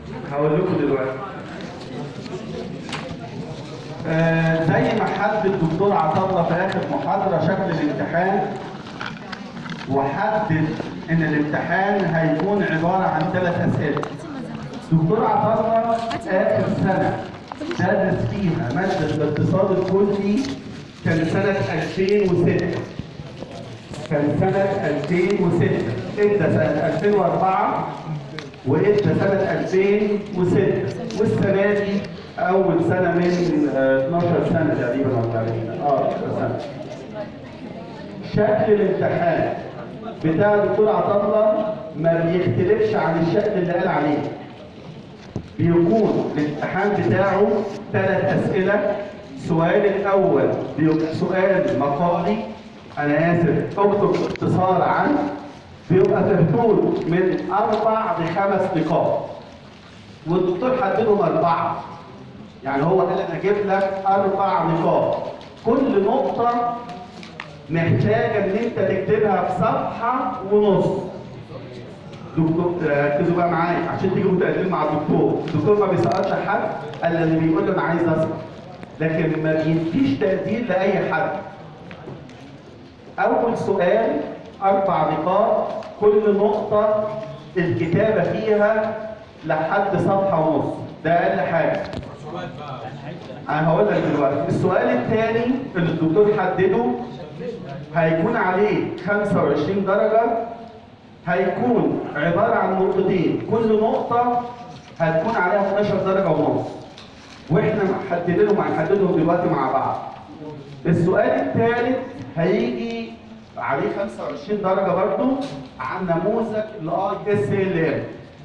هقول لكم دلوقتي آه زي ما حدد الدكتور عطله في اخر محاضره شكل الامتحان وحدد ان الامتحان هيكون عباره عن ثلاث اسئله دكتور عطله اخر سنه درس فيها ماده الاقتصاد الكلي كان سنه 2006 كان سنه 2006 ادى سنه 2004 وادى سنه 2006 والسنه دي اول سنه من آه، 12 سنه تقريبا ولا 40 اه 12 سنه شكل الامتحان بتاع الدكتور عطا الله ما بيختلفش عن الشكل اللي قال عليه بيكون الامتحان بتاعه ثلاث اسئله السؤال الاول بيبقى سؤال مقالي انا اسف اكتب اختصار عنه بيبقى في حدود من اربع لخمس نقاط والدكتور حددهم اربعه يعني هو قال انا اجيب لك اربع نقاط كل نقطه محتاجه ان انت تكتبها في صفحه ونص دكتور ركزوا بقى معايا عشان تيجوا متقدمين مع الدكتور الدكتور ما بيسالش حد الا اللي بيقول له انا عايز اسال لكن ما بيديش تقدير لاي حد اول سؤال اربع نقاط كل نقطه الكتابه فيها لحد صفحه ونص ده اقل حاجه انا هقول لك دلوقتي السؤال الثاني اللي الدكتور حدده هيكون عليه 25 درجه هيكون عباره عن نقطتين كل نقطه هتكون عليها 12 درجه ونص واحنا محددينهم هنحددهم دلوقتي مع بعض السؤال الثالث هيجي عليه 25 درجه برضه عن نموذج الاي اس ال ام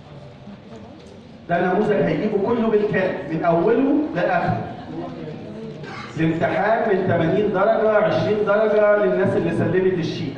ده نموذج هيجيبه كله بالكامل من اوله لاخره الامتحان من 80 درجه 20 درجه للناس اللي سلمت الشيت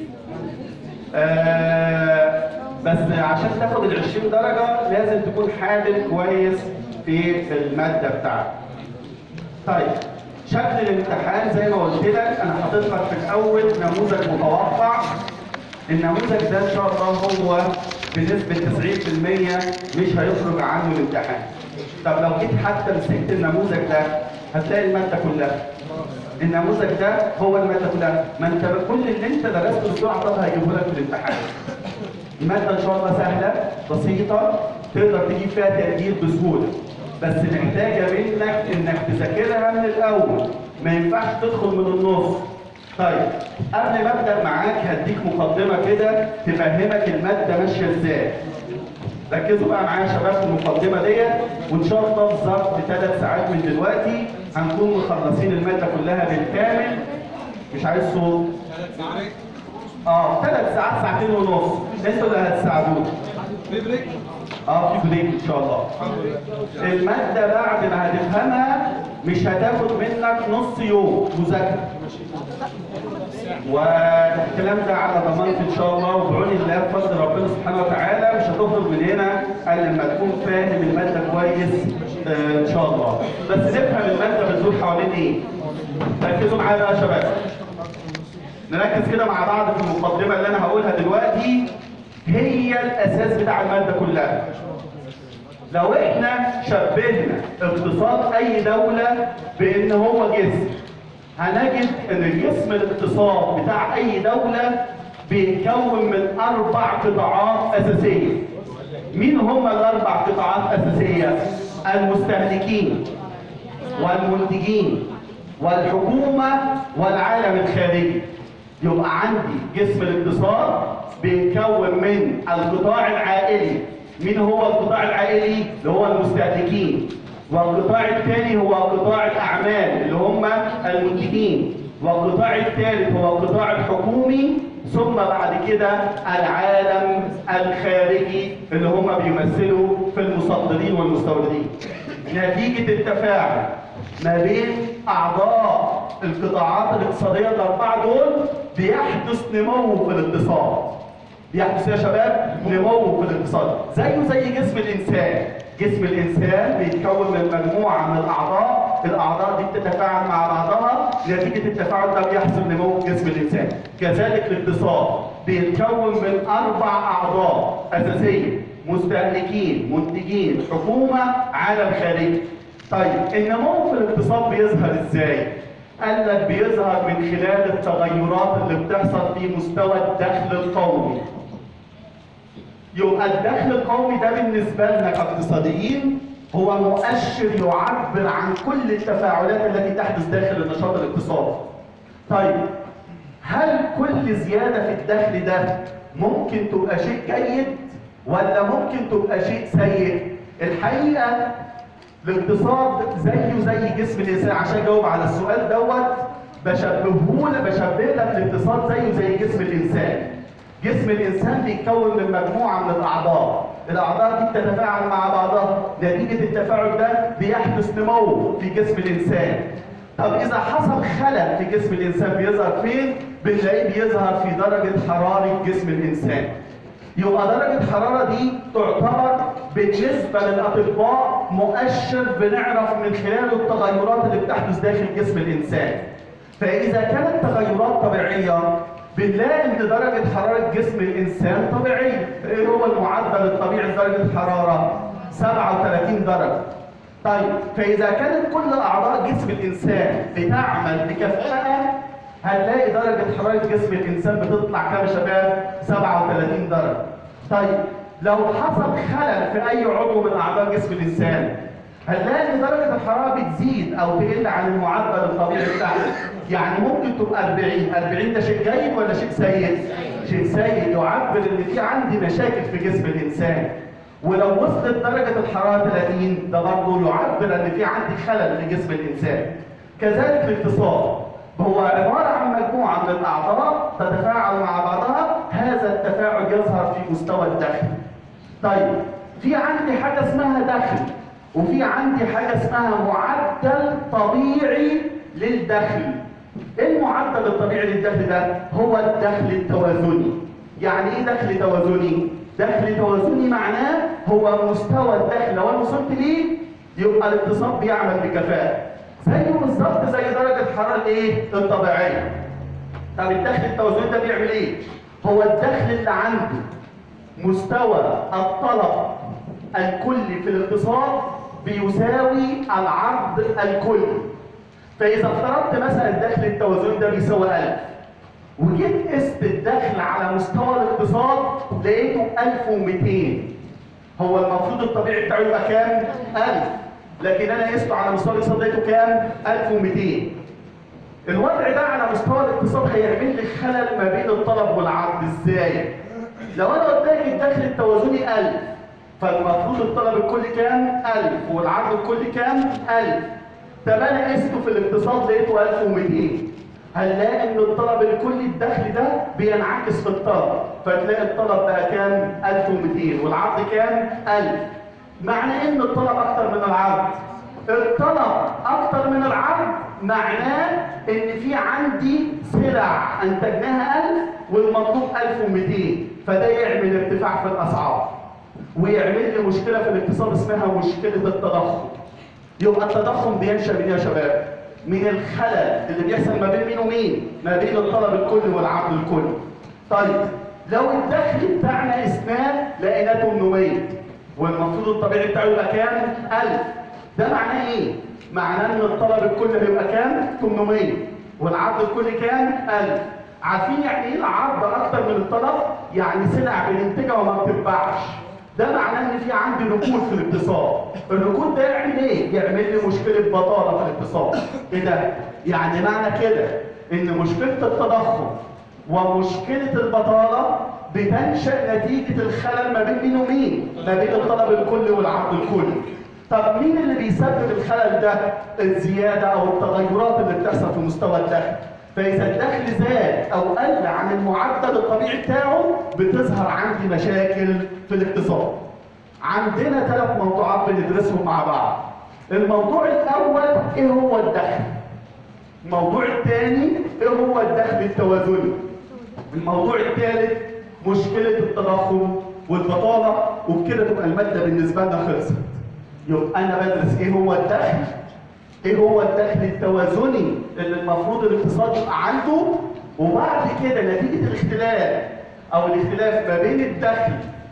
آه بس عشان تاخد ال 20 درجه لازم تكون حالل كويس في الماده بتاعتك طيب شكل الامتحان زي ما قلت لك انا حاطط لك في الاول نموذج متوقع النموذج ده ان شاء الله هو بنسبه 90% مش هيخرج عنه الامتحان طب لو جيت حتى مسكت النموذج ده هتلاقي الماده كلها النموذج ده هو الماده كلها ما انت كل اللي انت درسته بسرعه عطاها هيجيبه لك في الامتحان الماده ان شاء الله سهله بسيطه تقدر تجيب فيها تقدير بسهوله بس محتاجه منك انك تذاكرها من الاول ما ينفعش تدخل من النص طيب قبل ما ابدا معاك هديك مقدمه كده تفهمك الماده ماشيه ازاي ركزوا بقى معايا يا شباب في المقدمه ديت وان شاء الله بالظبط ثلاث ساعات من دلوقتي هنكون مخلصين الماده كلها بالكامل مش عايز صوت اه ثلاث ساعات ساعتين ونص انتوا اللي هتساعدونا في بريك اه في بريك ان شاء الله الماده بعد ما هتفهمها مش هتاخد منك نص يوم مذاكره والكلام ده على ضمانتي ان شاء الله وبعون الله بفضل ربنا سبحانه وتعالى مش هتخرج من هنا الا لما تكون فاهم الماده كويس آه ان شاء الله بس نفهم الماده بتدور حوالين ايه ركزوا معايا بقى يا شباب نركز كده مع بعض في المقدمه اللي انا هقولها دلوقتي هي الاساس بتاع الماده كلها لو احنا شبهنا اقتصاد اي دوله بان هو جسم هنجد ان الجسم الاقتصاد بتاع اي دوله بيتكون من اربع قطاعات اساسيه مين هم الاربع قطاعات اساسيه المستهلكين والمنتجين والحكومه والعالم الخارجي يبقى عندي جسم الاقتصاد بيتكون من القطاع العائلي مين هو القطاع العائلي اللي هو المستهلكين والقطاع الثاني هو قطاع الاعمال اللي هم المنتجين والقطاع الثالث هو القطاع الحكومي ثم بعد كده العالم الخارجي اللي هم بيمثلوا في المصدرين والمستوردين نتيجة التفاعل ما بين أعضاء القطاعات الاقتصادية الأربعة دول بيحدث نمو في الاقتصاد بيحدث يا شباب نمو في الاقتصاد زيه زي جسم الإنسان جسم الإنسان بيتكون من مجموعة من الأعضاء الأعضاء دي بتتفاعل مع بعضها نتيجة التفاعل ده بيحصل نمو في جسم الإنسان كذلك الاقتصاد بيتكون من أربع أعضاء أساسية مستهلكين منتجين حكومه عالم خارجي طيب النمو في الاقتصاد بيظهر ازاي قال لك بيظهر من خلال التغيرات اللي بتحصل في مستوى الدخل القومي يبقى الدخل القومي ده بالنسبه لنا كاقتصاديين هو مؤشر يعبر عن كل التفاعلات التي تحدث داخل النشاط الاقتصادي. طيب هل كل زياده في الدخل ده ممكن تبقى شيء جيد ولا ممكن تبقى شيء سيء؟ الحقيقه الاقتصاد زيه زي جسم الانسان عشان اجاوب على السؤال دوت بشبهه لك بشبه لك الاقتصاد زيه زي جسم الانسان. جسم الانسان بيتكون من مجموعه من الاعضاء الاعضاء دي بتتفاعل مع بعضها نتيجه التفاعل ده بيحدث نمو في جسم الانسان طب اذا حصل خلل في جسم الانسان بيظهر فين بنلاقيه بيظهر في درجه حراره جسم الانسان يبقى درجه الحراره دي تعتبر بالنسبه للاطباء مؤشر بنعرف من خلاله التغيرات اللي بتحدث داخل جسم الانسان فاذا كانت تغيرات طبيعيه بنلاقي ان درجة حرارة جسم الإنسان طبيعية، إيه هو المعدل الطبيعي لدرجة الحرارة؟ 37 درجة. طيب فإذا كانت كل أعضاء جسم الإنسان بتعمل بكفاءة هنلاقي درجة حرارة جسم الإنسان بتطلع كام يا شباب؟ 37 درجة. طيب لو حصل خلل في أي عضو من أعضاء جسم الإنسان هنلاقي ان درجه الحراره بتزيد او تقل عن المعدل الطبيعي بتاعها يعني ممكن تبقى 40 40 ده شيء جيد ولا شيء سيء شيء سيء يعبر ان في عندي مشاكل في جسم الانسان ولو وصلت درجه الحراره 30 ده برضه يعبر ان في عندي خلل في جسم الانسان كذلك الاقتصاد هو عباره عن مجموعه من الاعضاء تتفاعل مع بعضها هذا التفاعل يظهر في مستوى الدخل طيب في عندي حاجه اسمها دخل وفي عندي حاجة اسمها معدل طبيعي للدخل ايه المعدل الطبيعي للدخل ده؟ هو الدخل التوازني يعني ايه دخل توازني؟ دخل توازني معناه هو مستوى الدخل لو انا وصلت ليه يبقى الاقتصاد بيعمل بكفاءة زيه بالظبط زي درجة الحرارة الايه؟ الطبيعية طب الدخل التوازني ده بيعمل ايه؟ هو الدخل اللي عنده مستوى الطلب الكلي في الاقتصاد بيساوي العرض الكلي فاذا افترضت مثلا الدخل التوازني ده بيساوي 1000 وجيت قست الدخل على مستوى الاقتصاد لقيته 1200 هو المفروض الطبيعي بتاعه يبقى كام 1000 لكن انا قسته على مستوى الاقتصاد لقيته كام 1200 الوضع ده على مستوى الاقتصاد هيعمل لي خلل ما بين الطلب والعرض ازاي لو انا قلت لك الدخل التوازني 1000 فالمفروض الطلب الكلي كام 1000 والعرض الكلي كام 1000 طب انا قسته في الاقتصاد لقيته 1200 هنلاقي ان الطلب الكلي الدخل ده بينعكس في الطلب فتلاقي الطلب بقى كام 1200 والعرض كام 1000 معنى ان الطلب اكتر من العرض الطلب اكتر من العرض معناه ان في عندي سلع انتجناها 1000 والمطلوب 1200 فده يعمل ارتفاع في الاسعار ويعمل لي مشكله في الاقتصاد اسمها مشكله التضخم يبقى التضخم بينشا من إيه يا شباب من الخلل اللي بيحصل ما بين مين ومين ما بين الطلب الكلي والعرض الكلي طيب لو الدخل بتاعنا اسنان لقيناه 800 والمفروض الطبيعي بتاعه يبقى كام 1000 ده معناه ايه معناه ان الطلب الكلي هيبقى كام 800 والعرض الكلي كام 1000 عارفين يعني ايه العرض اكتر من الطلب يعني سلع بننتجها وما بتتباعش ده معناه ان في عندي ركود في الاقتصاد الركود ده يعمل ايه يعمل لي مشكله بطاله في الاقتصاد ايه ده يعني معنى كده ان مشكله التضخم ومشكله البطاله بتنشا نتيجه الخلل ما بين مين ومين ما بين الطلب الكلي والعرض الكلي طب مين اللي بيسبب الخلل ده الزياده او التغيرات اللي بتحصل في مستوى الدخل فإذا الدخل زاد أو قل عن المعدل الطبيعي بتاعه بتظهر عندي مشاكل في الاقتصاد. عندنا ثلاث موضوعات بندرسهم مع بعض. الموضوع الأول إيه هو الدخل؟ الموضوع الثاني إيه هو الدخل التوازني؟ الموضوع الثالث مشكلة التضخم والبطالة وبكده تبقى المادة بالنسبة لنا خلصت. يبقى أنا بدرس إيه هو الدخل ايه هو الدخل التوازني اللي المفروض الاقتصاد يبقى عنده وبعد كده نتيجه الاختلاف او الاختلاف ما بين الدخل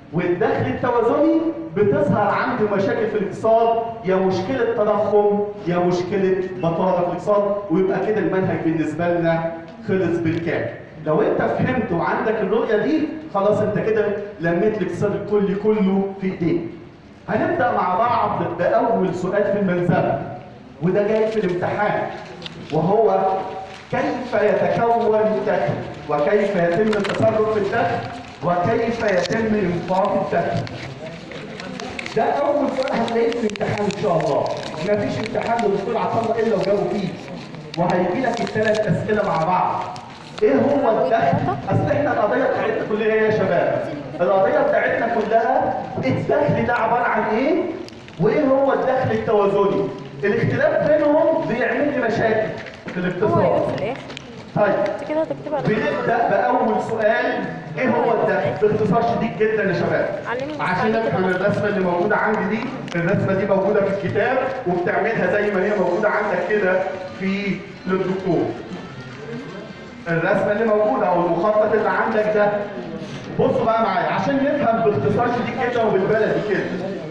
والدخل التوازني بتظهر عنده مشاكل في الاقتصاد يا مشكله تضخم يا مشكله بطاله في الاقتصاد ويبقى كده المنهج بالنسبه لنا خلص بالكامل لو انت فهمت وعندك الرؤيه دي خلاص انت كده لميت الاقتصاد الكلي كله في ايديك هنبدا مع بعض باول سؤال في الملزمه وده جاي في الامتحان وهو كيف يتكون الدخل وكيف يتم التصرف في الدخل وكيف يتم انفاق الدخل ده اول سؤال هتلاقيه في الامتحان ان شاء الله مفيش امتحان للدكتور عطا الله الا وجاوب فيه وهيجي لك الثلاث اسئله مع بعض ايه هو الدخل اصل احنا القضيه بتاعتنا كلها ايه يا شباب القضيه بتاعتنا كلها الدخل ده عباره عن ايه وايه هو الدخل التوازني الاختلاف بينهم بيعمل لي مشاكل في هو هيقول الاقتصاد في الاخر طيب انت كده هتكتبها بنبدا باول سؤال ايه هو الدخل باختصار شديد جدا يا شباب علمني بس عشان عليك افهم كده. الرسمه اللي موجوده عندي دي الرسمه دي موجوده في الكتاب وبتعملها زي ما هي موجوده عندك كده في للدكتور الرسمه اللي موجوده او المخطط اللي عندك ده بصوا بقى معايا عشان نفهم باختصار شديد كده وبالبلدي كده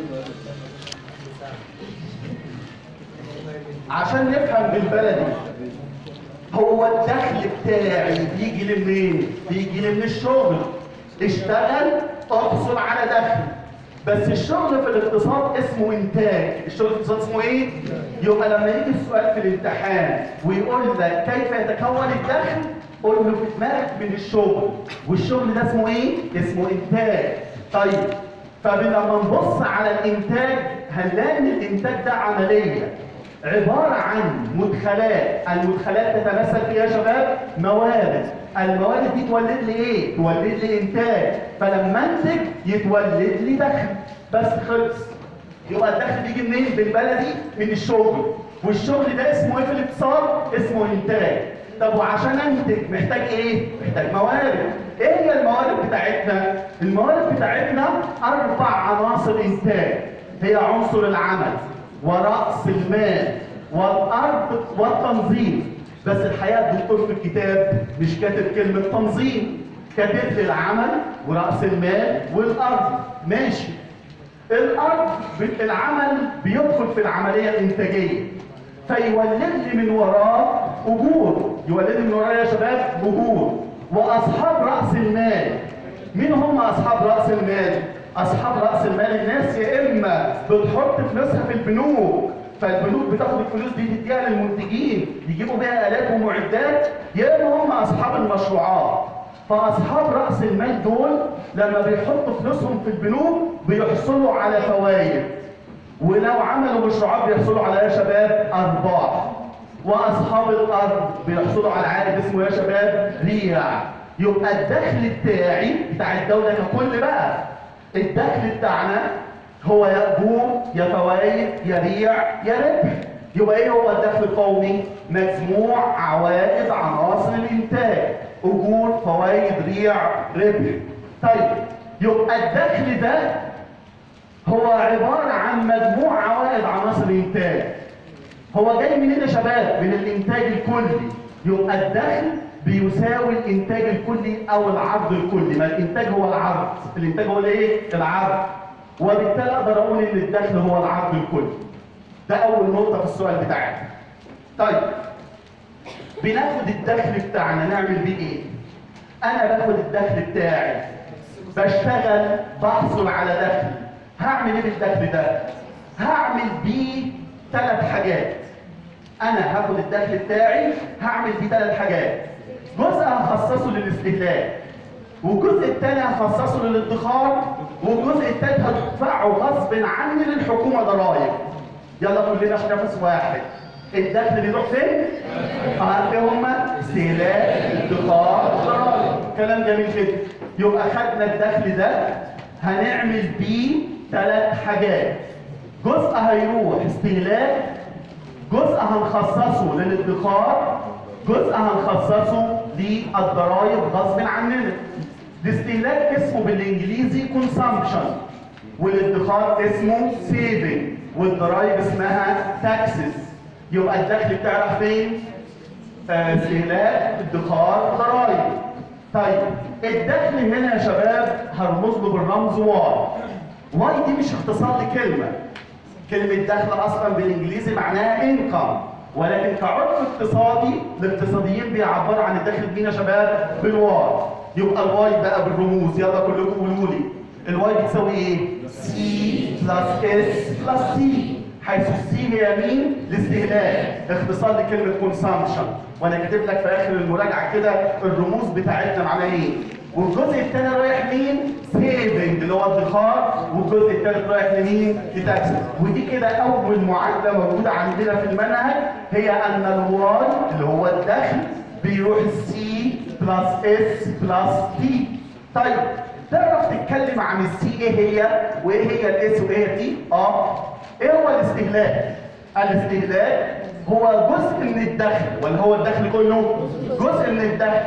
عشان نفهم بالبلدي هو الدخل بتاعي بيجي لي منين؟ بيجي لي من الشغل اشتغل احصل على دخل بس الشغل في الاقتصاد اسمه انتاج الشغل في الاقتصاد اسمه ايه؟ يبقى لما يجي السؤال في الامتحان ويقول لك كيف يتكون الدخل قول له في دماغك من الشغل والشغل ده اسمه ايه؟ اسمه انتاج طيب فلما نبص على الانتاج هنلاقي ان الانتاج ده عمليه عبارة عن مدخلات المدخلات تتمثل فيها يا شباب موارد الموارد دي تولد لي ايه تولد لي انتاج فلما انتج يتولد لي دخل بس خلص يبقى الدخل بيجي منين بالبلدي من الشغل والشغل ده اسمه ايه في الاقتصاد اسمه انتاج طب وعشان انتج محتاج ايه محتاج موارد ايه هي الموارد بتاعتنا الموارد بتاعتنا اربع عناصر انتاج هي عنصر العمل ورأس المال والأرض والتنظيم بس الحقيقة الدكتور في الكتاب مش كاتب كلمة تنظيم كاتب لي العمل ورأس المال والأرض ماشي الأرض ب- العمل بيدخل في العملية الإنتاجية فيولد لي من وراه أجور يولد لي من وراه يا شباب أجور وأصحاب رأس المال مين هم أصحاب رأس المال؟ أصحاب رأس المال الناس يا إما بتحط فلوسها في البنوك فالبنوك بتاخد الفلوس دي تديها للمنتجين يجيبوا بيها آلات ومعدات يا إما هم أصحاب المشروعات فأصحاب رأس المال دول لما بيحطوا فلوسهم في البنوك بيحصلوا على فوائد ولو عملوا مشروعات بيحصلوا على يا شباب أرباح وأصحاب الأرض بيحصلوا على عائد اسمه يا شباب ريع يبقى الدخل بتاعي بتاع الدولة ككل بقى الدخل بتاعنا هو يا أجور يا فوائد يا ريع يا ربح يبقى ايه هو الدخل القومي؟ مجموع عوائد عناصر الانتاج اجور فوائد ريع ربح طيب يبقى الدخل ده هو عبارة عن مجموع عوائد عناصر الانتاج هو جاي منين يا شباب؟ من الانتاج الكلي يبقى الدخل بيساوي الانتاج الكلي او العرض الكلي ما الانتاج هو العرض الانتاج هو الايه؟ العرض وبالتالي اقدر اقول ان الدخل هو العرض الكلي ده اول نقطة في السؤال بتاعنا طيب بناخد الدخل بتاعنا نعمل بيه ايه؟ انا باخد الدخل بتاعي بشتغل بحصل على دخل هعمل ايه بالدخل ده؟ هعمل بيه ثلاث حاجات انا هاخد الدخل بتاعي هعمل بيه ثلاث حاجات جزء هخصصه للاستهلاك والجزء الثاني هخصصه للادخار والجزء الثالث هدفعه غصب عني للحكومه ضرائب يلا كلنا في نفس واحد الدخل بيروح فين؟ اه ايه هما؟ استهلاك ادخار ضرائب كلام جميل كده يبقى خدنا الدخل ده هنعمل بيه ثلاث حاجات جزء هيروح استهلاك جزء هنخصصه للادخار جزء هنخصصه للضرائب غصب عننا الاستهلاك اسمه بالانجليزي consumption والادخار اسمه saving والضرائب اسمها taxes يبقى الدخل بتاعي راح فين؟ آه، استهلاك ادخار ضرائب طيب الدخل هنا يا شباب هرمز له بالرمز واي واي دي مش اختصار لكلمه كلمه دخل اصلا بالانجليزي معناها انكم ولكن كعرف اقتصادي الاقتصاديين بيعبروا عن الدخل مين يا شباب بالواي يبقى الواي بقى بالرموز يلا كلكم قولوا لي الواي بتساوي ايه سي بلس اس بلس سي حيث السي هي مين الاستهلاك اختصار لكلمه كونسامشن وانا كاتب لك في اخر المراجعه كده الرموز بتاعتنا معناها ايه والجزء الثاني رايح مين سيفنج اللي هو الادخار والجزء الثالث رايح لمين لتاكس ودي كده اول معادله موجوده عندنا في المنهج هي ان الواي اللي هو الدخل بيروح السي بلس اس بلس دي طيب تعرف تتكلم عن السي ايه هي وايه هي الاس وايه هي دي اه ايه هو الاستهلاك الاستهلاك هو جزء من الدخل ولا هو الدخل كله جزء من الدخل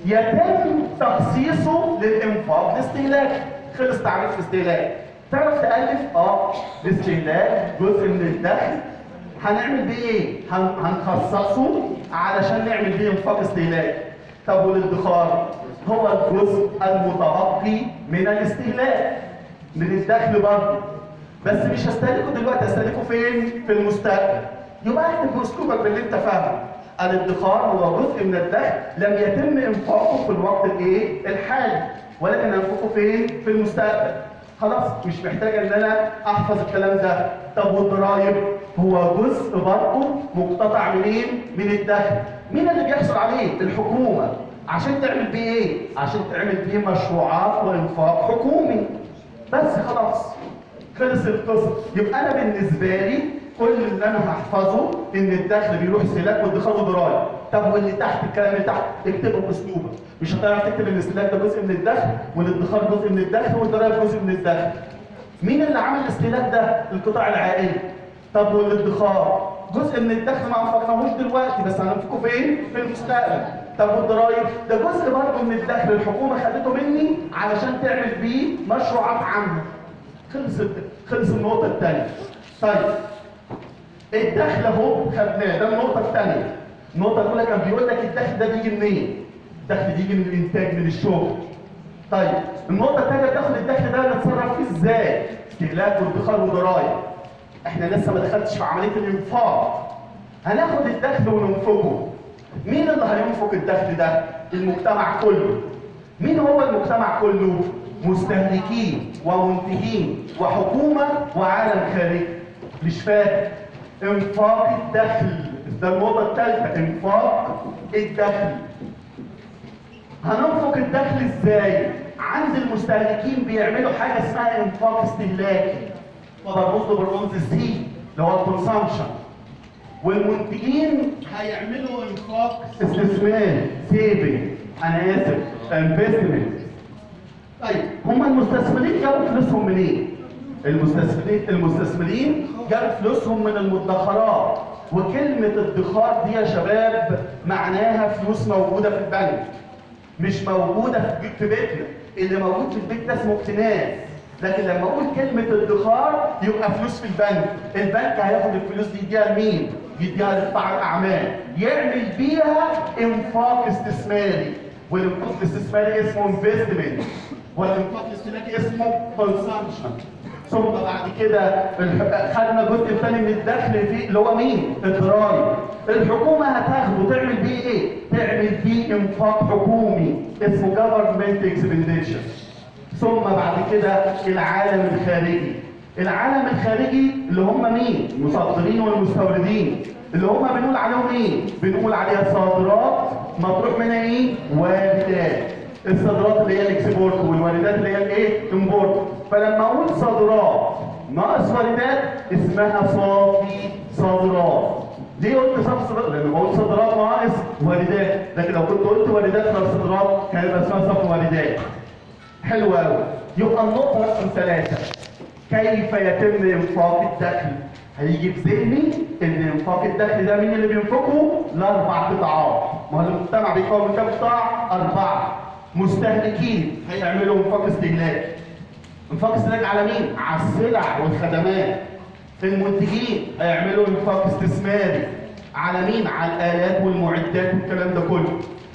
يتم تخصيصه للانفاق الاستهلاك خلص تعريف الاستهلاك تعرف تالف اه الاستهلاك جزء من الدخل هنعمل بيه ايه هن- هنخصصه علشان نعمل بيه انفاق استهلاك طب والادخار هو الجزء المتبقي من الاستهلاك من الدخل برضه بس مش هستهلكه دلوقتي هستهلكه فين في المستقبل يبقى اكتب باسلوبك باللي انت فاهمه الادخار هو جزء من الدخل لم يتم انفاقه في الوقت الايه الحالي ولكن انفقه فين في المستقبل خلاص مش محتاجه ان انا احفظ الكلام ده طب والضرايب هو جزء برضه مقتطع منين من الدخل مين اللي بيحصل عليه الحكومه عشان تعمل بيه ايه عشان تعمل بيه مشروعات وانفاق حكومي بس خلاص خلص القصه يبقى انا بالنسبه لي كل اللي انا هحفظه ان الدخل بيروح استهلاك والادخار وضرايب طب واللي تحت الكلام اللي تحت اكتبه باسلوبك مش هتعرف تكتب ان الاستهلاك ده جزء من الدخل والادخار جزء من الدخل والضرايب جزء من الدخل مين اللي عمل الاستهلاك ده القطاع العائلي طب والادخار جزء من الدخل ما انفقناهوش دلوقتي بس هننفقه فين في المستقبل طب والضرايب ده جزء برضه من الدخل الحكومه خدته مني علشان تعمل بيه مشروعات عامه خلص خلص النقطة الثانية. طيب الدخل اهو خدناه ده النقطة الثانية. النقطة الأولى كان بيقول لك الدخل ده بيجي منين؟ الدخل بيجي من الإنتاج من الشغل. طيب النقطة الثانية بتاخد الدخل ده نتصرف فيه ازاي؟ استهلاك وادخار وضرايب. احنا لسه ما دخلتش في عملية الإنفاق. هناخد الدخل وننفقه. مين اللي هينفق الدخل ده؟ المجتمع كله. مين هو المجتمع كله؟ مستهلكين ومنتجين وحكومة وعالم خارجي مش فاهم انفاق الدخل ده النقطة الثالثة انفاق الدخل هننفق الدخل ازاي؟ عند المستهلكين بيعملوا حاجة اسمها انفاق استهلاكي فبرمز له بالرمز سي اللي هو الكونسامشن والمنتجين هيعملوا انفاق استثمار سيفنج انا اسف انفستمنت طيب هم المستثمرين جابوا فلوسهم منين؟ المستثمرين المستثمرين جابوا فلوسهم من المدخرات وكلمة ادخار دي يا شباب معناها فلوس موجودة في البنك مش موجودة في في بيتنا اللي موجود في البيت ده اسمه اكتناز لكن لما اقول كلمة ادخار يبقى فلوس في البنك البنك هياخد الفلوس دي يديها لمين؟ يديها لقطاع الاعمال يعمل بيها انفاق استثماري والانفاق الاستثماري اسمه انفستمنت والانفاق الاستهلاكي اسمه كونسامشن ثم بعد كده الح- خدنا الجزء الثاني من الدخل في اللي هو مين؟ الضرايب. الحكومه هتاخده تعمل بيه ايه؟ تعمل بيه انفاق حكومي اسمه government expenditure. ثم بعد كده العالم الخارجي. العالم الخارجي اللي هم مين؟ المصدرين والمستوردين. اللي هم بنقول عليهم ايه؟ بنقول عليها صادرات مطروح منها ايه؟ واردات. الصادرات اللي هي الاكسبورت والواردات اللي هي الايه؟ امبورت. فلما اقول صادرات ناقص واردات اسمها صافي صادرات. ليه قلت صافي صادرات؟ لان بقول صادرات ناقص واردات، لكن لو كنت قلت واردات ناقص صادرات كان يبقى اسمها صافي واردات. حلو قوي. يبقى النقطة رقم ثلاثة. كيف يتم انفاق الدخل؟ هيجي في ذهني ان انفاق الدخل ده مين اللي بينفقه؟ الاربع قطاعات. ما هو المجتمع بيكون من كام قطاع؟ اربعه. مستهلكين هيعملوا انفاق استهلاك. انفاق استهلاك على مين؟ على السلع والخدمات. المنتجين هيعملوا انفاق استثماري. على مين؟ على الالات والمعدات والكلام ده كله.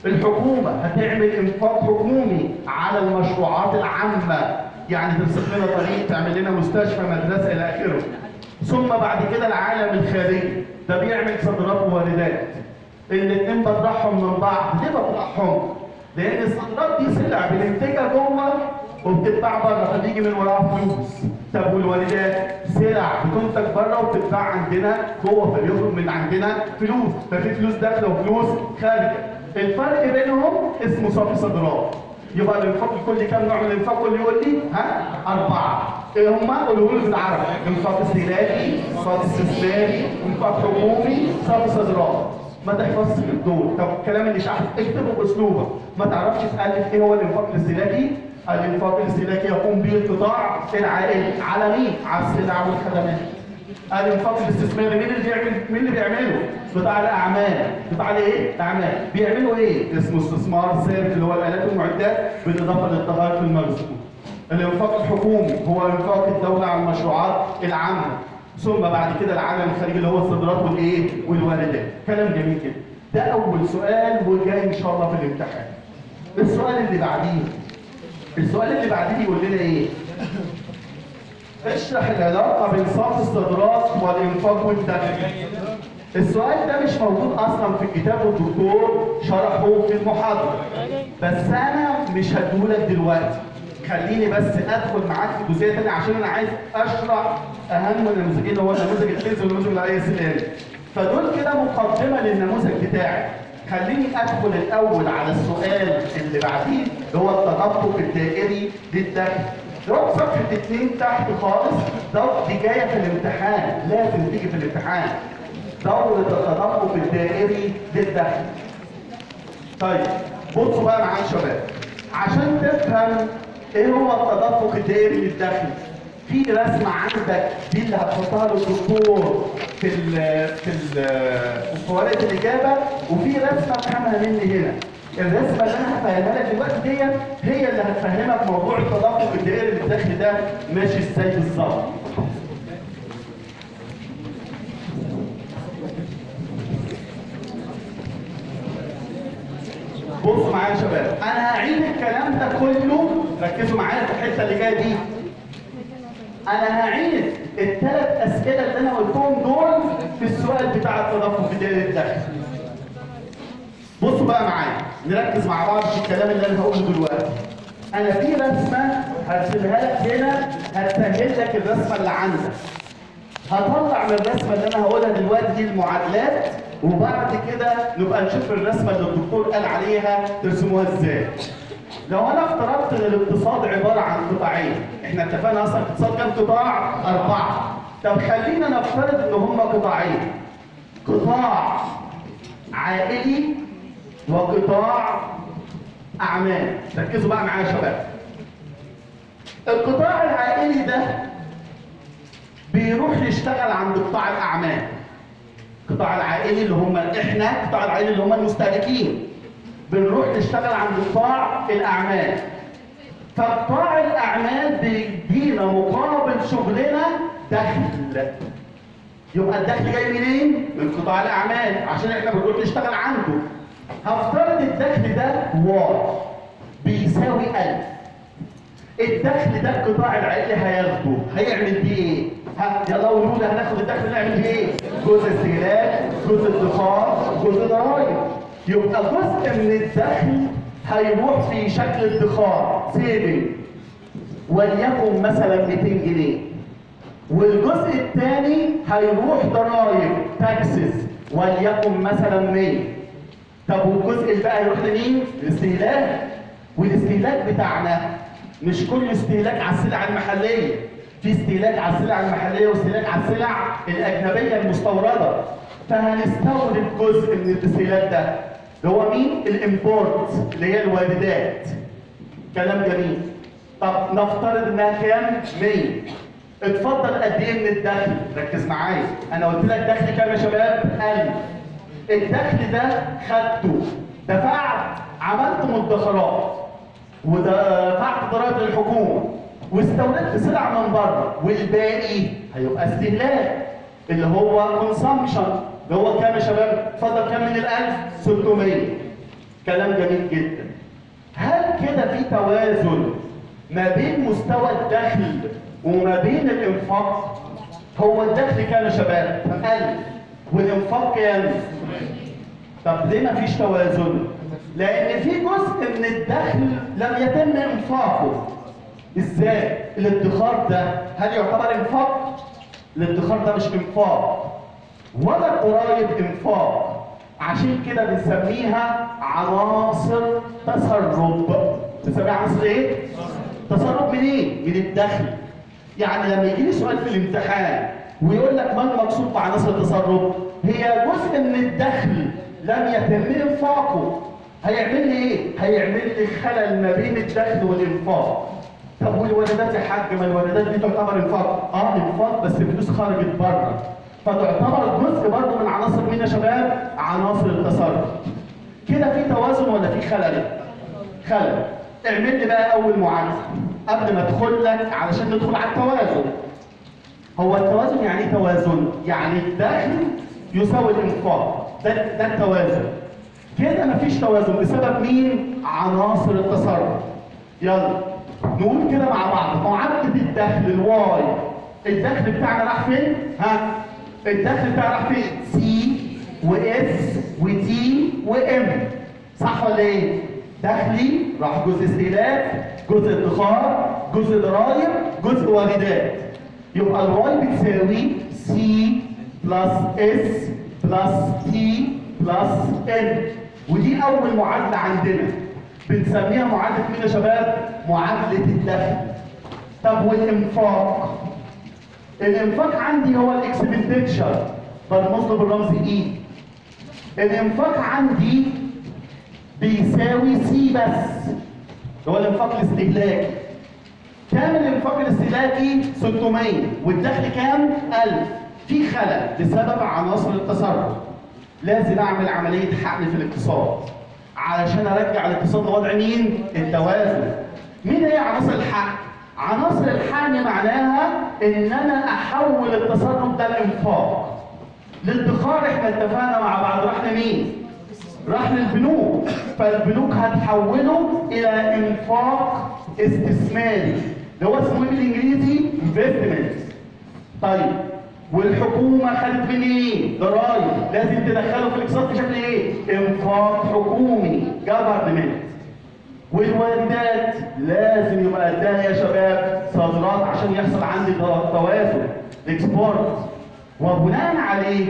الحكومة هتعمل إنفاق حكومي على المشروعات العامة يعني ترسم لنا طريق تعمل لنا مستشفى مدرسة إلى آخره ثم بعد كده العالم الخارجي ده بيعمل صادرات وواردات الاثنين بطرحهم من بعض ليه بطرحهم؟ لأن الصادرات دي سلع بننتجها جوه وبتتباع بره فبيجي من وراها فلوس طب والواردات سلع بتنتج بره وبتتباع عندنا جوه فبيخرج من عندنا فلوس ففي فلوس داخله وفلوس خارجه الفرق بينهم اسمه صافي صادرات يبقى الانفاق الكلي كام نوع من الانفاق اللي يقول لي ها اربعه ايه هما قولوا لي بالعربي انفاق استهلاكي انفاق استثماري انفاق حكومي صافي صادرات ما تحفظش دول طب الكلام اللي شعب اكتبه باسلوبك ما تعرفش تالف ايه هو الانفاق الاستهلاكي الانفاق الاستهلاكي يقوم به القطاع العائلي على مين؟ على السلع والخدمات. الانفاق الاستثماري مين اللي بيعمل مين اللي بيعمله؟ قطاع الاعمال، قطاع الايه؟ الاعمال، بيعملوا ايه؟ اسمه استثمار ثابت اللي هو الالات والمعدات بالاضافه للتغير في المخزون. الانفاق الحكومي هو انفاق الدوله على المشروعات العامه. ثم بعد كده العالم الخارجي اللي هو الصادرات والايه؟ والواردات. كلام جميل جدا. ده اول سؤال وجاي ان شاء الله في الامتحان. السؤال اللي بعديه السؤال اللي بعديه يقول لنا ايه؟ اشرح العلاقة بين صافي الصادرات والإنفاق والدخل. السؤال ده مش موجود أصلا في الكتاب والدكتور شرحه في المحاضرة. بس أنا مش هديهولك دلوقتي. خليني بس أدخل معاك في جزئية تانية عشان أنا عايز أشرح أهم النموذجين هو النموذج الفيز والنموذج الاي اس ال. فدول كده مقدمة للنموذج بتاعي. خليني ادخل الاول على السؤال اللي بعديه اللي هو التدفق الدائري للدخل روح صفحة اتنين تحت خالص ده دي جاية في الامتحان لازم تيجي في الامتحان دورة التدفق الدائري للدخل طيب بصوا بقى معايا يا شباب عشان تفهم ايه هو التدفق الدائري للدخل في رسمة عندك دي اللي هتحطها للدكتور في ال في ال في ورقة الإجابة وفي رسمة افهمها مني هنا. الرسمة اللي أنا هفهمها لك دلوقتي دي هي اللي هتفهمك موضوع التدفق الدائري للدخل ده ماشي ازاي بالظبط. بصوا معايا يا شباب انا هعيد الكلام ده كله ركزوا معايا في الحته اللي جايه دي انا هعيد الثلاث اسئله اللي انا قلتهم دول في السؤال بتاع التدفق في دائره الدخل بصوا بقى معايا نركز مع بعض في الكلام اللي انا هقوله دلوقتي انا في رسمه هرسمها لك هنا هتسهل لك الرسمه اللي عندك هطلع من الرسمه اللي انا هقولها دلوقتي دي المعادلات وبعد كده نبقى نشوف الرسمه اللي الدكتور قال عليها ترسموها ازاي لو انا افترضت ان الاقتصاد عباره عن قطاعين احنا اتفقنا اصلا الاقتصاد كام قطاع اربعه طب خلينا نفترض ان هم قطاعين قطاع عائلي وقطاع اعمال ركزوا بقى معايا يا شباب القطاع العائلي ده بيروح يشتغل عند قطاع الاعمال القطاع العائلي اللي هم احنا القطاع العائلي اللي هم المستهلكين بنروح نشتغل عند قطاع الاعمال فقطاع الاعمال بيدينا مقابل شغلنا دخل يبقى الدخل جاي منين؟ من قطاع الاعمال عشان احنا بنروح نشتغل عنده هفترض الدخل ده واي بيساوي 1000 الدخل ده القطاع العائلي هياخده هيعمل بيه ايه؟ ها يلا قولوا لي هناخد الدخل نعمل بيه ايه؟ جزء استهلاك، جزء ادخار، جزء ضرائب. يبقى جزء من الدخل هيروح في شكل ادخار سيفنج وليكن مثلا 200 جنيه. والجزء الثاني هيروح ضرائب تاكسس وليكن مثلا 100. طب والجزء الباقي هيروح لمين؟ الاستهلاك. والاستهلاك بتاعنا مش كل استهلاك على السلع المحليه في استهلاك على السلع المحليه واستهلاك على السلع الاجنبيه المستورده فهنستورد جزء من الاستهلاك ده اللي هو مين الامبورت اللي هي الواردات كلام جميل طب نفترض انها كام 100 اتفضل قد ايه من الدخل ركز معايا انا قلت لك دخل كام يا شباب 1000 الدخل ده خدته دفعت عملت مدخرات ودفعت ضرائب للحكومه واستوردت سلع من بره والباقي هيبقى استهلاك اللي هو كونسامشن اللي هو كام يا شباب؟ اتفضل كام من ال 1000؟ 600 كلام جميل جدا هل كده في توازن ما بين مستوى الدخل وما بين الانفاق هو الدخل كام يا شباب 1000 والانفاق كام طب ليه ما فيش توازن لان في جزء من الدخل لم يتم انفاقه ازاي الادخار ده هل يعتبر انفاق الادخار ده مش انفاق ولا قريب انفاق عشان كده بنسميها عناصر تسرب بنسميها عناصر ايه تسرب منين من الدخل يعني لما يجي لي سؤال في الامتحان ويقول لك ما المقصود بعناصر التسرب هي جزء من الدخل لم يتم انفاقه هيعمل لي ايه هيعمل لي خلل ما بين الدخل والانفاق طب والولادات يا حاج ما الولادات دي تعتبر انفاق اه انفاق بس فلوس خرجت بره فتعتبر جزء برضه من عناصر مين يا شباب عناصر التصرف كده في توازن ولا في خلل خلل اعمل لي بقى اول معادله قبل ما ادخل لك علشان ندخل على التوازن هو التوازن يعني ايه توازن يعني الدخل يساوي الانفاق ده ده التوازن كده مفيش توازن بسبب مين عناصر التصرف يلا نقول كده مع بعض معادله الدخل الواي الدخل بتاعنا راح فين ها الدخل بتاعنا راح فين سي واس ودي وام صح ولا ايه دخلي راح جزء استهلاك جزء ادخار جزء ضرائب جزء واردات يبقى الواي بتساوي سي بلس اس بلس تي بلس ان ودي اول معادله عندنا بنسميها معادله مين يا شباب معادله الدخل طب والانفاق الانفاق عندي هو الاكسبندتشر برمز له بالرمز اي الانفاق عندي بيساوي سي بس هو الانفاق الاستهلاكي كام الانفاق الاستهلاكي 600 والدخل كام 1000 في خلل بسبب عناصر التصرف لازم اعمل عمليه حقن في الاقتصاد علشان ارجع الاقتصاد لوضع مين التوازن مين هي عناصر الحقن عناصر الحقن معناها ان انا احول التصرف ده لانفاق الادخار احنا اتفقنا مع بعض رحنا مين راح للبنوك فالبنوك هتحوله الى انفاق استثماري اللي هو اسمه ايه بالانجليزي انفستمنت طيب والحكومه خدت مني ايه ضرائب لازم تدخله في الاقتصاد بشكل ايه انفاق حكومي جفرمنت والواردات لازم يبقى قدها يا شباب صادرات عشان يحصل عندي توازن اكسبورت وبناء عليه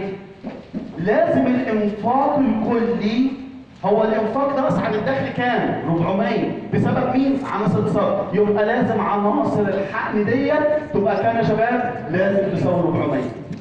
لازم الانفاق الكلي هو الانفاق ده بس عن الدخل كام 400 بسبب مين عناصر التصرف يبقى لازم عناصر الحقن ديت تبقى كام يا شباب لازم تساوي 400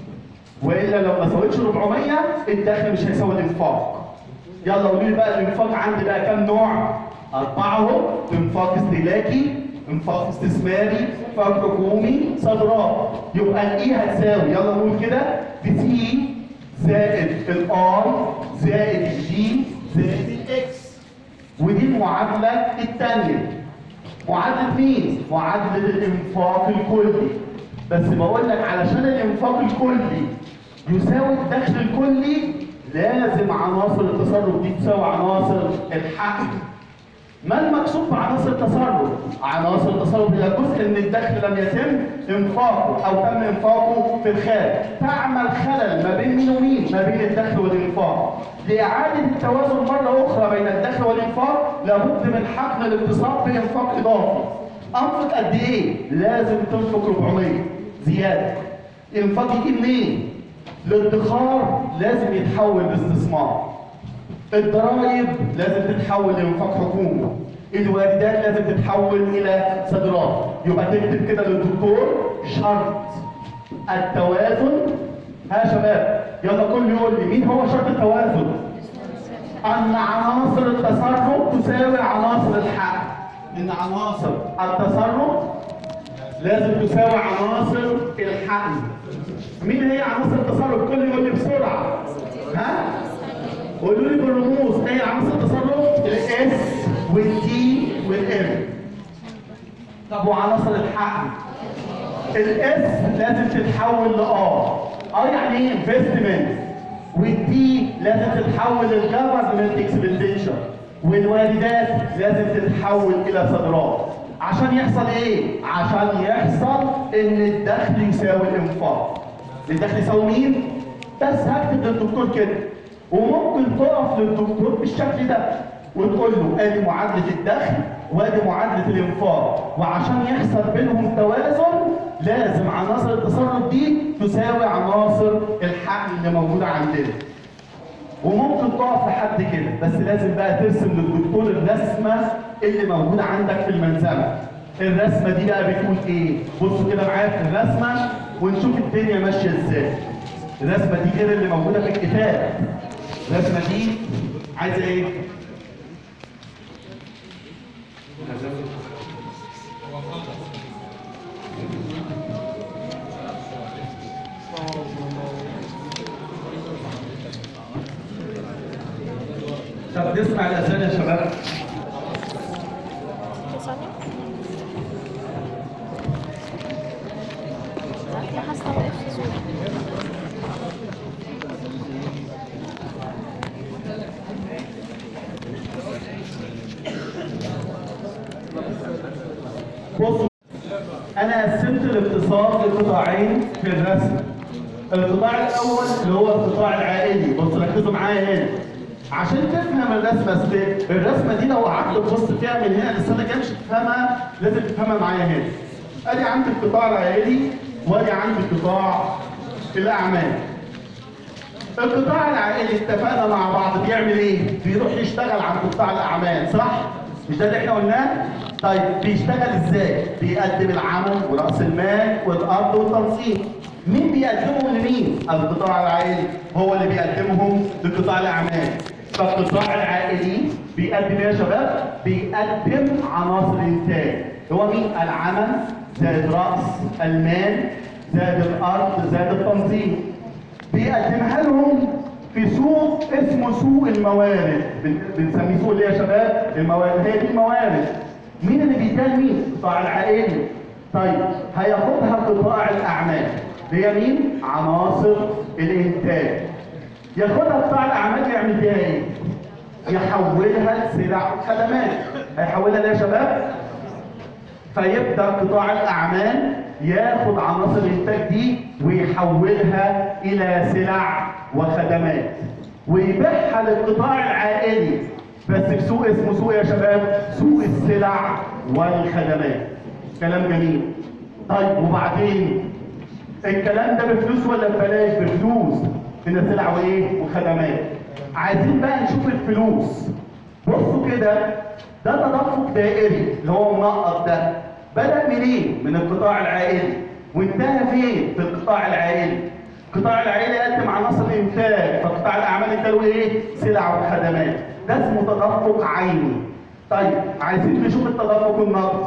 والا لو ما ساوتش 400 الدخل مش هيساوي الانفاق يلا قولوا لي بقى الانفاق عندي بقى كام نوع اربعه اهو انفاق استهلاكي انفاق استثماري انفاق حكومي صادرات يبقى الاي هتساوي يلا نقول كده بتي زائد الار زائد الجي زائد الاكس ودي المعادله الثانيه معادله مين معادله الانفاق الكلي بس بقول لك علشان الانفاق الكلي يساوي الدخل الكلي لازم عناصر التصرف دي تساوي عناصر الحقن ما المقصود بعناصر التصرف؟ عناصر التصرف هي جزء من الدخل لم يتم انفاقه او تم انفاقه في الخارج، تعمل خلل ما بين مين ومين؟ ما بين الدخل والانفاق. لاعاده التوازن مره اخرى بين الدخل والانفاق لابد من حقن الاقتصاد بانفاق اضافي. انفق قد ايه؟ لازم تنفق 400 زياده. الانفاق يجي منين؟ الادخار لازم يتحول لاستثمار. الضرائب لازم تتحول لانفاق حكومي الواردات لازم تتحول الى صادرات يبقى تكتب كده للدكتور شرط التوازن ها يا شباب يلا كل يقول لي مين هو شرط التوازن ان عناصر التصرف تساوي عناصر الحق ان عناصر التصرف لازم تساوي عناصر الحقن مين هي عناصر التصرف كل يقول لي بسرعه ها قولوا لي بالرموز ايه عناصر التصرف الاس والتي والام طب وعناصر الحقن الاس لازم تتحول لار اه يعني ايه انفستمنت والتي لازم تتحول للجفرمنت اكسبنديشر والواردات لازم تتحول الى صادرات عشان يحصل ايه عشان يحصل ان الدخل يساوي الانفاق الدخل يساوي مين بس هكتب للدكتور كده وممكن تقف للدكتور بالشكل ده وتقول له ادي معادله الدخل وادي معادله الانفاق وعشان يحصل بينهم توازن لازم عناصر التصرف دي تساوي عناصر الحقل اللي موجوده عندنا وممكن تقف لحد كده بس لازم بقى ترسم للدكتور الرسمه اللي موجوده عندك في الملزمه الرسمه دي بقى بتقول ايه بصوا كده معايا في الرسمه ونشوف الدنيا ماشيه ازاي الرسمه دي غير اللي موجوده في الكتاب الرسمه دي عايزه ايه طب نسمع الاذان يا شباب ثانية لا حاسة واقف في زور بصوا انا قسمت الاقتصاد لقطاعين في الرسم القطاع الاول اللي هو القطاع العائلي بصوا ركزوا معايا هنا عشان تفهم الرسمه أصل الرسمه دي لو قعدت تبص فيها من هنا للسنه الجايه مش هتفهمها لازم تفهمها معايا هنا ادي عندي القطاع العائلي وادي عندي قطاع الاعمال القطاع العائلي اتفقنا مع بعض بيعمل ايه؟ بيروح يشتغل عند قطاع الاعمال صح؟ مش ده اللي احنا قلناه؟ طيب بيشتغل ازاي؟ بيقدم العمل وراس المال والارض والتنظيم. مين بيقدمهم لمين؟ القطاع العائلي هو اللي بيقدمهم لقطاع الاعمال. فالقطاع العائلي بيقدم ايه يا شباب؟ بيقدم عناصر الانتاج. هو مين؟ العمل زائد راس المال زائد الارض زائد التنظيم. بيقدمها لهم في سوق اسمه سوق الموارد بن- بنسميه سوق اللي يا شباب الموارد هي دي الموارد مين اللي بيديها مين قطاع العائلي طيب هياخدها قطاع الاعمال هي مين عناصر الانتاج ياخدها قطاع الاعمال يعمل بيها ايه يحولها لسلع وخدمات هيحولها ليه يا شباب فيبدا قطاع الاعمال ياخد عناصر الانتاج دي ويحولها الى سلع وخدمات ويبيعها للقطاع العائلي بس في سوق اسمه سوق يا شباب سوق السلع والخدمات كلام جميل طيب وبعدين الكلام ده بفلوس ولا ببلاش بفلوس من سلع وايه وخدمات عايزين بقى نشوف الفلوس بصوا كده ده تدفق دائري اللي هو منقط ده بدأ منين؟ من القطاع العائلي وانتهى فين؟ في القطاع العائلي القطاع العائلي قدم عناصر الانتاج فقطاع الاعمال اداله ايه؟ سلع وخدمات ده اسمه تدفق عيني طيب عايزين نشوف التدفق النقدي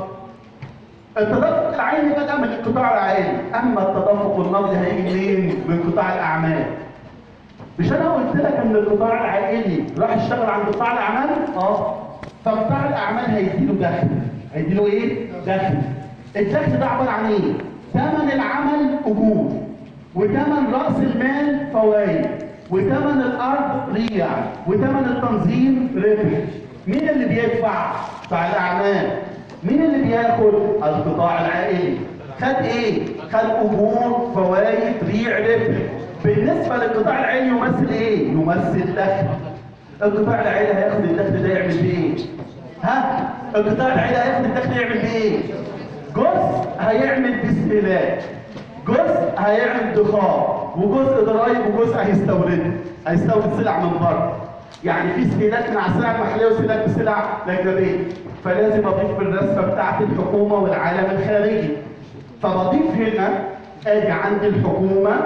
التدفق العيني بدأ من القطاع العائلي اما التدفق النقدي هيجي منين؟ من قطاع الاعمال مش انا قلت لك ان القطاع العائلي راح يشتغل عند قطاع الاعمال؟ اه فقطاع الاعمال هيديله دخل هيديله ايه؟ دخل الدخل ده عباره عن ايه؟ ثمن العمل اجور وثمن راس المال فوائد وثمن الارض ريع وثمن التنظيم ربح مين اللي بيدفع؟ قطاع الاعمال مين اللي بياخد؟ القطاع العائلي خد ايه؟ خد اجور فوائد ريع ربح بالنسبه للقطاع العائلي يمثل ايه؟ يمثل دخل القطاع العائلي هياخد الدخل ده يعمل بيه ايه؟ ها؟ القطاع العائلي هياخد الدخل يعمل بيه ايه؟ جزء هيعمل بيه استهلاك جزء هيعمل ادخار وجزء ضرايب وجزء هيستورد هيستورد سلع من بره يعني في استهلاك من على السلع المحليه واستهلاك بالسلع الاجنبيه فلازم اضيف في الرسمه بتاعت الحكومه والعالم الخارجي فبضيف هنا ادي عندي الحكومه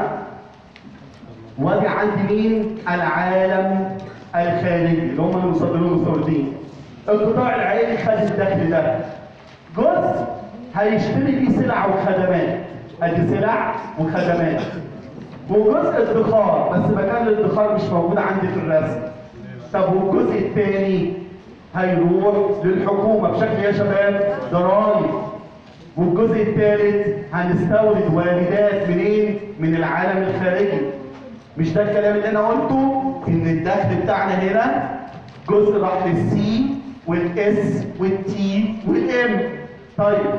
وادي عندي مين؟ العالم الخارجي اللي هم المصدرين والمستوردين. القطاع العائلي خد الدخل ده. جزء هيشتري بيه سلع وخدمات. ادي سلع وخدمات. وجزء ادخار بس مكان الادخار مش موجود عندي في الرسم. طب والجزء الثاني هيروح للحكومه بشكل يا شباب ضرائب. والجزء الثالث هنستورد واردات منين؟ من العالم الخارجي. مش ده الكلام اللي انا قلته ان الدخل بتاعنا هنا جزء راح للسي والاس والتي والام طيب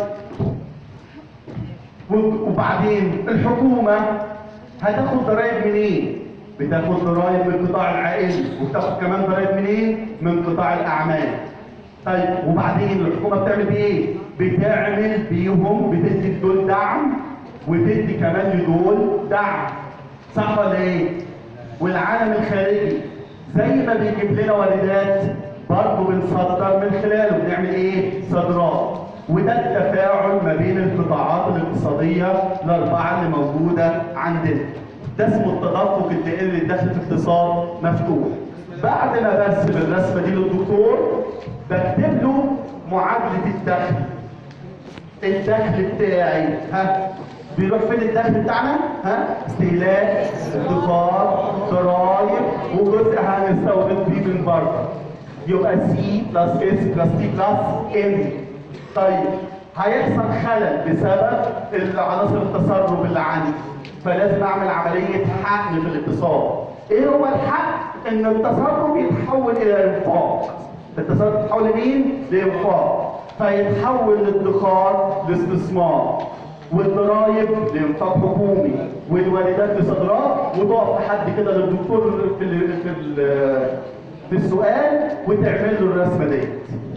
و- وبعدين الحكومة هتاخد ضرائب منين؟ بتاخد ضرائب من القطاع العائلي وبتاخد كمان ضرائب منين؟ من قطاع الأعمال. طيب وبعدين الحكومة بتعمل بيه ايه؟ بتعمل بيهم بتدي لدول دعم وتدي كمان لدول دعم. صح ولا ايه؟ والعالم الخارجي زي ما بيجيب لنا واردات برضه بنصدر من خلاله بنعمل ايه؟ صادرات وده التفاعل ما بين القطاعات الاقتصاديه الاربعه اللي موجوده عندنا. ده اسمه التدفق الدائري للدخل في اقتصاد مفتوح. بعد ما برسم الرسمه دي للدكتور بكتب له معادله الدخل. الدخل بتاعي ها بيروح فين الدخل بتاعنا؟ ها؟ استهلاك، ادخار، ضرايب وجزء هنستورد بيه من بره. يبقى سي بلس اس بلس تي بلس ام. طيب هيحصل خلل بسبب العناصر التسرب اللي عندي فلازم اعمل عمليه حقن في الاقتصاد. ايه هو الحقن؟ ان التسرب يتحول الى انفاق. التسرب يتحول لمين؟ لانفاق. فيتحول الادخار لاستثمار والضرائب لانفاق حكومي والواردات لصادرات وتقف لحد كده للدكتور في ال في ال في السؤال وتعمل له الرسمه ديت.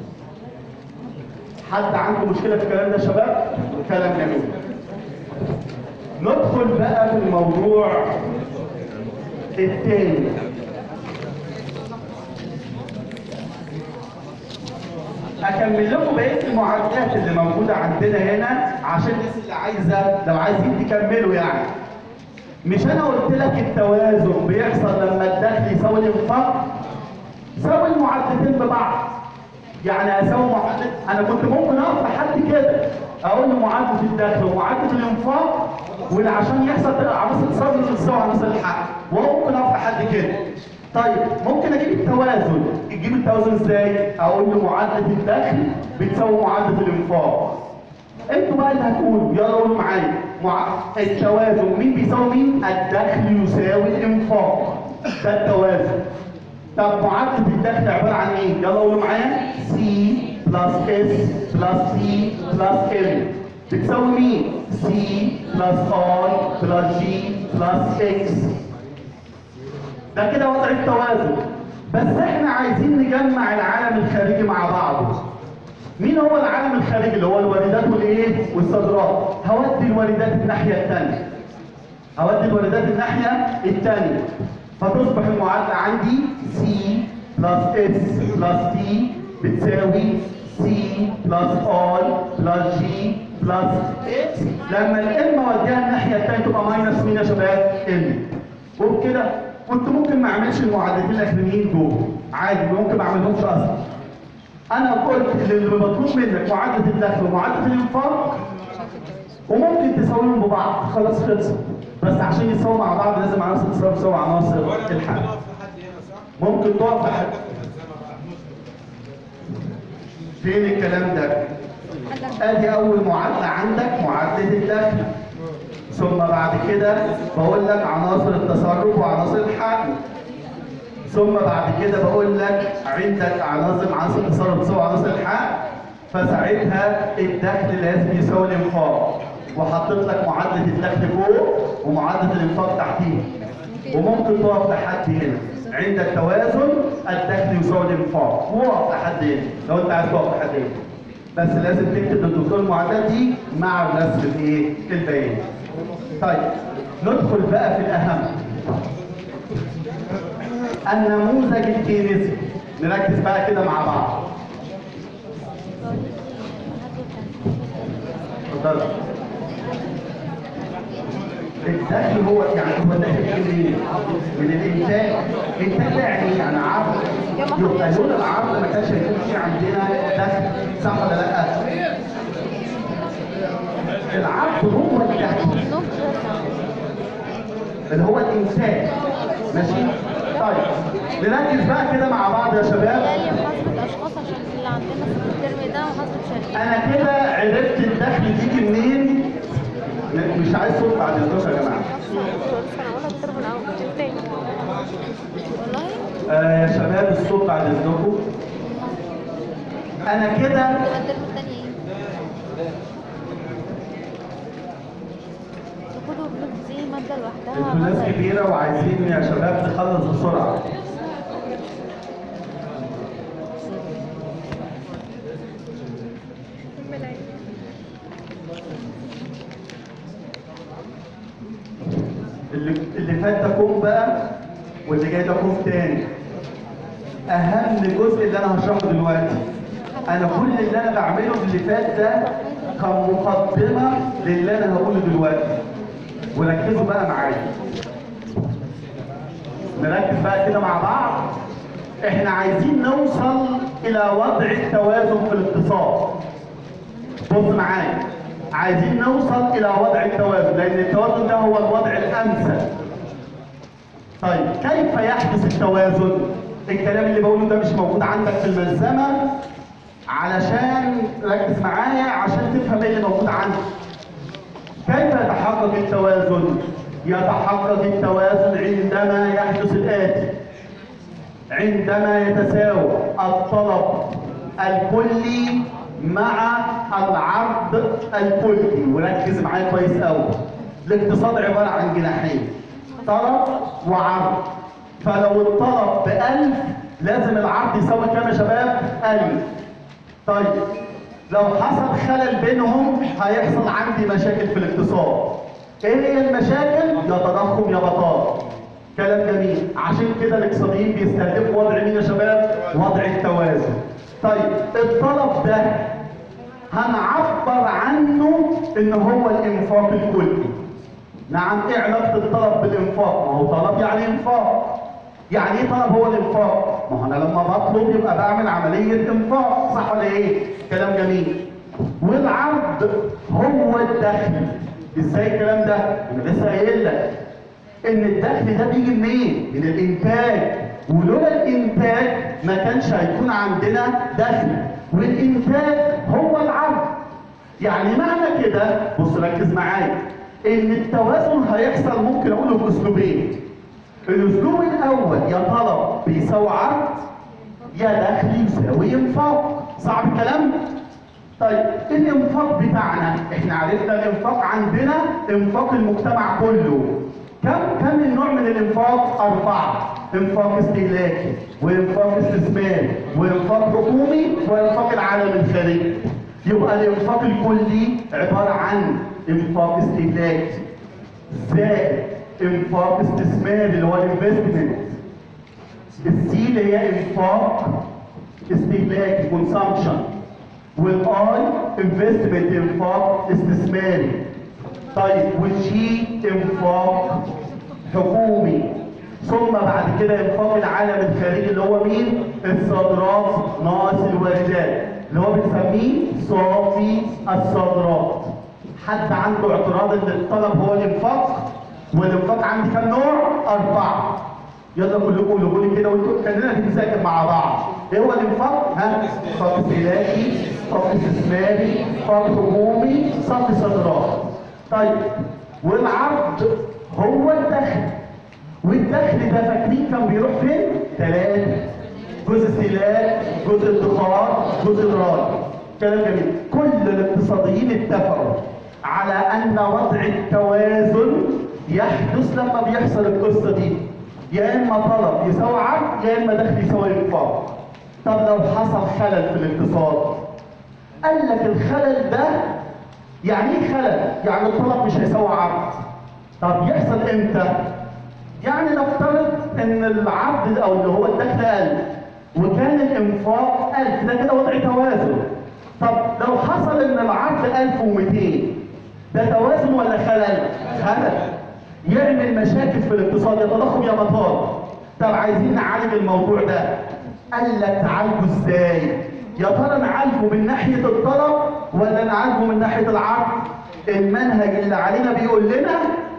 حد عنده مشكله في الكلام ده يا شباب؟ كلام جميل. ندخل بقى في الموضوع التاني اكمل لكم بقيه المعادلات اللي موجوده عندنا هنا عشان الناس اللي عايزه لو عايزين تكملوا يعني مش انا قلت لك التوازن بيحصل لما الدخل يساوي الانفاق ساوي المعادلتين ببعض يعني اساوي معادله انا كنت ممكن اقف لحد كده اقول له معادله الدخل ومعادله الانفاق وعشان يحصل عناصر التصرف لازم تساوي عناصر الحق وممكن اقف لحد كده طيب ممكن اجيب التوازن تجيب التوازن ازاي اقول له معادله الدخل بتساوي معادله الانفاق انتوا بقى اللي هتقولوا يلا قولوا معايا مع... التوازن مين بيساوي مين الدخل يساوي الانفاق ده التوازن طب معادله الدخل عباره عن ايه يلا قولوا معايا سي بلس اس بلس تي بلس ام بتساوي مين سي بلس اي بلس جي بلس اكس ده كده وضع التوازن بس احنا عايزين نجمع العالم الخارجي مع بعضه مين هو العالم الخارجي اللي هو الواردات والايه والصادرات هودي الواردات الناحيه الثانيه هودي الواردات الناحيه الثانيه فتصبح المعادله عندي سي بلس اس بلس تي بتساوي سي بلس اي بلس جي بلس اكس لما الام اوديها الناحيه الثانيه تبقى ماينس مين يا شباب؟ ام وبكده كنت ممكن ما اعملش المعادلتين الاخرانيين دول عادي ممكن ما اعملهمش اصلا انا قلت اللي مطلوب منك معادله الدخل ومعادله الانفاق وممكن تساويهم ببعض خلاص خلصوا بس عشان يساووا مع بعض لازم عناصر تساوي تساوي عناصر الحل ممكن تقف لحد فين الكلام ده ادي اول معادله عندك معادله الدخل ثم بعد كده بقول لك عناصر التصرف وعناصر الحقن ثم بعد كده بقول لك عندك عناصر عناصر التصرف تساوي عناصر الحقن فساعتها الدخل لازم يساوي الانفاق وحطيت لك معادله الدخل فوق ومعادله الانفاق تحتيها وممكن تقف لحد هنا عندك توازن الدخل يساوي الانفاق وقف لحد هنا لو انت عايز تقف لحد هنا بس لازم تكتب للدكتور المعادلات دي مع الرسم الايه البياني طيب ندخل بقى في الاهم النموذج الكينيزي نركز بقى كده مع بعض اتفضل الدخل هو يعني هو داخل منين؟ من الانتاج الانتاج ده يعني ايه؟ يعني عرض يبقى لولا العرض ما كانش هيكون في عندنا دخل صح ولا لا؟ العرض هو الدخل اللي هو الانتاج ماشي طيب نركز بقى كده مع بعض يا شباب لا لي محاسبة أشخاص عشان اللي عندنا في الترم ده محاسبة شركات انا كده عرفت الدخل بيجي منين م- مش عايز صوت بعد 12 يا جماعه أنا أقولها الترم الأول التاني والله آه يا شباب الصوت بعد اذنكم انا كده يبقى الترم التاني ايه؟ دخول وبلوك دي مادة لوحدها انتوا ناس مادة كبيره وعايزين يا شباب نخلص بسرعه اللي اللي فات ده كوم بقى واللي جاي ده كوم تاني اهم جزء اللي انا هشرحه دلوقتي انا كل اللي انا بعمله في اللي فات ده كان مقدمه للي انا هقوله دلوقتي وركزوا بقى معايا نركز بقى كده مع بعض احنا عايزين نوصل الى وضع التوازن في الاقتصاد بص معايا عايزين نوصل الى وضع التوازن لان التوازن ده هو الوضع الامثل طيب كيف يحدث التوازن الكلام اللي بقوله ده مش موجود عندك في الملزمه علشان ركز معايا عشان تفهم ايه اللي موجود عندك كيف يتحقق التوازن يتحقق التوازن عندما يحدث الاتي عندما يتساوى الطلب الكلي مع العرض الكلي وركز معايا كويس قوي الاقتصاد عباره عن جناحين طلب وعرض فلو الطلب بألف لازم العرض يساوي كام يا شباب؟ ألف طيب لو حصل خلل بينهم هيحصل عندي مشاكل في الاقتصاد ايه هي المشاكل؟ يا تضخم يا بطاله كلام جميل عشان كده الاقتصاديين بيستهدفوا وضع مين يا شباب؟ وضع التوازن طيب الطلب ده هنعبر عنه ان هو الانفاق الكلي نعم ايه علاقه الطلب بالانفاق؟ ما هو طلب يعني انفاق يعني ايه طلب هو الانفاق؟ ما هو انا لما بطلب يبقى بعمل عمليه انفاق صح ولا ايه؟ كلام جميل والعرض هو الدخل ازاي الكلام ده؟ انا لسه قايل لك ان الدخل ده بيجي منين؟ من الانتاج ولولا الانتاج ما كانش هيكون عندنا دخل والانتاج هو العرض يعني معنى كده بص ركز معايا ان التوازن هيحصل ممكن اقوله باسلوبين الاسلوب الاول يا طلب بيساوي عرض يا دخل يساوي انفاق صعب الكلام طيب الانفاق بتاعنا احنا عرفنا الانفاق عندنا انفاق المجتمع كله كم كم النوع من الانفاق اربعه انفاق استهلاكي وانفاق استثماري وانفاق حكومي وانفاق العالم الخارجي يبقى الانفاق الكلي عباره عن انفاق استهلاكي زائد انفاق استثماري اللي هو الانفستمنت السي اللي هي انفاق استهلاكي كونسامشن والاي انفستمنت انفاق استثماري طيب والجي انفاق حكومي ثم بعد كده انفاق العالم الخارجي اللي هو مين؟ الصادرات ناقص الواردات اللي هو بنسميه صافي الصادرات حد عنده اعتراض ان الطلب هو الانفاق والانفاق عندي كام نوع؟ اربعه يلا كلكم قولوا لي كده وانتوا خلينا نذاكر مع بعض ايه هو الانفاق؟ ها؟ صف استهلاكي، صف استثماري، صف حكومي، صف صادرات. طيب والعرض هو الدخل والدخل ده فاكرين كان بيروح فين؟ ثلاثة جزء استهلاك، جزء ادخار، جزء ايراد. كلام جميل. كل الاقتصاديين اتفقوا على ان وضع التوازن يحدث لما بيحصل القصه دي. يا اما طلب يساوي عرض يا اما دخل يساوي انفاق. طب لو حصل خلل في الاقتصاد قال لك الخلل ده يعني ايه خلل؟ يعني الطلب مش هيساوي عرض. طب يحصل امتى؟ يعني نفترض ان العرض او اللي هو الدخل 1000 وكان الانفاق 1000 ده كده وضع توازن. طب لو حصل ان العرض 1200 ده توازن ولا خلل؟ خلل. يعمل مشاكل في الاقتصاد يا تضخم يا مطار. طب عايزين نعالج الموضوع ده. قال لك تعالجه ازاي؟ يا ترى نعالجه من ناحيه الطلب ولا نعالجه من ناحيه العرض؟ المنهج اللي علينا بيقول لنا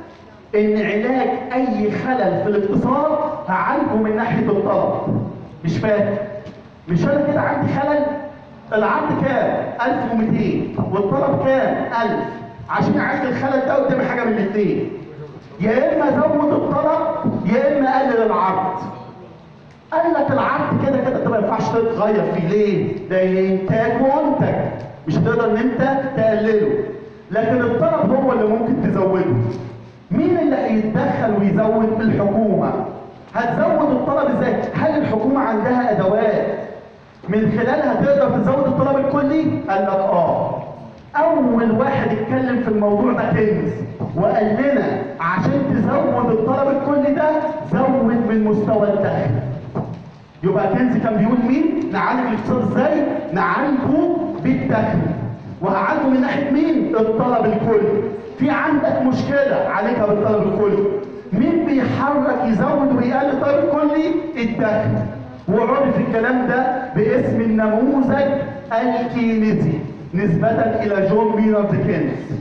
ان علاج اي خلل في الاقتصاد هعالجه من ناحيه الطلب. مش فاهم؟ مش انا كده عندي خلل؟ العرض كام؟ 1200 والطلب كام؟ 1000 عشان اعالج الخلل ده قدامي حاجه من الاثنين. يا اما ازود الطلب يا اما اقلل العرض. قال لك العرض كده كده انت ما ينفعش تتغير فيه ليه؟ لان انتاج منتج مش هتقدر ان انت تقلله لكن الطلب هو اللي ممكن تزوده مين اللي هيتدخل ويزود الحكومه؟ هتزود الطلب ازاي؟ هل الحكومه عندها ادوات من خلالها تقدر تزود الطلب الكلي؟ قال لك اه اول واحد اتكلم في الموضوع ده كنز وقال لنا عشان تزود الطلب الكلي ده زود من مستوى الدخل يبقى كنز كان بيقول مين نعالج الاقتصاد ازاي نعالجه بالدخل وهعالجه من ناحيه مين الطلب الكلي في عندك مشكله عالجها بالطلب الكلي مين بيحرك يزود ويقلل الطلب الكلي الدخل وعرف الكلام ده باسم النموذج الكينيزي نسبة إلى جون مينارد كينز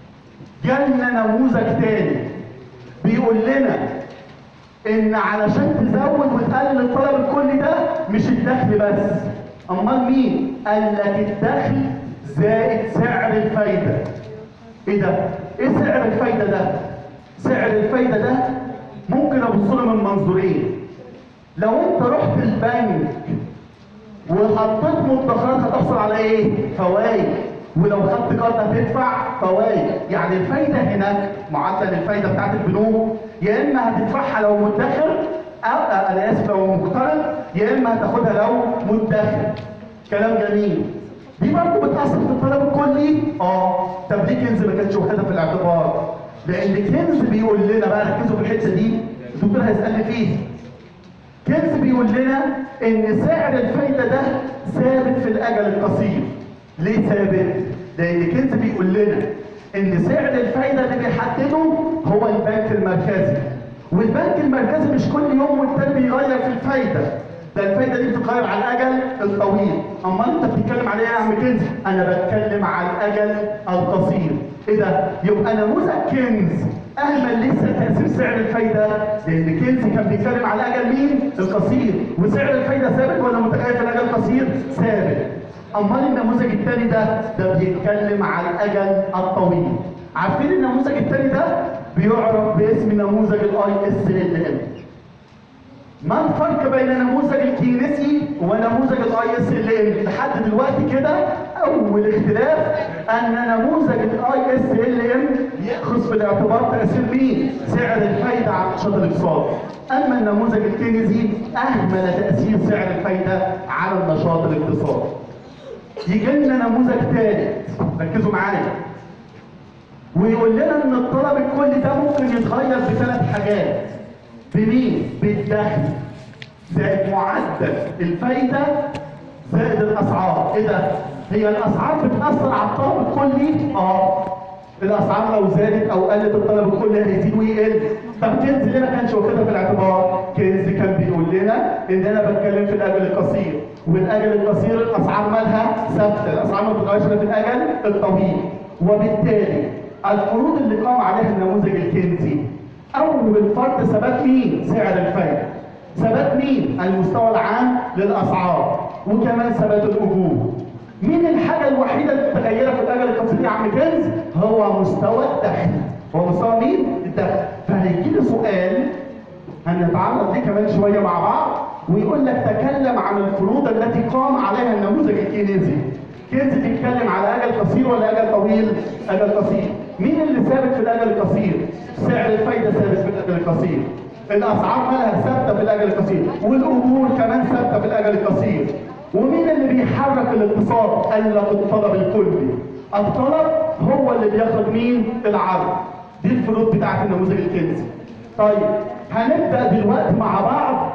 جالنا نموذج تاني بيقول لنا ان علشان تزود وتقلل الطلب الكلي ده مش الدخل بس امال مين قال لك الدخل زائد سعر الفايده ايه ده ايه سعر الفايده ده سعر الفايده ده ممكن ابص له من منظورين لو انت رحت البنك وحطيت مدخرات هتحصل على ايه فوائد ولو خدت قرض هتدفع فوائد يعني الفايده هنا معدل الفايده بتاعت البنوك يا اما هتدفعها لو مدخر او آه، انا اسف لو مقترض يا اما هتاخدها لو مدخر كلام جميل دي برضه بتاثر في الطلب الكلي اه طب ليه كنز ما كانش واخدها في الاعتبار لان كنز بيقول لنا بقى ركزوا في الحته دي الدكتور هيسالني فيها كنز بيقول لنا ان سعر الفايده ده ثابت في الاجل القصير ليه ثابت لان كنز بيقول لنا ان سعر الفايده اللي بيحدده هو البنك المركزي والبنك المركزي مش كل يوم والتاني بيغير في الفايده ده الفايده دي بتتغير على الاجل الطويل امال انت بتتكلم على ايه يا عم كنز انا بتكلم على الاجل القصير ايه ده يبقى نموذج كنز اهمل لسه تاثير سعر الفايده لان كنز كان بيتكلم على الاجل مين القصير وسعر الفايده ثابت ولا متغير في الاجل القصير ثابت امال النموذج الثاني ده ده بيتكلم على الاجل الطويل عارفين النموذج الثاني ده بيعرف باسم نموذج الاي اس ال ام ما الفرق بين نموذج الكينيسي ونموذج الاي اس ال ام لحد دلوقتي كده اول اختلاف ان نموذج الاي اس ال ام ياخذ في الاعتبار تاثير مين سعر الفايده على النشاط الاقتصادي اما النموذج الكينيسي اهمل تاثير سعر الفايده على النشاط الاقتصادي يجي لنا نموذج ثالث ركزوا معايا ويقول لنا ان الطلب الكلي ده ممكن يتغير بثلاث حاجات بمين؟ بالدخل زائد معدل الفايده زائد الاسعار ايه ده؟ هي الاسعار بتاثر على الطلب الكلي؟ اه الاسعار لو زادت او قلت الطلب الكلي هيزيد ويقل طب كنز ليه ما كانش واخدها في الاعتبار؟ كنز كان بيقول لنا ان انا بتكلم في الاجل القصير والاجل القصير الاسعار مالها ثابته الاسعار ما بتتغيرش إلا في الاجل الطويل وبالتالي الفروض اللي قام عليها النموذج الكنزي اول فرد ثبات مين سعر الفايده ثبات مين المستوى العام للاسعار وكمان ثبات الاجور مين الحاجه الوحيده اللي متغيره في الاجل القصير يا عم كنز هو مستوى الدخل هو مستوى مين الدخل فهيجي لي سؤال هنتعرض ليه كمان شويه مع بعض ويقول لك تكلم عن الفروض التي قام عليها النموذج الكينيزي كينز بيتكلم على اجل قصير ولا اجل طويل اجل قصير مين اللي ثابت في الاجل القصير سعر الفايده ثابت في الاجل القصير الاسعار مالها ثابته في الاجل القصير والاجور كمان ثابته في الاجل القصير ومين اللي بيحرك الاقتصاد قال لك الطلب الكلي الطلب هو اللي بيخرج مين العرض دي الفروض بتاعت النموذج الكنزي طيب هنبدا دلوقتي مع بعض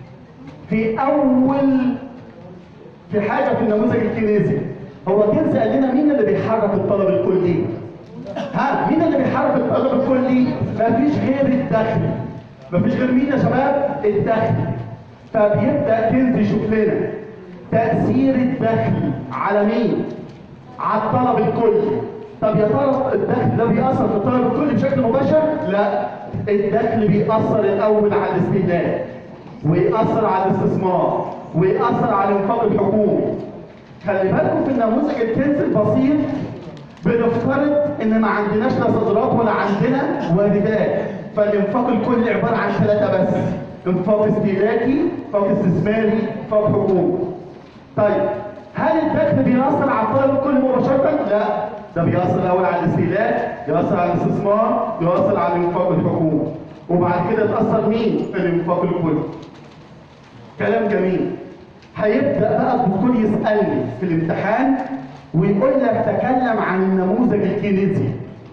في اول في حاجه في النموذج الكنيسي هو كنز قال لنا مين اللي بيحرك الطلب الكلي ها مين اللي بيحرك الطلب الكلي مفيش غير الدخل مفيش غير مين يا شباب الدخل فبيبدا كنز يشوف لنا تاثير الدخل على مين على الطلب الكلي طب يا ترى الدخل ده بيأثر في الطلب الكلي بشكل مباشر؟ لا الدخل بيأثر الأول على الاستهلاك ويأثر على الاستثمار ويأثر على الانفاق الحكومي خلي بالكم في النموذج الكنز البسيط بنفترض ان ما عندناش لا صادرات ولا عندنا واردات فالانفاق الكلي عباره عن ثلاثه بس انفاق استهلاكي انفاق استثماري انفاق حكومي طيب هل الدخل بيأثر على الطلب الكلي مباشرة؟ لا ده بيأثر الأول على الاستهلاك يأثر على الاستثمار يأثر على الانفاق الحكومي وبعد كده تأثر مين في الانفاق الكلي كلام جميل هيبدأ بقى الدكتور يسألني في الامتحان ويقول لك تكلم عن النموذج الكينيزي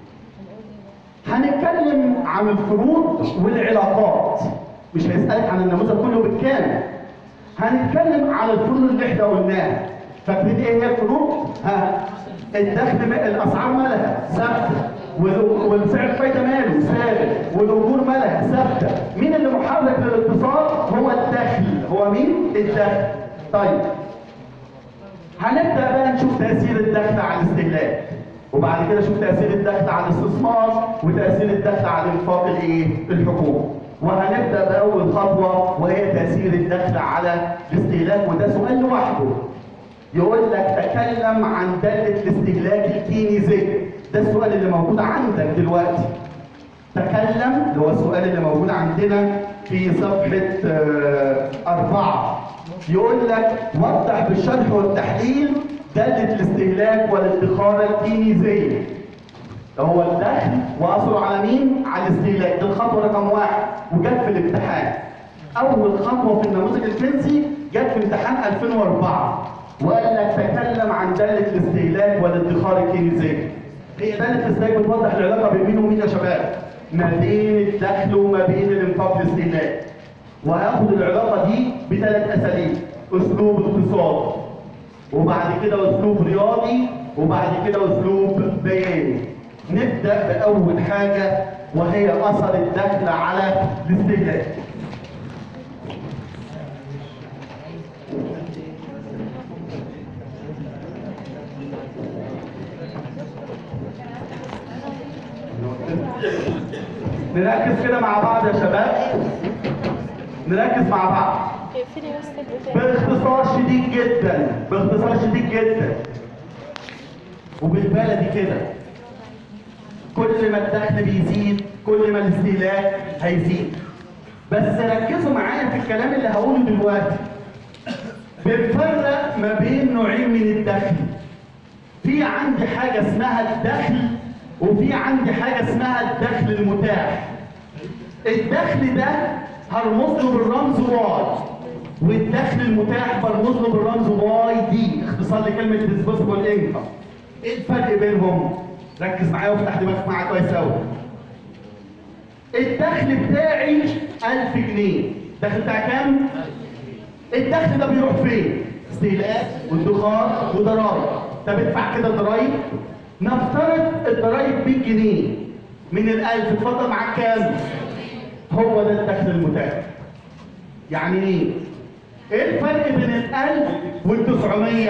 هنتكلم عن الفروض والعلاقات مش هيسألك عن النموذج كله بالكامل هنتكلم عن الفروض اللي احنا قلناها فاكرين ايه هي الفروض؟ ها الدخل ما- الاسعار مالها ثابته وال- والسعر الفايده ماله ثابت والاجور مالها ثابته مين اللي محرك للاقتصاد؟ هو الدخل هو مين؟ الدخل طيب هنبدا بقى نشوف تاثير الدخل على الاستهلاك وبعد كده نشوف تاثير الدخل على الاستثمار وتاثير الدخل على الانفاق الايه الحكومي وهنبدا باول خطوه وهي تاثير الدخل على الاستهلاك وده سؤال لوحده يقول لك تكلم عن داله الاستهلاك الكينيزي ده السؤال اللي موجود عندك دلوقتي تكلم اللي هو السؤال اللي موجود عندنا في صفحة آه، أربعة يقول لك وضح بالشرح والتحليل دالة الاستهلاك والادخار الكينيزية هو الدخل وأثره على مين؟ على الاستهلاك دي الخطوة رقم واحد وجت في الامتحان أول خطوة في النموذج الفرنسي جت في امتحان 2004 وقال لك تكلم عن دالة الاستهلاك والادخار الكينيزية هي دالة الاستهلاك بتوضح العلاقة بين مين ومين يا شباب؟ ما بين الدخل وما بين الانفاق والاستهلاك وهاخد العلاقة دي بثلاث أساليب أسلوب اقتصادي وبعد كده أسلوب رياضي وبعد كده أسلوب بياني نبدأ بأول حاجة وهي أثر الدخل على الاستهلاك نركز كده مع بعض يا شباب نركز مع بعض اقفلي بس البتاع باختصار شديد جدا باختصار شديد جدا وبالبلدي كده كل ما الدخل بيزيد كل ما الاستهلاك هيزيد بس ركزوا معايا في الكلام اللي هقوله دلوقتي بنفرق ما بين نوعين من الدخل في عندي حاجة اسمها الدخل وفي عندي حاجة اسمها الدخل المتاح الدخل ده هرمز له بالرمز واي والدخل المتاح برمز له بالرمز واي دي اختصار لكلمة disposable income ايه الفرق بينهم؟ ركز معايا وافتح دماغك معايا كويس قوي الدخل بتاعي 1000 جنيه الدخل بتاعي كام؟ الدخل ده بيروح فين؟ استهلاك وادخار وضرائب طب ادفع كده الضرايب نفترض الضرايب 100 جنيه من ال 1000 اتفضل معاك كام؟ هو ده الدخل المتاح يعني ايه؟ ايه الفرق بين ال 1000 وال 900؟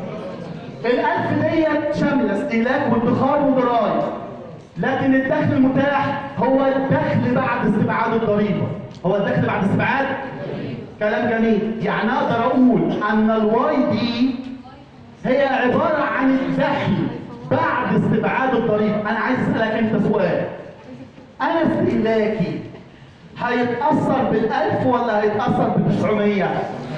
ال 1000 ديت شامله استهلاك وادخار وضرايب لكن الدخل المتاح هو الدخل بعد استبعاد الضريبه هو الدخل بعد استبعاد كلام جميل يعني اقدر اقول ان الواي دي هي عباره عن الدخل بعد استبعاد الضريبه انا عايز اسالك انت سؤال انا استهلاكي هيتاثر بالالف ولا هيتاثر بالتسعمية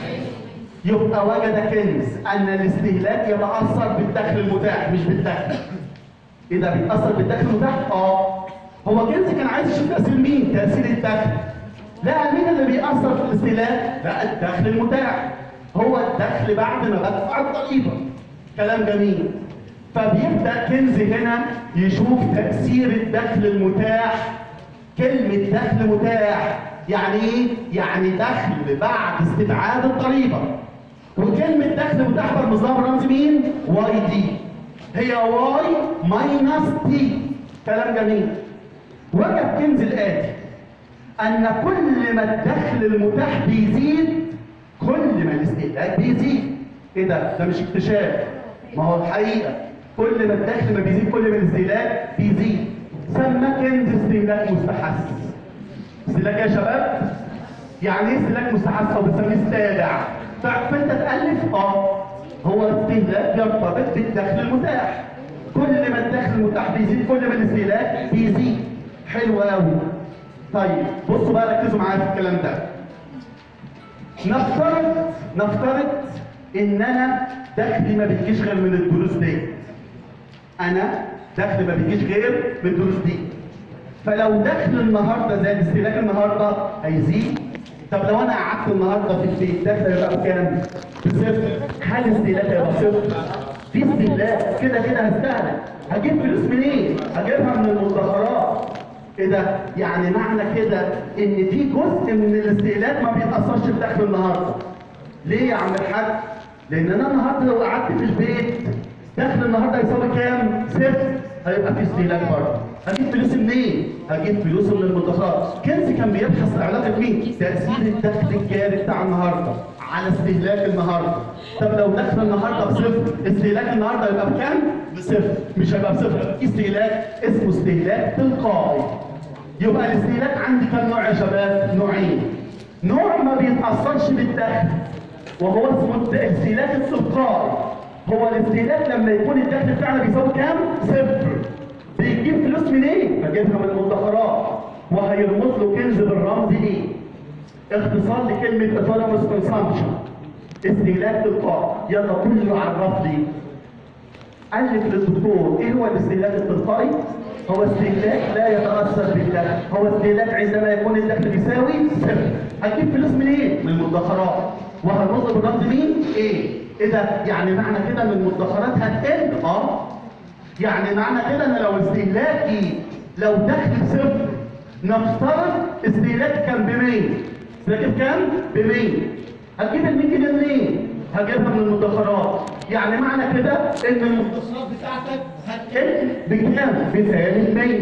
يبقى وجد كنز ان الاستهلاك يتاثر بالدخل المتاح مش بالدخل ايه ده بيتاثر بالدخل المتاح اه هو كنز كان عايز يشوف تاثير مين تاثير الدخل لا مين اللي بيأثر في الاستهلاك؟ لا الدخل المتاح هو الدخل بعد ما بدفع الضريبة كلام جميل فبيبدأ كنز هنا يشوف تأثير الدخل المتاح كلمة دخل متاح يعني ايه؟ يعني دخل بعد استبعاد الضريبة وكلمة دخل متاح برمز لها برمز مين؟ واي دي هي واي ماينس تي كلام جميل وجد كنز الآتي أن كل ما الدخل المتاح بيزيد كل ما الاستهلاك بيزيد إيه ده؟ ده مش اكتشاف ما هو الحقيقة كل ما الدخل ما بيزيد كل ما الاستهلاك بيزيد سمى كنز استهلاك مستحث استهلاك يا شباب؟ يعني ايه استهلاك مستحث او بنسميه استادع؟ تعرف انت تألف؟ اه هو استهلاك يرتبط بالدخل المتاح كل ما الدخل المتاح بيزيد كل ما الاستهلاك بيزيد حلو قوي طيب بصوا بقى ركزوا معايا في الكلام ده نفترض نفترض ان انا دخلي ما بيجيش غير من الدروس دي انا دخلي ما بيجيش غير من الدروس دي فلو دخل النهارده زاد استهلاك النهارده هيزيد طب لو انا قعدت النهارده في البيت دخل هيبقى بكام؟ بصفر هل استهلاك هيبقى صفر؟ في استهلاك كده كده هستهلك هجيب فلوس منين؟ هجيبها من المدخرات ايه ده؟ يعني معنى كده ان في جزء من الاستهلاك ما بيتاثرش بدخل النهارده ليه يا عم الحاج؟ لان انا النهارده لو قعدت في البيت دخل النهارده يساوي كام؟ صفر هيبقى في استهلاك برضه هجيب فلوس منين؟ هجيب فلوس من المدخرات كنزي كان بيبحث عن علاقه مين؟ تاثير الدخل الجاري بتاع النهارده على استهلاك النهارده طب لو دخل النهارده بصفر استهلاك النهارده يبقى بكام؟ بصفر مش هيبقى بصفر في استهلاك اسمه استهلاك تلقائي يبقى الاستهلاك عندي كام نوع يا شباب؟ نوعين نوع ما بيتاثرش بالدخل وهو اسمه الاستهلاك التلقائي هو الاستهلاك لما يكون الدخل بتاعنا بيساوي كام؟ صفر بيجيب فلوس منين؟ بجيبها من المدخرات وهيرمز له كنز بالرمز ايه؟ اختصار لكلمة autonomous consumption استهلاك تلقائي يلا كله عرف لي ألف للدكتور ايه هو الاستهلاك التلقائي؟ هو استهلاك لا يتأثر بالدخل هو استهلاك عندما يكون الدخل بيساوي صفر هتجيب فلوس منين؟ من المدخرات وهنرز بالرمز مين؟ ايه؟ ايه ده؟ يعني معنى كده ان المدخرات هتقل؟ اه يعني معنى كده ان لو استهلاكي لو دخل صفر نفترض استهلاكي كان ب 100 استهلاكي بكام؟ ب 100 هتجيب ال 100 جنيه منين؟ هجيبها من المدخرات يعني معنى كده ان المدخرات بتاعتك هتقل بكام؟ بسالب 100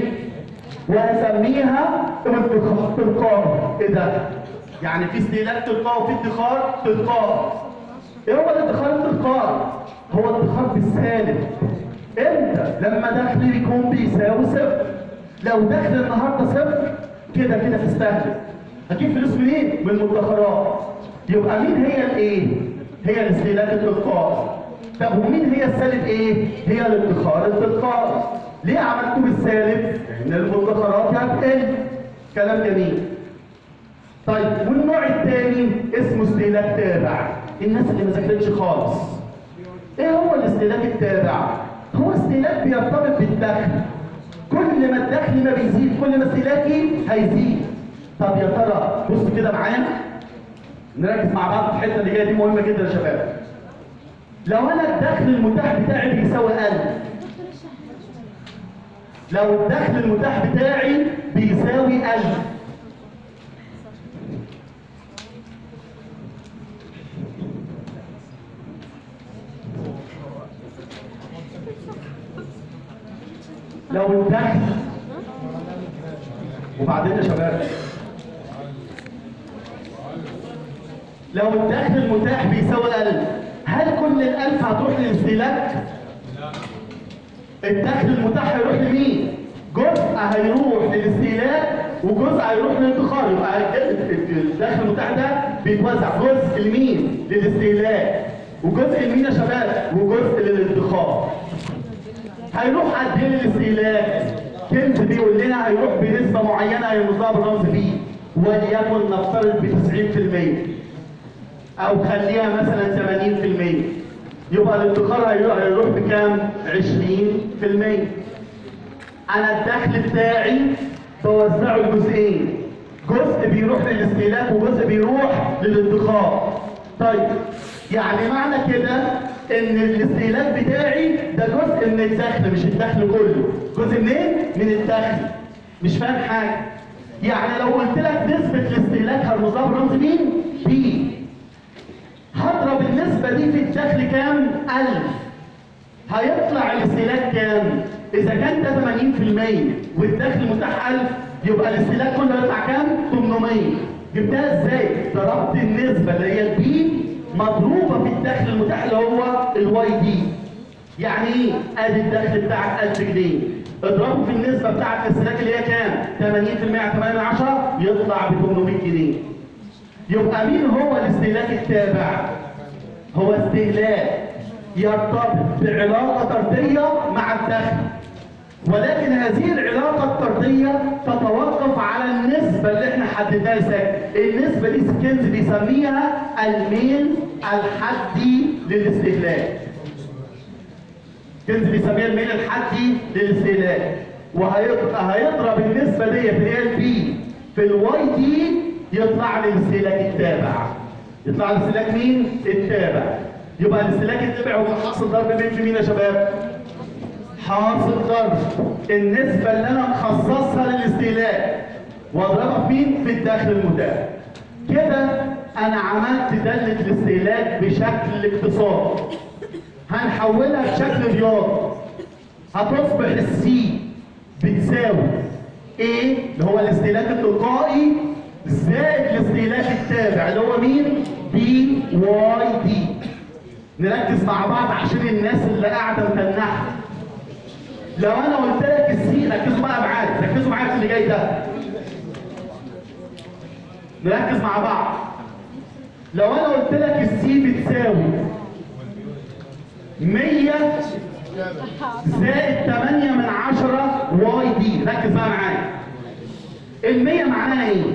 وهسميها ادخار تلقائي ايه ده؟ يعني في استهلاك تلقائي وفي ادخار تلقائي ايه هو الادخار التلقائي؟ هو ادخار بالسالب امتى؟ لما دخلي بيكون بيساوي صفر لو دخل النهارده صفر كده كده تستهلك هجيب فلوس منين؟ من المدخرات يبقى مين هي الايه؟ هي الاستهلاك التلقائي طب ومين هي السالب ايه؟ هي الادخار التلقائي ليه عملته بالسالب؟ لان المدخرات هتقل كلام جميل طيب والنوع الثاني اسمه استهلاك تابع الناس اللي ما ذاكرتش خالص ايه هو الاستهلاك التابع هو استهلاك بيرتبط بالدخل كل ما الدخل ما بيزيد كل ما استهلاكي هيزيد طب يا ترى بص كده معايا نركز مع بعض في الحته اللي جايه دي مهمه جدا يا شباب لو انا الدخل المتاح بتاعي بيساوي 1000 لو الدخل المتاح بتاعي بيساوي 1000 لو الدخل وبعدين يا شباب لو الدخل المتاح بيساوي 1000 هل كل ال1000 هتروح للاستهلاك؟ الدخل المتاح هيروح لمين؟ جزء هيروح للاستهلاك وجزء هيروح للادخار يبقى الدخل المتاح ده بيتوزع جزء لمين؟ للاستهلاك وجزء لمين يا شباب؟ وجزء للادخار هيروح قد ايه للاستهلاك؟ كنز بيقول لنا هيروح بنسبة معينة هيرمزها بالرمز بي وليكن نفترض ب 90% أو خليها مثلا 80% يبقى الادخار هيروح هيروح بكام؟ 20% أنا الدخل بتاعي بوزعه لجزئين جزء بيروح للاستهلاك وجزء بيروح للادخار طيب يعني معنى كده ان الاستهلاك بتاعي ده جزء من الدخل مش الدخل كله جزء منين من الدخل مش فاهم حاجه يعني لو قلت لك نسبه الاستهلاك هرمزها برمز مين بي هضرب النسبه دي في الدخل كام 1000 هيطلع الاستهلاك كام اذا كان ده 80% والدخل متاح 1000 يبقى الاستهلاك كله هيطلع كام 800 جبتها ازاي ضربت النسبه اللي هي البي مضروبه في الدخل المتاح اللي هو الواي دي يعني ايه ادي الدخل بتاعك 1000 جنيه اضربه في النسبه بتاعت الاستهلاك اللي هي كام 80% على 8 10 يطلع ب 800 جنيه يبقى مين هو الاستهلاك التابع هو استهلاك يرتبط بعلاقه طرديه مع الدخل ولكن هذه العلاقه الطرديه تتوقف على النسبه اللي احنا حددناها ازاي النسبه دي كنز بيسميها الميل الحدي للاستهلاك كنز بيسميها الميل الحدي للاستهلاك وهيبقى هيضرب النسبه ديت اللي هي البي في الواي دي يطلع لي الاستهلاك التابع يطلع لي الاستهلاك مين؟ التابع يبقى الاستهلاك التابع هو حاصل ضرب مين في مين يا شباب؟ حاصل ضرب النسبة اللي أنا مخصصها للاستهلاك وأضربها في مين؟ في الدخل المتاح. كده أنا عملت دالة الاستهلاك بشكل اقتصادي. هنحولها بشكل رياضي. هتصبح السي بتساوي ايه اللي هو الاستهلاك التلقائي زائد الاستهلاك التابع اللي هو مين؟ بي واي دي. نركز مع بعض عشان الناس اللي قاعده متنحه. لو انا قلت لك السي ركزوا بقى معايا ركزوا معايا في اللي جاي ده نركز مع بعض لو انا قلت لك السي بتساوي 100 زائد 8 من 10 واي دي ركز بقى معايا ال 100 معناها ايه؟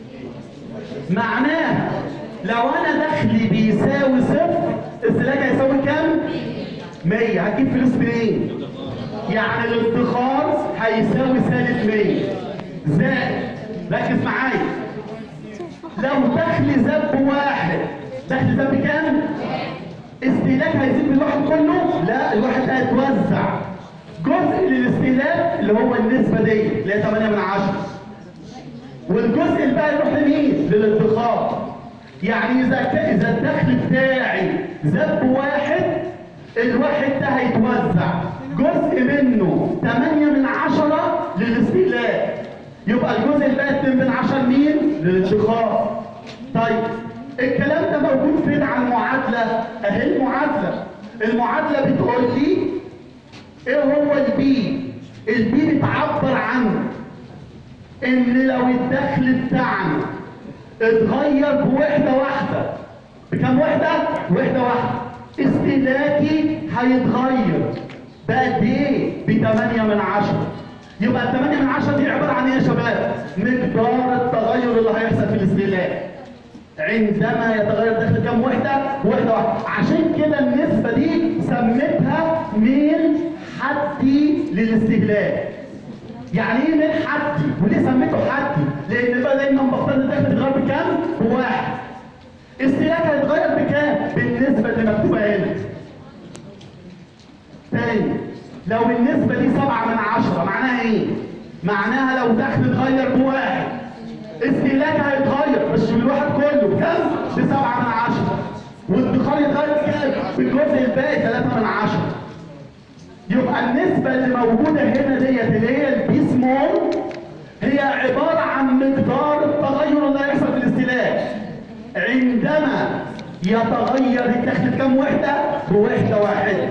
معناها لو انا دخلي بيساوي صفر استهلاك هيساوي كام؟ 100 هتجيب فلوس منين؟ يعني الادخار هيساوي سالب 100 زائد ركز معايا لو دخل زب واحد دخل زب كام؟ استهلاك هيزيد بالواحد كله؟ لا الواحد هيتوزع جزء للاستهلاك اللي هو النسبة دي اللي هي 8 من 10 والجزء الباقي يروح لمين؟ للادخار يعني إذا كان إذا الدخل بتاعي زب واحد الواحد ده هيتوزع جزء منه 8 من 10 للاستهلاك يبقى الجزء الباقي 2 من 10 مين؟ للادخار طيب الكلام ده موجود فين على المعادلة؟ اهي المعادلة المعادلة بتقول لي ايه هو البي؟ البي بتعبر عن ان لو الدخل بتاعنا اتغير بوحدة واحدة بكم وحدة؟ وحدة واحدة استهلاكي هيتغير بقد ايه؟ ب 8 من 10 يبقى ال 8 من 10 دي عبارة عن ايه يا شباب؟ مقدار التغير اللي هيحصل في الاستهلاك عندما يتغير داخل كم وحدة؟ وحدة واحدة عشان كده النسبة دي سميتها ميل حدي للاستهلاك يعني ايه ميل حدي؟ وليه سميته حدي؟ لأن بقى دايما بفترض الدخل بيتغير بكام؟ بواحد استهلاك هيتغير بكام؟ بالنسبة اللي مكتوبة هنا تاني لو النسبة دي سبعة من عشرة معناها ايه؟ معناها لو دخل اتغير بواحد استهلاك هيتغير مش بالواحد كله بكام؟ بسبعة من عشرة والادخار يتغير بكام؟ بالجزء الباقي ثلاثة من عشرة يبقى النسبة اللي موجودة هنا ديت اللي هي البي سمول هي عبارة عن مقدار التغير اللي هيحصل في الاستهلاك عندما يتغير الدخل بكام وحدة؟ بوحدة واحدة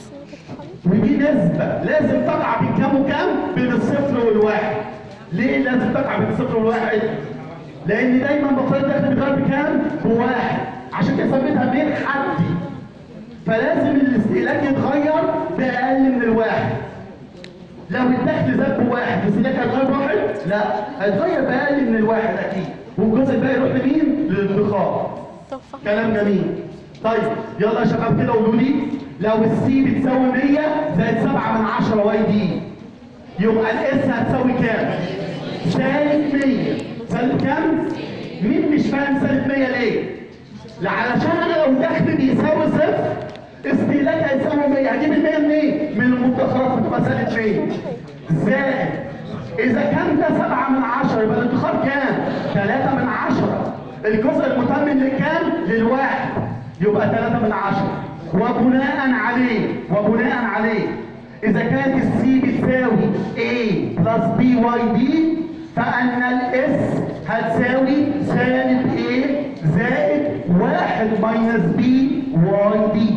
ودي نسبة لازم تقع بين كام وكام؟ بين الصفر والواحد. ليه لازم تقع بين الصفر والواحد؟ لأن دايما بفترض الدخل بيتغير بكام؟ بواحد. عشان كده سميتها ميل حدي. فلازم الاستهلاك يتغير بأقل من الواحد. لو الدخل زاد بواحد الاستهلاك هيتغير بواحد؟ لا هيتغير بأقل من الواحد أكيد. والجزء الباقي يروح لمين؟ للادخار. كلام جميل طيب يلا يا شباب كده قولوا لي لو السي بتساوي 100 زائد 7 من 10 واي دي يبقى الاس هتساوي كام؟ سالب 100 سالب كام؟ مين مش فاهم سالب 100 ليه؟ لا علشان انا لو دخل بيساوي صفر استهلاك هيساوي 100 هجيب ال 100 منين؟ من المدخرات فتبقى سالب 100 زائد اذا كان ده 7 من 10 يبقى الادخار كام؟ 3 من 10 الجزء المتمم لكام؟ للواحد يبقى 3 من 10 وبناء عليه وبناء عليه اذا كانت السي بتساوي A بلس بي واي دي فان الاس هتساوي سالب A زائد 1 ماينس بي واي دي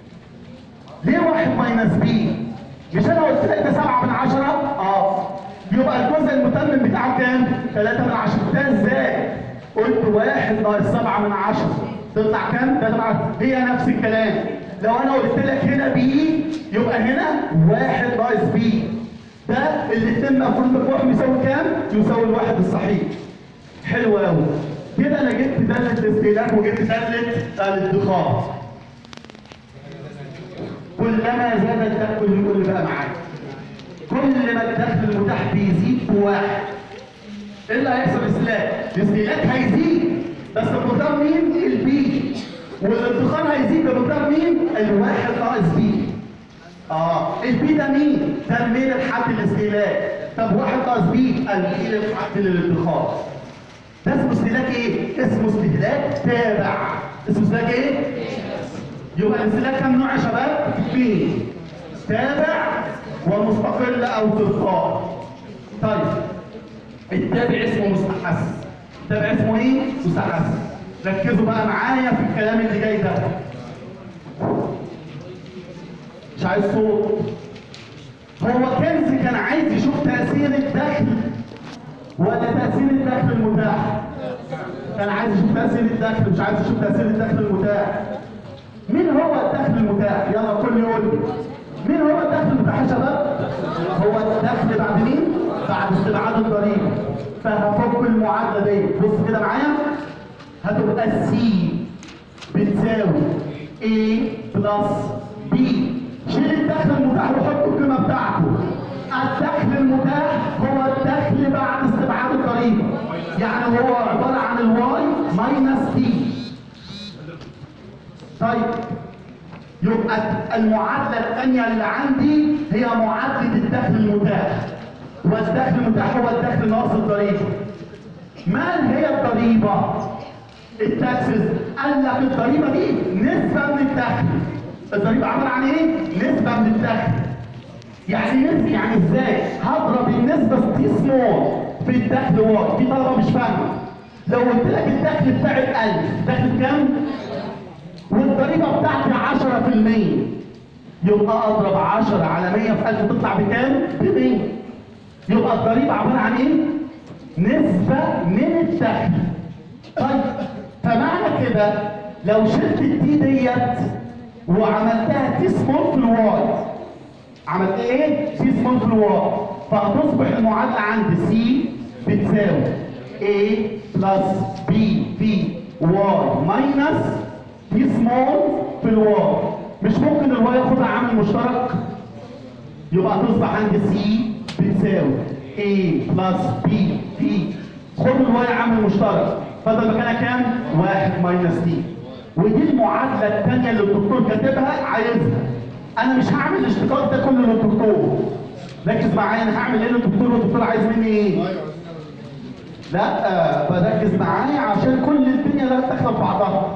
ليه 1 ماينس بي؟ مش انا قلت لك ده 7 من 10 اه يبقى الجزء المتمم بتاعه كام؟ 3 من 10 ده ازاي؟ قلت 1 ناقص 7 من 10 تطلع كام؟ 3 من 10 هي نفس الكلام لو انا قلت لك هنا بي يبقى هنا 1 ناقص بي ده الاثنين المفروض مجموعهم يساوي كام؟ يساوي الواحد الصحيح حلو قوي كده انا جبت داله الاستهلاك وجبت داله الادخار كلما زاد الدخل كل بقى معاك كل ما الدخل المتاح بيزيد بواحد ايه اللي هيحصل استهلاك؟ الاستهلاك هيزيد بس بمقدار مين؟ البي والادخار هيزيد بمقدار مين؟ الواحد ناقص بي اه البي ده مين؟ ده الميل الحد الاستهلاك طب واحد ناقص بي الميل الحد للادخار ده اسمه استهلاك ايه؟ اسمه استهلاك تابع اسمه استهلاك ايه؟ يبقى الاستهلاك كم نوع يا شباب؟ اثنين تابع ومستقل او تلقائي طيب التابع اسمه مستحث التابع اسمه ايه؟ مستحث ركزوا بقى معايا في الكلام اللي جاي ده مش عايز صوت هو كنز كان عايز يشوف تأثير الدخل ولا تأثير الدخل المتاح كان عايز يشوف تأثير الدخل مش عايز يشوف تأثير الدخل المتاح مين هو الدخل المتاح يلا كل يقول لي مين هو الدخل المتاح يا شباب هو الدخل بعد مين بعد استبعاد الضريبه فهفك المعادله دي بص كده معايا هتبقى سي بتساوي A بلس B شيل الدخل المتاح وحط القيمه بتاعته الدخل المتاح هو الدخل بعد استبعاد الضريبه يعني هو عباره عن الواي ماينس دي طيب يبقى المعادله الثانيه اللي عندي هي معادله الدخل المتاح والدخل المتاح هو الدخل ناقص الضريبه ما هي الضريبه التاكسز قال لك الضريبه دي نسبه من الدخل الضريبه عباره عن ايه نسبه من الدخل يعني نسبه يعني ازاي هضرب النسبه تي سمول في الدخل واي في طلبه مش فاهمه لو قلت لك الدخل بتاعي 1000 الدخل بكام والضريبه بتاعتي 10% يبقى اضرب 10 على 100 في 1000 تطلع بكام؟ ب 100 يبقى الضريبه عباره عن ايه؟ نسبه من الدخل طيب فمعنى كده لو شلت التي ديت وعملتها تي سمول في الواي عملت ايه؟ تي سمول في الواي فهتصبح المعادله عندي سي بتساوي A بلس B في واي ماينس تي سمول في الواي مش ممكن الواي ياخدها عامل مشترك يبقى تصبح عندي سي بتساوي A بلس B في خد الواي عامل مشترك فده مكانها كام؟ واحد ماينس تي ودي المعادله الثانيه اللي الدكتور كاتبها عايزها انا مش هعمل الاشتقاق ده كله للدكتور ركز معايا انا هعمل ايه للدكتور والدكتور عايز مني ايه؟ لا آه، بركز معايا عشان كل الدنيا لا تخلف بعضها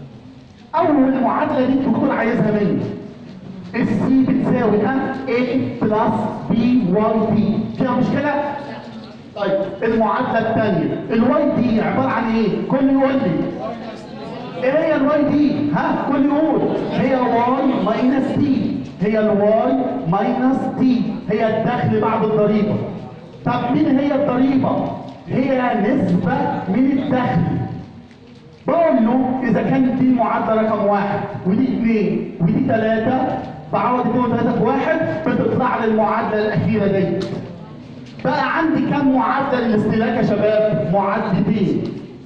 اول معادله دي الدكتور عايزها مني السي بتساوي ها A بلس بي واي دي فيها مشكله؟ طيب المعادله الثانيه الواي دي عباره عن ايه؟ كل يقول لي ايه هي الواي دي؟ ها كل يقول هي واي ماينس تي هي الواي ماينس تي هي الدخل بعد الضريبه طب مين هي الضريبه؟ هي نسبه من الدخل بقول له اذا كانت دي المعادله رقم واحد ودي اثنين ودي ثلاثه بعوض اثنين وثلاثه في واحد بتطلع لي المعادله الاخيره دي بقى عندي كم معادله للاستهلاك يا شباب؟ معادلتين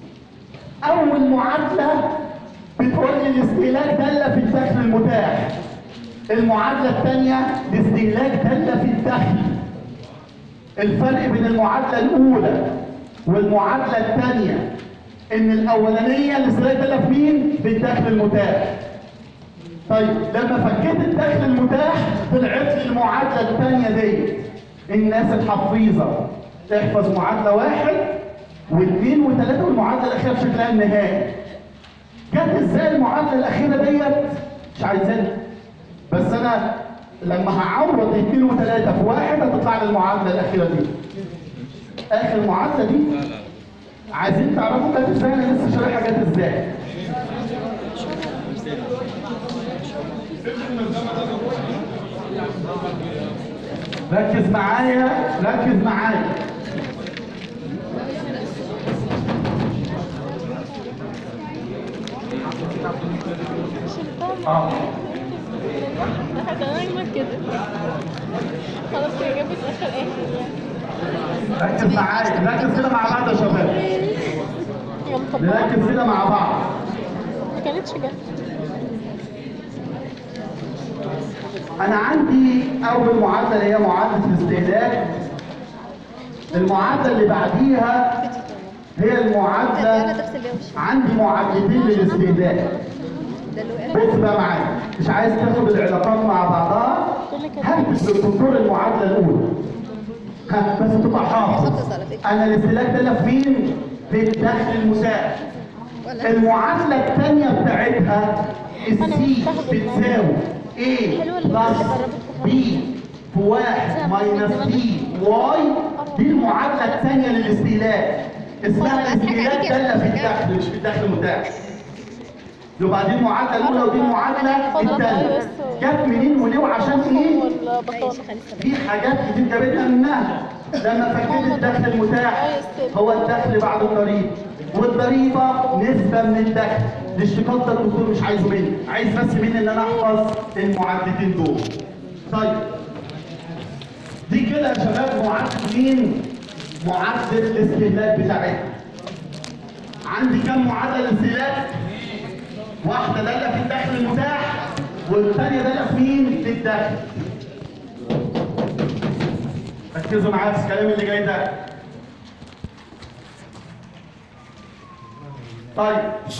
اول معادله بتقول لي الاستهلاك داله في الدخل المتاح المعادله الثانيه الاستهلاك داله في الدخل الفرق بين المعادله الاولى والمعادله الثانيه ان الاولانيه الاستهلاك داله في مين في الدخل المتاح طيب لما فكيت الدخل المتاح طلعت لي المعادله الثانيه دي الناس الحفيظه تحفظ معادله واحد واثنين وثلاثه والمعادله الاخيره بشكلها النهائي جت ازاي المعادله الاخيره ديت مش عايزينها بس انا لما هعوض اثنين وثلاثه في واحد هتطلع لي المعادله الاخيره دي اخر معادله دي عايزين تعرفوا جت ازاي انا لسه شارحها جت ازاي ركز معايا ركز معايا اه هتنجمك كده خلاص كده جابت اخر اخر يعني ركز معايا ركز كده مع بعض يا شباب هي مطبقة نركز كده مع بعض ما كانتش جت انا عندي اول معادله اللي هي معادله الاستهلاك المعادله اللي بعديها هي المعادله عندي معادلتين للاستهلاك بص بقى معايا مش عايز تاخد العلاقات مع بعضها هكتب بالدكتور المعادله الاولى ها بس تبقى حافظ انا الاستهلاك ده في مين؟ في الدخل المساعد المعادله الثانيه بتاعتها السي بتساوي A حلوة اللي بلس جربت B في واحد ماينس دي واي دي المعادله الثانيه للاستهلاك اسمها الاستهلاك داله في الدخل مش في الدخل المتاح يبقى دي المعادله الاولى ودي المعادله الثانيه جت منين وليه وعشان ايه؟ والبطاطا في حاجات كتير جابتنا منها لما فكيت الدخل المتاح هو الدخل بعد الضريبه والضريبه نسبه من الدخل الاشتقاق ده الدكتور مش عايزه مني عايز بس مني ان انا احفظ المعادلتين دول طيب دي كده يا شباب معادله مين معادله الاستهلاك بتاعتنا عندي كم معادله للاستهلاك واحده داله في الدخل المتاح والثانيه داله في مين في الدخل ركزوا معايا في الكلام اللي جاي ده طيب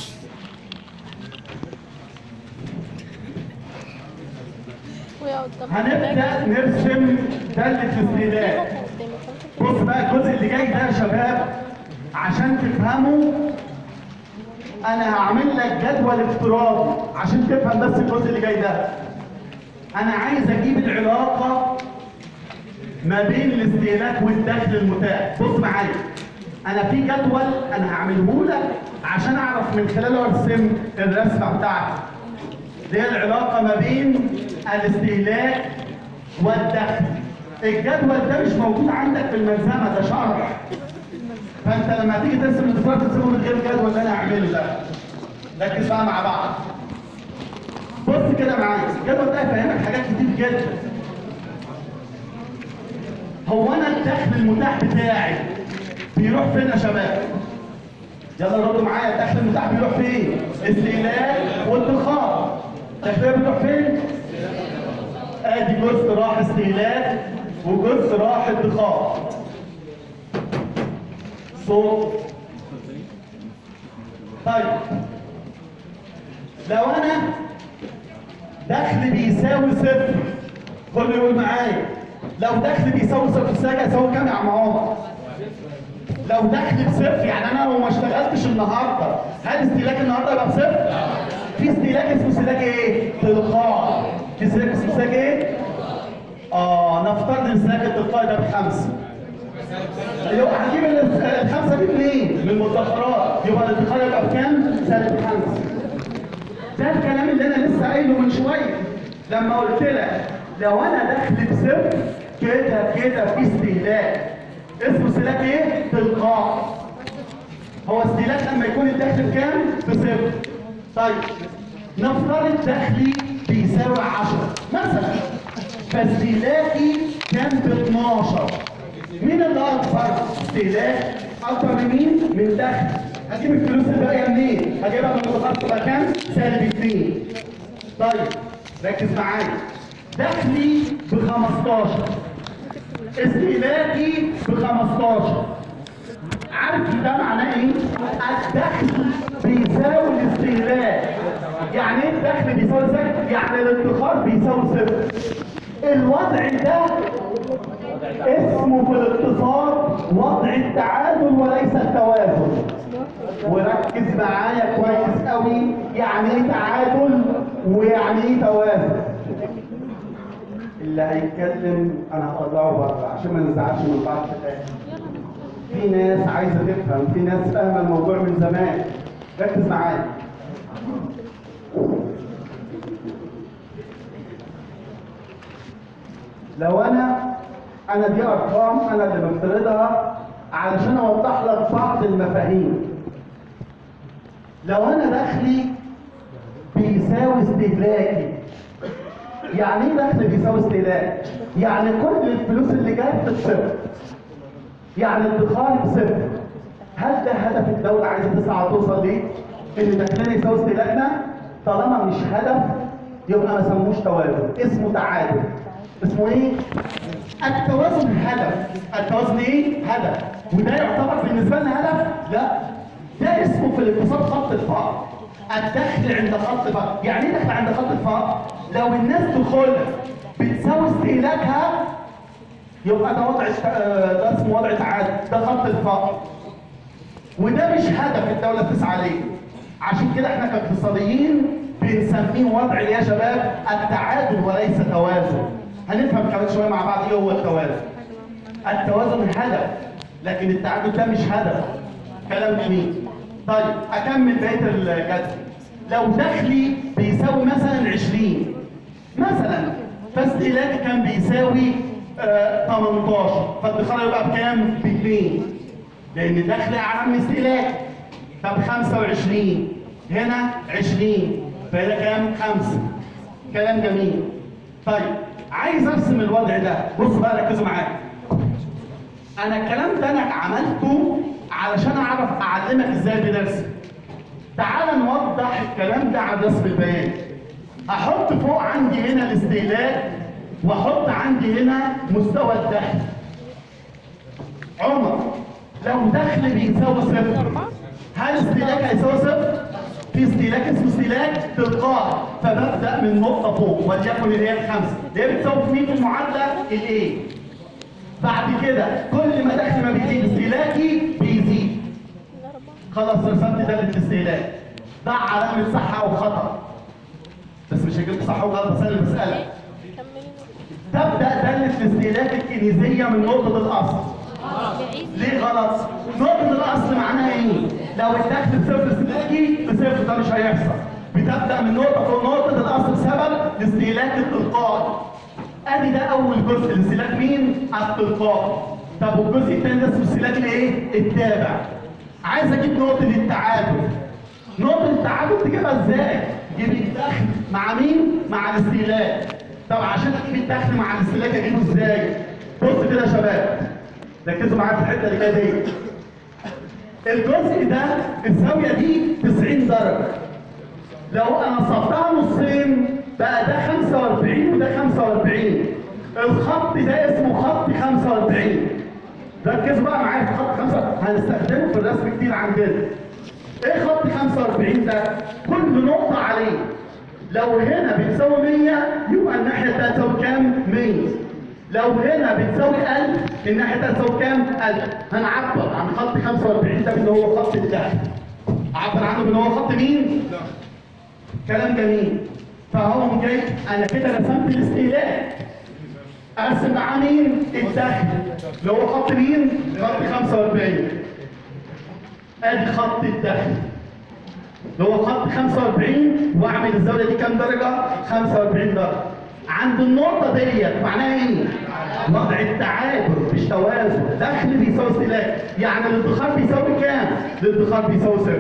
وهي قدام هنبدا نرسم داله الاستهلاك بص بقى الجزء اللي جاي ده يا شباب عشان تفهموا انا هعمل لك جدول افتراضي عشان تفهم بس الجزء اللي جاي ده انا عايز اجيب العلاقه ما بين الاستهلاك والدخل المتاح بص معايا انا في جدول انا هعمله لك عشان اعرف من خلاله ارسم الرسمه بتاعتي اللي هي العلاقه ما بين الاستهلاك والدخل الجدول ده مش موجود عندك في الملزمه ده شرح فانت لما تيجي ترسم الانتصار ترسمه من غير الجدول اللي انا هعمله ده ركز بقى مع بعض بص كده معايا الجدول ده هيفهمك حاجات كتير جدا هو انا الدخل المتاح بتاعي بيروح فين يا شباب؟ يلا ردوا معايا الدخل المتاح بيروح فين؟ استهلاك وادخار الدخل بيروح فين؟ ادي جزء راح استهلاك وجزء راح ادخار صوت طيب لو انا دخل بيساوي صفر كله يقول معايا لو دخل بيساوي صفر الساجة يساوي كام يا عم عمر؟ لو دخل بصفر يعني انا لو ما اشتغلتش النهارده هل استهلاك النهارده يبقى بصفر؟ في استهلاك اسمه استهلاك ايه؟ تلقائي في استهلاك اسمه استهلاك ايه؟ اه نفترض ان الاستهلاك التلقائي ده بخمسه يبقى هنجيب ال- الخمسه دي منين؟ من المدخرات يبقى الادخار يبقى بكام؟ سالب خمسه ده الكلام اللي انا لسه قايله من شويه لما قلت لك لو انا دخل بصفر كده كده في استهلاك اسمه استهلاك ايه؟ تلقائي هو استهلاك لما يكون الدخل بكام؟ بصفر طيب نفترض دخلي بيساوي 10 مثلا فاستهلاكي كان ب 12 مين اللي اكبر؟ استهلاك اكبر من مين؟ من دخل هجيب الفلوس الباقيه منين؟ هجيبها من المتخصص تبقى كام؟ سالب 2 طيب ركز معايا دخلي ب 15 استهلاكي ب 15 عارف ده معناه ايه؟ الدخل بيساوي الاستهلاك يعني ايه الدخل بيساوي صفر؟ يعني الادخار بيساوي صفر الوضع ده اسمه في الاقتصاد وضع التعادل وليس التوازن وركز معايا كويس قوي يعني ايه تعادل ويعني ايه توازن اللي هيتكلم انا هطلعه بره عشان ما نزعلش من بعض في الاخر في ناس عايزه تفهم في ناس فاهمه الموضوع من زمان ركز معايا لو انا انا دي ارقام انا اللي بفترضها علشان اوضح لك بعض المفاهيم لو انا دخلي بيساوي استهلاكي يعني ايه دخل بيساوي استهلاك؟ يعني كل الفلوس اللي جت بصفر يعني الادخار بصفر هل ده هدف الدولة عايزة تسعى توصل ليه؟ إن دخلنا يساوي استهلاكنا؟ طالما مش هدف يبقى ما سموش توازن، اسمه تعادل. اسمه إيه؟ التوازن هدف، التوازن إيه؟ هدف، وده يعتبر بالنسبة لنا هدف؟ لا، ده اسمه في الاقتصاد خط الفقر. الدخل عند خط الفقر، يعني ايه دخل عند خط الفقر؟ لو الناس دخولها بتساوي استهلاكها يبقى ده وضع الت- آه، ده اسمه وضع تعادل ده خط الفقر وده مش هدف الدوله تسعى ليه عشان كده احنا كاقتصاديين بنسميه وضع إيه يا شباب التعادل وليس توازن هنفهم كمان شويه مع بعض ايه هو التوازن التوازن هدف لكن التعادل ده مش هدف كلام جميل طيب اكمل بقيه الجدول لو دخلي بيساوي مثلا 20 مثلا فاستهلاكي كان بيساوي آه 18 فالدخار يبقى بكام؟ ب 2 لان دخلي اعلى من استهلاكي طب 25 هنا 20 فهنا كام؟ 5 كلام جميل طيب عايز ارسم الوضع ده بصوا بقى ركزوا معايا انا الكلام ده انا عملته علشان اعرف اعلمك ازاي بنرسم تعال نوضح الكلام ده على الرسم البياني احط فوق عندي هنا الاستهلاك واحط عندي هنا مستوى الدخل عمر لو دخل بيساوي صفر هل استهلاك هيساوي صفر؟ في استهلاك اسمه استهلاك تلقائي فببدا من نقطه فوق وليكن اللي هي الخمسه اللي هي بتساوي في مين في المعادله؟ الايه بعد كده كل ما دخل ما بيزيد استهلاكي بيزيد خلاص رسمت داله الاستهلاك ده علامه صح او خطا بس مش هجيب صح وغلط بس انا اللي بسالك كملي تبدا داله الاستهلاك الكنيزيه من نقطه الاصل بعيد ليه غلط؟ نقطة الأصل معناها إيه؟ لو الدخل بصفر استهلاكي بصفر ده مش هيحصل. بتبدأ من نقطة فوق نقطة الأصل بسبب الاستهلاك التلقائي. أدي ده أول جزء الاستهلاك مين؟ التلقائي. طب والجزء الثاني ده اسمه استهلاك الإيه؟ التابع. عايز أجيب نقطة التعادل. نقطة التعادل تجيبها إزاي؟ تجيب الدخل مع مين؟ مع الاستهلاك. طب عشان أجيب الدخل مع الاستهلاك أجيبه إزاي؟ بص كده يا شباب. ركزوا معايا في الحته اللي جايه دي الجزء ده الزاويه دي 90 درجه لو انا صبتها نصين بقى ده 45 وده 45 الخط ده اسمه خط 45 ركزوا بقى معايا في خط 5 هنستخدمه في الرسم كتير عندنا ايه خط 45 ده كل نقطه عليه لو هنا بتساوي 100 يبقى الناحيه التانيه تساوي كام 100 لو هنا بتساوي 1000 الناحيه التانيه تساوي كام 1000 هنعبر عن خط 45 ده اللي هو خط الدخل اعبر عنه ان هو خط مين كلام جميل فهو جاي انا كده رسمت الاستهلاك ارسم معاه مين الدخل اللي هو خط مين خط 45 ادي خط الدخل اللي هو خط 45 واعمل الزاويه دي كام درجه 45 درجه عند النقطه ديت معناها ايه وضع التعادل مش توازن دخل بيساوي استهلاك يعني الادخار بيساوي كام الادخار بيساوي صفر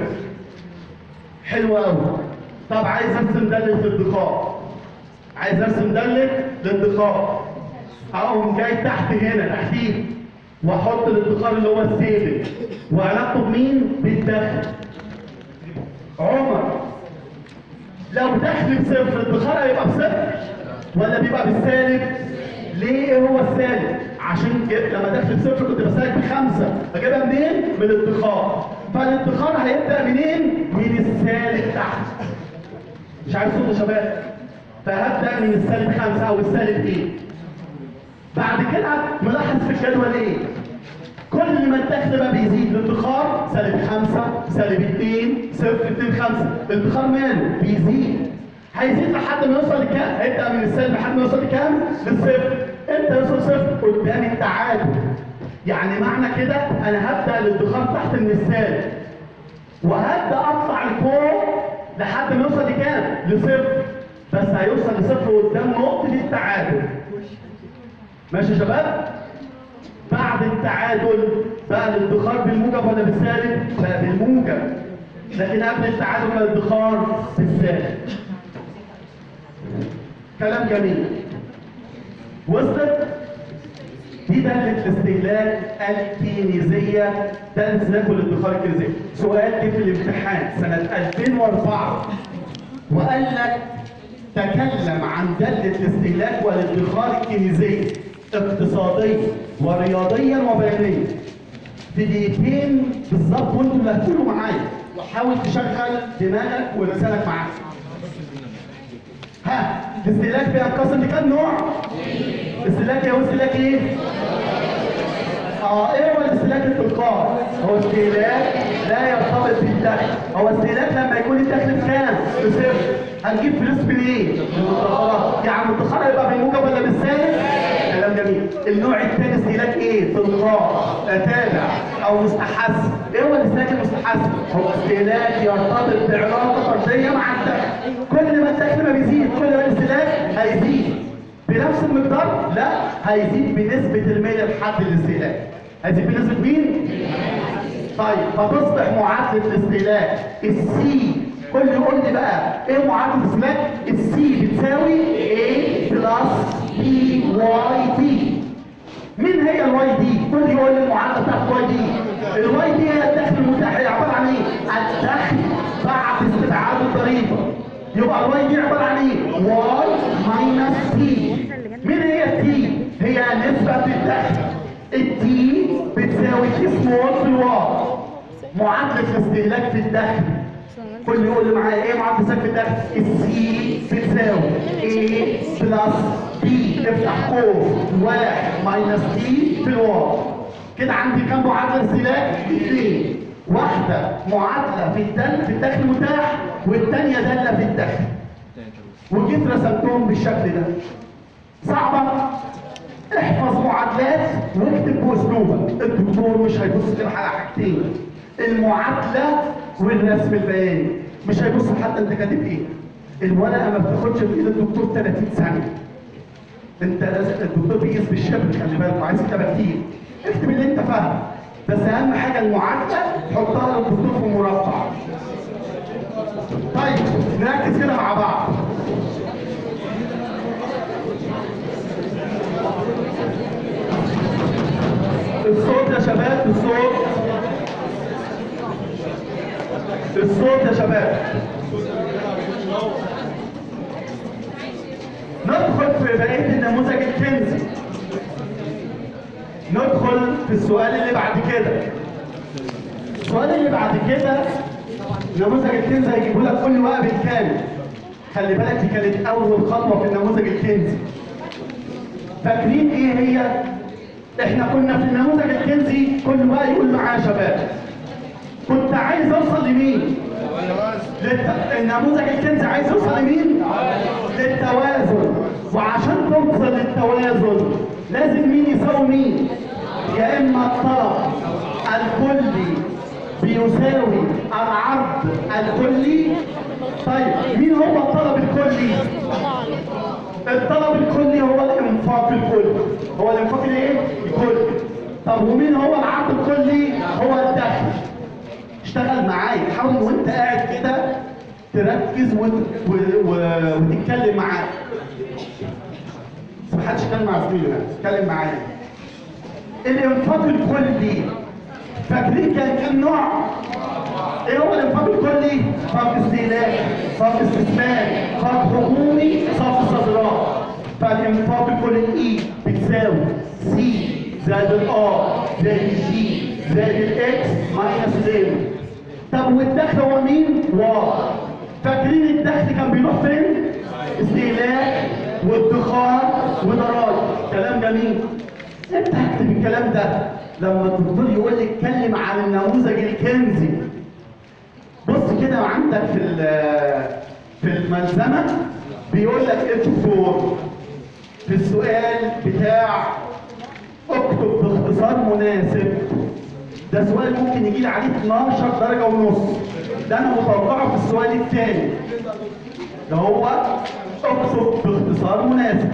حلو قوي طب عايز ارسم داله الادخار عايز ارسم داله الادخار اقوم جاي تحت هنا تحتيه واحط الادخار اللي هو الثابت وعلاقته بمين بالدخل عمر لو دخل بصفر الادخار هيبقى بصفر ولا بيبقى بالسالب؟ ليه ايه هو السالب؟ عشان كده لما دخل بصفر كنت بسالك بخمسه بجيبها منين؟ من الادخار فالادخار هيبدا منين؟ من السالب تحت مش عارف صوت يا شباب فهبدا من السالب خمسه او السالب ايه؟ بعد كده ملاحظ في الجدول ايه؟ كل ما الدخل بقى بيزيد الادخار سالب خمسة سالب اتنين صفر اتنين خمسة الادخار ماله؟ بيزيد هيزيد لحد ما يوصل لكام؟ هيبدأ من السالب لحد ما يوصل لكام؟ للصفر امتى يوصل صفر؟ قدام التعادل يعني معنى كده انا هبدأ الادخار تحت من السالب وهبدأ اطلع لفوق لحد ما يوصل لكام؟ لصفر بس هيوصل لصفر قدام نقطة التعادل ماشي يا شباب؟ بعد التعادل بقى الادخار بالموجب ولا بالسالب؟ بقى بالموجب لكن قبل التعادل كان الادخار بالسالب كلام جميل وصلت؟ دي دالة الاستهلاك الكينيزية ده الاستهلاك والادخار الكينيزية سؤال جه في الامتحان سنة 2004 وقال لك تكلم عن دالة الاستهلاك والادخار الكينيزية اقتصاديا ورياضيا وبيانيا في دقيقتين بالظبط وانتوا اللي هتقولوا معايا وحاول تشغل دماغك ولسانك معاك ها الاستهلاك بينقسم لكام نوع؟ استهلاك ايه هو استهلاك ايه؟ اه ايه هو الاستهلاك التلقائي؟ هو استهلاك لا يرتبط بالدخل، هو استهلاك لما يكون الدخل بكام؟ بصفر، هنجيب فلوس منين؟ من المدخرات، يعني المدخرات يبقى بالموجب ولا بالسالب؟ كلام جميل، النوع الثاني استهلاك ايه؟ تلقائي، تابع او مستحث، ايه هو الاستهلاك المستحث؟ هو استهلاك يرتبط بعلاقه فرديه مع الدخل، كل ما الدخل ما بيزيد كل ما الاستهلاك هيزيد، بنفس المقدار؟ لا هيزيد بنسبة المية لحد الاستهلاك هيزيد بنسبة مين؟ طيب فتصبح معادلة الاستهلاك السي كل يقول لي بقى ايه معادلة الاستهلاك؟ السي بتساوي A بلس بي واي دي مين هي الواي دي؟ كل يقول لي المعادلة بتاعت الواي دي الواي دي هي الدخل المتاح هي عبارة عن ايه؟ الدخل بعد استبعاد الضريبة يبقى الواي دي عبارة عن ايه؟ واي ماينس تي مين هي التي؟ هي نسبة الدخل التي بتساوي تي سمول في الواي معادلة الاستهلاك في الدخل كل يقول لي معايا ايه معادلة الاستهلاك في الدخل؟ السي بتساوي A بلس B افتح قوس واحد ماينس تي في الواي كده عندي كام معادلة استهلاك؟ اثنين واحدة معادلة في الدخل في الدخل المتاح والثانية دالة في الدخل وجيت رسمتهم بالشكل ده صعبة احفظ معادلات واكتب باسلوبك الدكتور مش هيبص غير على حاجتين المعادلة والرسم البياني مش هيبص حتى انت كاتب ايه الورقة ما بتاخدش في ايد الدكتور 30 ثانية انت لازم الدكتور بيقيس بالشبل خلي بالك وعايز كتابة كتير اكتب اللي انت فاهمه بس اهم حاجة المعادلة حطها للدكتور في مربع طيب نركز كده مع بعض الصوت يا شباب الصوت الصوت يا شباب ندخل في بقية النموذج الكنزي ندخل في السؤال اللي بعد كده السؤال اللي بعد كده نموذج الكنز هيجيبه لك كل ورقه بالكامل خلي بالك دي كانت اول خطوه في النموذج الكنزي فاكرين ايه هي احنا كنا في النموذج الكنزي كل بقى يقول معايا يا شباب كنت عايز اوصل لمين للت... النموذج الكنزي عايز يوصل لمين للتوازن وعشان توصل للتوازن لازم مين يساوي مين يا اما الطلب الكلي بيساوي العرض الكلي طيب مين هو الطلب الكلي الطلب الكلي هو الانفاق الكلي هو الانفاق الايه الكلي طب ومين هو العرض الكلي هو الدخل اشتغل معايا حاول وانت قاعد كده تركز وت... و... و... وتتكلم معايا بس محدش يتكلم مع زميله يعني اتكلم معايا الانفاق الكلي فاكرين كان كام نوع؟ ايه هو الانفاق الكلي؟ فاق استهلاك، فاق استثمار، فاق حكومي، صف صادرات. فالانفاق الكلي الاي بتساوي سي زائد الار زائد الجي زائد الاكس ماينس الام. طب والدخل هو مين؟ واو. فاكرين الدخل كان بيروح فين؟ استهلاك وادخار وضرائب. كلام جميل. انت هكتب الكلام ده لما الدكتور يقول لي اتكلم عن النموذج الكنزي بص كده عندك في ال- في الملزمه بيقول لك ايه الدكتور في السؤال بتاع اكتب باختصار مناسب ده سؤال ممكن يجي لي عليه 12 درجه ونص ده انا متوقعه في السؤال الثاني ده هو اكتب باختصار مناسب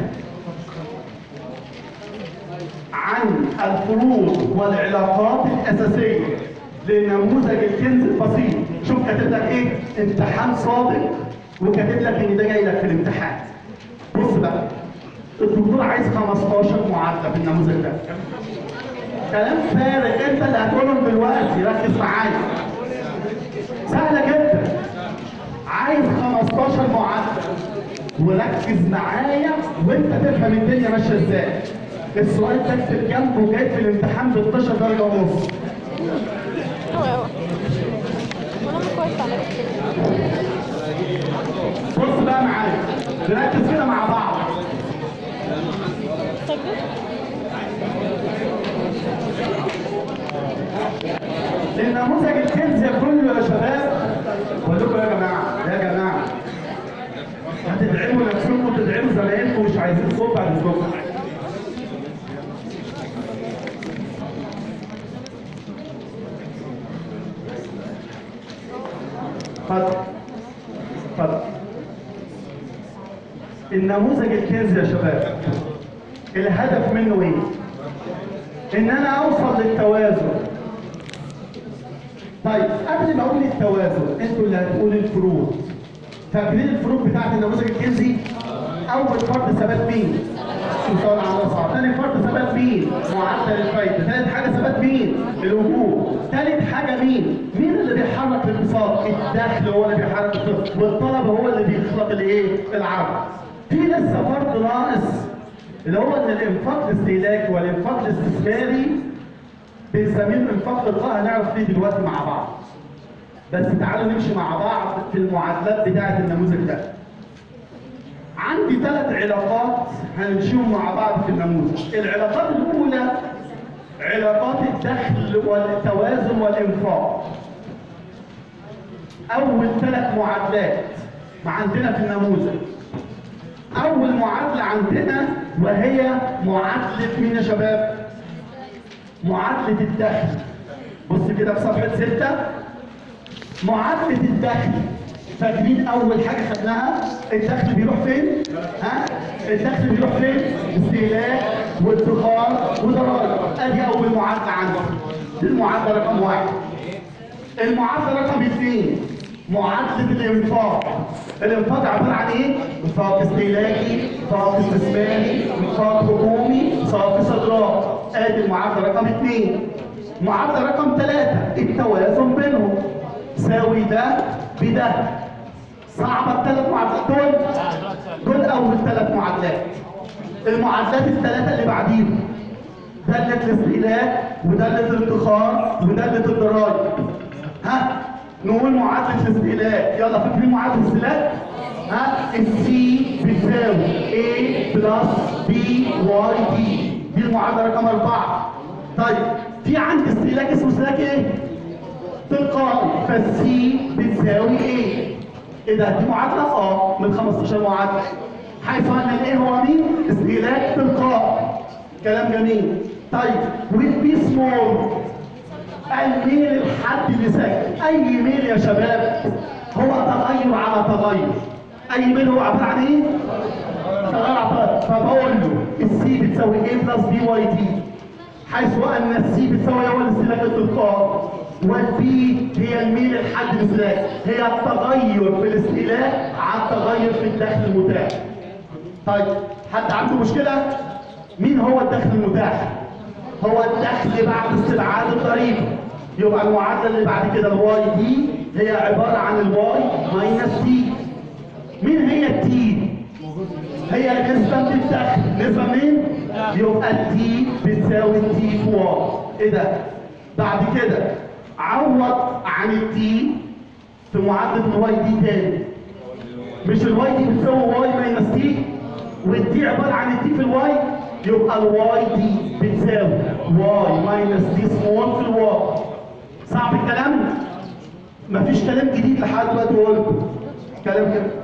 عن الفروض والعلاقات الأساسية لنموذج الكنز البسيط شوف كاتب لك ايه امتحان صادق وكاتب لك ان ده جاي لك في الامتحان بص بقى الدكتور عايز 15 معادله في النموذج ده كلام فارغ انت اللي هتقولهم دلوقتي ركز معايا سهله جدا عايز 15 معادله وركز معايا وانت تفهم الدنيا ماشيه ازاي السؤال ده اكتب جنبه جاي في الامتحان ب 12 درجه ونص أوي أوي وأنا مش كويس على فكرة بص بقى معايا نركز كده مع بعض سجل النموذج الكنز كله يا شباب بقول لكم يا جماعه يا جماعه هتدعموا نفسكم وتدعموا زمايلكم مش عايزين صوت بعد الصبح اتفضل اتفضل النموذج الكنز يا شباب الهدف منه ايه؟ ان انا اوصل للتوازن طيب قبل ما اقول التوازن انتوا اللي هتقولوا الفروض فاكرين الفروض بتاعت النموذج الكنزي اول فرد ثبات مين سؤال على صعب ثاني فرد ثبات مين معدل الفايده ثالث حاجه ثبات مين الوجوه ثالث حاجه مين مين اللي بيحرك الاقتصاد الدخل هو اللي بيحرك الاقتصاد والطلب هو اللي بيخلق الايه العرض في لسه فرد ناقص اللي هو ان الانفاق الاستهلاكي والانفاق الاستثماري بنسميه الانفاق للغايه هنعرف ليه دلوقتي مع بعض بس تعالوا نمشي مع بعض في المعادلات بتاعه النموذج ده عندي ثلاث علاقات هنمشيهم مع بعض في النموذج العلاقات الاولى علاقات الدخل والتوازن والانفاق اول ثلاث معادلات ما عندنا في النموذج اول معادله عندنا وهي معادله مين يا شباب معادله الدخل بص كده في صفحه ستة معادله الدخل فاكرين اول حاجه خدناها الدخل بيروح فين ها الدخل بيروح فين استهلاك وادخار وضرائب ادي اول معادله عندي دي المعادله رقم واحد المعادله رقم اثنين معادله الانفاق الانفاق عباره عن ايه انفاق استهلاكي انفاق استثماري انفاق حكومي صافي صادرات ادي المعادله رقم اثنين معادله رقم ثلاثه التوازن بينهم ساوي ده بده صعبه الثلاث معادلات دول دول اول ثلاث معادلات المعادلات الثلاثه اللي بعديهم دالة الاستهلاك ودالة الادخار ودالة الضرائب ها نقول معادلة الاستهلاك يلا فاكرين معادلة الاستهلاك ها السي بتساوي A بلس B واي دي دي المعادلة رقم أربعة طيب في عندي استهلاك اسمه استهلاك ايه؟ تلقائي فالسي بتساوي ايه؟ ايه ده دي معادلة؟ اه من 15 معادلة حيث ان الايه هو مين؟ استهلاك تلقائي كلام جميل طيب والبي سمول الميل الحد لساكن اي ميل يا شباب هو تغير على تغير اي ميل هو عباره عن ايه تغير على تغير فبقول له السي بتساوي ايه بلس بي واي دي حيث ان السي بتساوي هو الاستهلاك التلقائي والبي هي الميل الحد لساكن هي التغير في الاستهلاك على التغير في الدخل المتاح طيب حد عنده مشكله مين هو الدخل المتاح هو الدخل بعد استبعاد الضريبه يبقى المعادله اللي بعد كده الواي دي هي عباره عن الواي ماينس تي مين هي التي هي نسبه من الدخل نسبه منين يبقى التي بتساوي التي في واي ايه ده بعد كده عوض عن التي في معادله الواي دي تاني مش الواي دي بتساوي واي ماينس تي والتي عباره عن التي في الواي يبقى الواي دي بتساوي واي ماينس دي سمول في الواي صعب الكلام مفيش كلام جديد لحد دلوقتي قلته كلام كده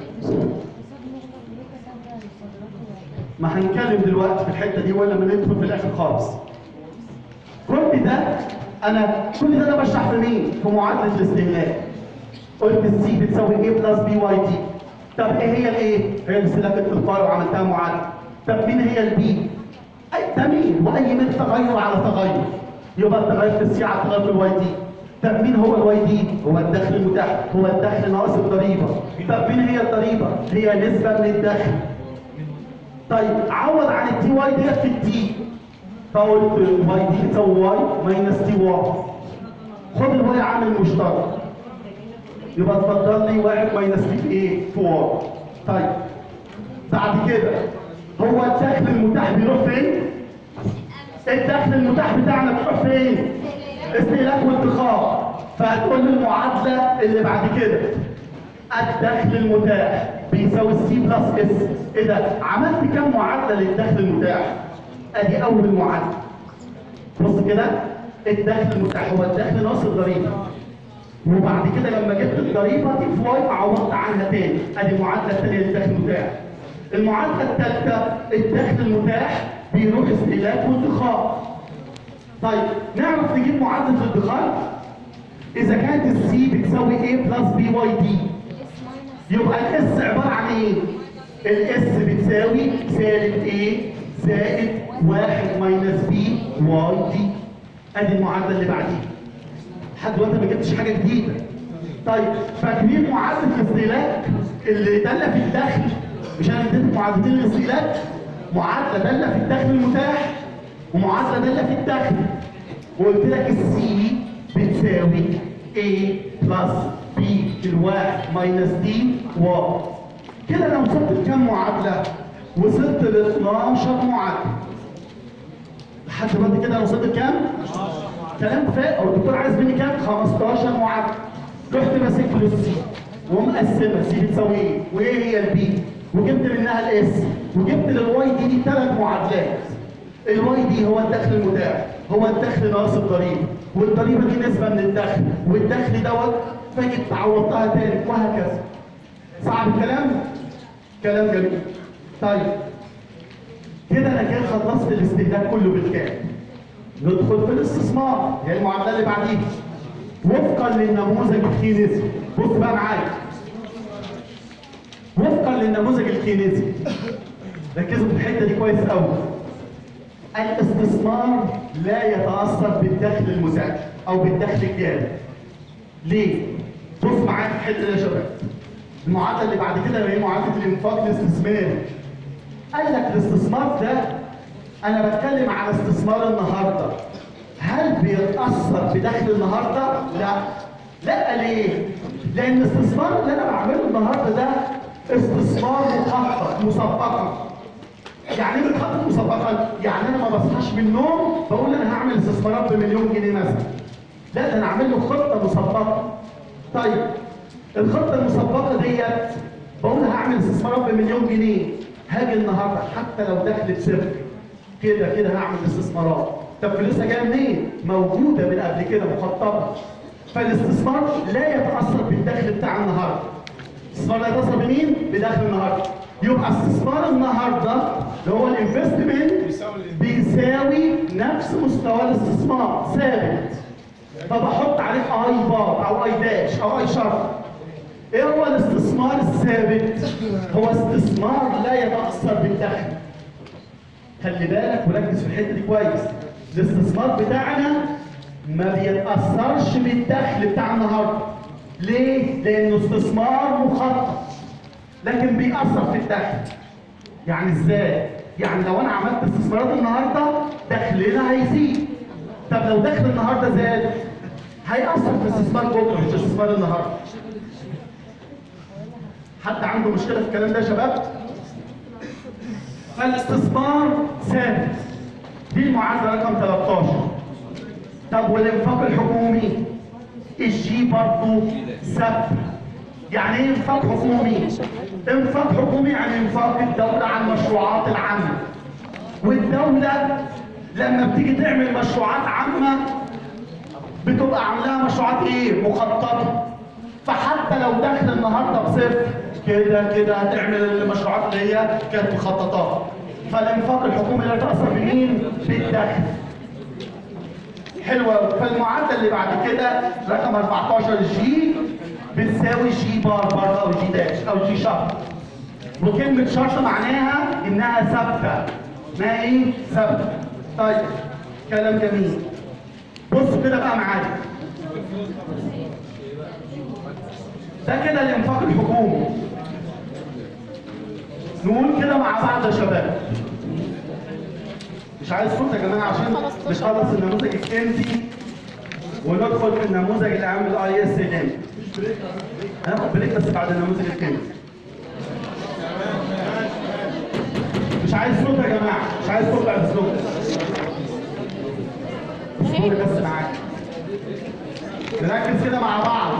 ما هنتكلم دلوقتي في الحته دي ولا ما ندخل في الاخر خالص كل ده انا كل ده انا بشرح في مين في معادله الاستهلاك قلت السي بتساوي ايه بلس بي واي دي طب ايه هي الايه هي الاستهلاك التلقائي وعملتها معادله طب مين هي البي اي ده مين واي من تغير على تغير يبقى التغير في السي على التغير في الواي دي طب مين هو الواي دي هو الدخل المتاح هو الدخل ناقص الضريبه طب مين هي الضريبه هي نسبه من الدخل طيب عوض عن التي واي ديت في التي فقلت واي دي بتساوي واي ماينس تي واي خد الواي عامل مشترك يبقى اتفضل لي واحد ماينس تي في ايه؟ في واي طيب بعد كده هو الدخل المتاح بيروح فين؟ الدخل المتاح بتاعنا بيروح فين؟ استهلاك وادخار فهتقول لي المعادله اللي بعد كده الدخل المتاح بيساوي السي بلس اس ايه ده؟ عملت كام معادله للدخل المتاح؟ ادي اول معادله بص كده الدخل المتاح هو الدخل ناقص الضريبه وبعد كده لما جبت الضريبه دي في واي عوضت عنها تاني ادي المعادله الثانيه للدخل المتاح المعادله الثالثه الدخل المتاح بيروح استهلاك وادخار طيب نعرف نجيب معادله الادخار اذا كانت السي بتساوي A بلس بي واي دي يبقى الاس عباره عن ايه الاس بتساوي سالب A زائد 1 ماينس بي واي دي ادي المعادله اللي بعديها لحد دلوقتي ما جبتش حاجه جديده طيب فاكرين معادله الاستهلاك اللي داله في الدخل مش انا اديتك معادلتين الاستهلاك معادله داله في الدخل المتاح ومعادله داله في الدخل وقلت لك السي بتساوي A بلس B في الواحد ماينس دي واي كده انا وصلت لكام معادله؟ وصلت ل 12 معادله لحد دلوقتي كده انا وصلت لكام؟ كلام فات او الدكتور عايز مني كام 15 معادله رحت ماسك له السي ومقسمه سي بتساوي ايه وايه هي البي وجبت منها الاس وجبت للواي دي دي ثلاث معادلات الواي دي هو الدخل المتاح هو الدخل ناقص الضريبه والضريبه دي نسبه من الدخل والدخل دوت فجيت عوضتها تاني وهكذا صعب الكلام كلام جميل طيب كده انا كده خلصت الاستهلاك كله بالكامل ندخل في الاستثمار هي المعادله اللي بعديها وفقا للنموذج الكينيزي بص بقى معايا وفقا للنموذج الكينيزي ركزوا في الحته دي كويس قوي الاستثمار لا يتاثر بالدخل المزعج او بالدخل الجاري ليه؟ بص معايا في الحته دي يا شباب المعادله اللي بعد كده هي معادله الانفاق الاستثماري قال لك الاستثمار ده انا بتكلم على استثمار النهارده هل بيتاثر بدخل النهارده لا لا ليه لان الاستثمار اللي انا بعمله النهارده ده استثمار مخطط مسبقا يعني ايه مخطط مسبقا يعني انا ما بصحاش من النوم بقول انا هعمل استثمارات بمليون جنيه مثلا لا ده انا عامل له خطه مسبقه طيب الخطه المسبقه ديت بقول هعمل استثمارات بمليون جنيه هاجي النهارده حتى لو دخل بصفر كده كده هعمل استثمارات طب فلوسها جايه منين؟ موجوده من قبل كده مخططه فالاستثمار لا يتاثر بالدخل بتاع النهارده الاستثمار لا يتاثر بمين؟ بدخل النهارده يبقى استثمار النهارده اللي هو الانفستمنت بيساوي نفس مستوى الاستثمار ثابت فبحط عليه اي بار او اي داش او اي شرط ايه هو الاستثمار الثابت هو استثمار لا يتاثر بالدخل خلي بالك وركز في الحته دي كويس الاستثمار بتاعنا ما بيتاثرش بالدخل بتاع النهارده ليه لانه استثمار مخطط لكن بيأثر في الدخل يعني ازاي يعني لو انا عملت استثمارات النهارده دخلنا هيزيد طب لو دخل النهارده زاد هيأثر في استثمار بكره مش استثمار النهارده حد عنده مشكله في الكلام ده يا شباب فالاستثمار ثابت دي المعادله رقم 13 طب والانفاق الحكومي الجي برضه ثابت يعني ايه انفاق حكومي انفاق حكومي يعني انفاق الدوله على المشروعات العامه والدوله لما بتيجي تعمل مشروعات عامه بتبقى عاملاها مشروعات ايه مخططه فحتى لو دخل النهارده بصفر كده كده هتعمل المشروعات اللي هي كانت مخططات فالانفاق الحكومي لا يتاثر بمين بالدخل حلوه فالمعادله اللي بعد كده رقم 14 جي بتساوي جي بار برضه او جي داش او جي شرط وكلمه شرط معناها انها ثابته ما ايه ثابته طيب كلام جميل بصوا كده بقى معايا ده كده الانفاق الحكومي نقول كده مع بعض يا شباب مش عايز صوت يا جماعه عشان 15. نخلص النموذج الكنزي وندخل في النموذج اللي عامل اي اس ال هناخد بريك بس بعد النموذج الكنزي مش عايز صوت يا جماعه مش عايز صوت بعد الصوت اصبري بس معاك نركز كده مع بعض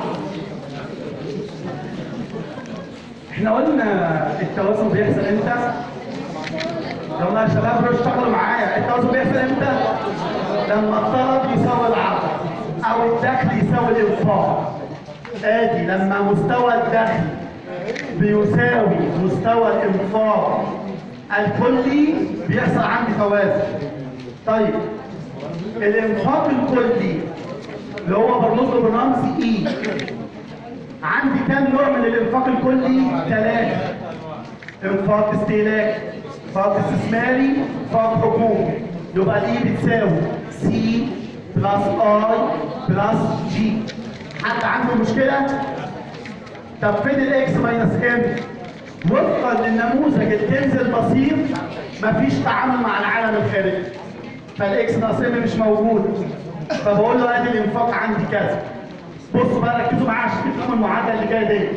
احنا قلنا التوازن بيحصل امتى؟ يلا يا شباب روحوا اشتغلوا معايا التوازن بيحصل امتى؟ لما الطلب يساوي العرض او الدخل يساوي الانفاق ادي لما مستوى الدخل بيساوي مستوى الانفاق الكلي بيحصل عندي توازن طيب الانفاق الكلي اللي هو برمز له بالرمز اي عندي كام نوع من الانفاق الكلي؟ ثلاثة انفاق استهلاك انفاق استثماري انفاق حكومي يبقى الاي بتساوي سي بلس اي بلس جي حد عنده مشكلة؟ طب فين الاكس ماينس ام؟ وفقا للنموذج الكنز البسيط مفيش تعامل مع العالم الخارجي فالاكس ناقص ام مش موجود فبقول له ادي الانفاق عندي كذا بصوا بقى ركزوا معايا عشان تفهموا المعادله اللي جايه دي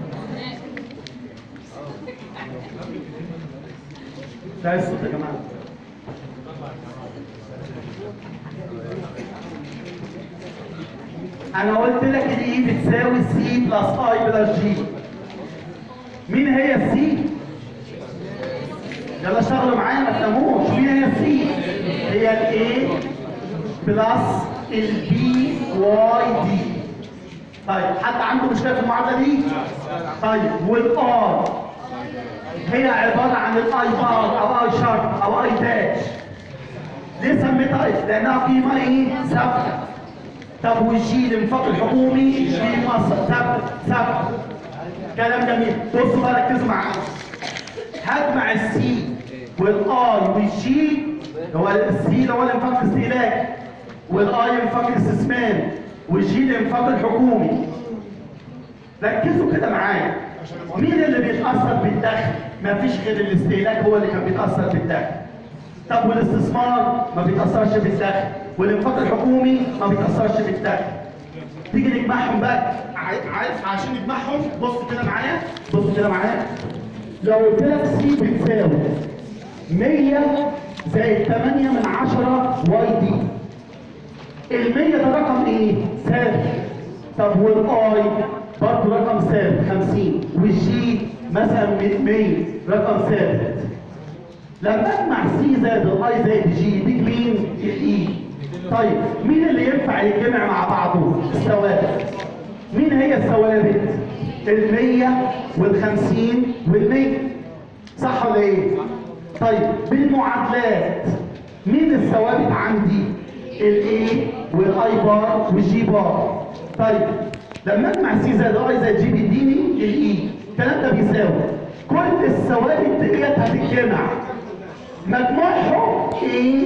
ده الصوت يا جماعه انا قلت لك الاي بتساوي سي بلس اي بلس جي مين هي السي يلا اشتغلوا معايا ما تناموش مين هي السي هي الاي بلس البي واي دي طيب حد عنده مشكله في المعادله دي طيب والار هي عباره عن الاي بار او اي شارب او اي داش ليه سميتها اي لانها قيمه ايه ثابته طب والجي الانفاق الحكومي قيمه ثابته ثابته كلام جميل بصوا بقى ركزوا معايا هجمع السي والاي والجي هو السي اللي هو الانفاق الاستهلاكي والاي الانفاق الاستثماري والجي الانفاق الحكومي ركزوا كده معايا مين اللي بيتاثر بالدخل مفيش غير الاستهلاك هو اللي كان بيتاثر بالدخل طب والاستثمار ما بيتاثرش بالدخل والانفاق الحكومي ما بيتاثرش بالدخل تيجي نجمعهم بقى عا- عارف عشان نجمعهم بص كده معايا بص كده معايا لو قلت لك سي بتساوي 100 زائد 8 من 10 واي دي ال 100 ده رقم ايه؟ ثابت طب والاي برضه رقم ثابت 50 والجي مثلا 100 رقم ثابت لما اجمع سي زائد الاي زائد الجي يديك مين؟ الاي طيب مين اللي ينفع يتجمع مع بعضه؟ الثوابت مين هي الثوابت؟ ال 100 وال 50 وال 100 صح ولا ايه؟ طيب بالمعادلات مين الثوابت عندي؟ الاي والاي بار والجي بار طيب لما اجمع سي زائد اي زائد جي بيديني الاي الكلام ده بيساوي كل الثوابت ديت هتتجمع مجموعهم ايه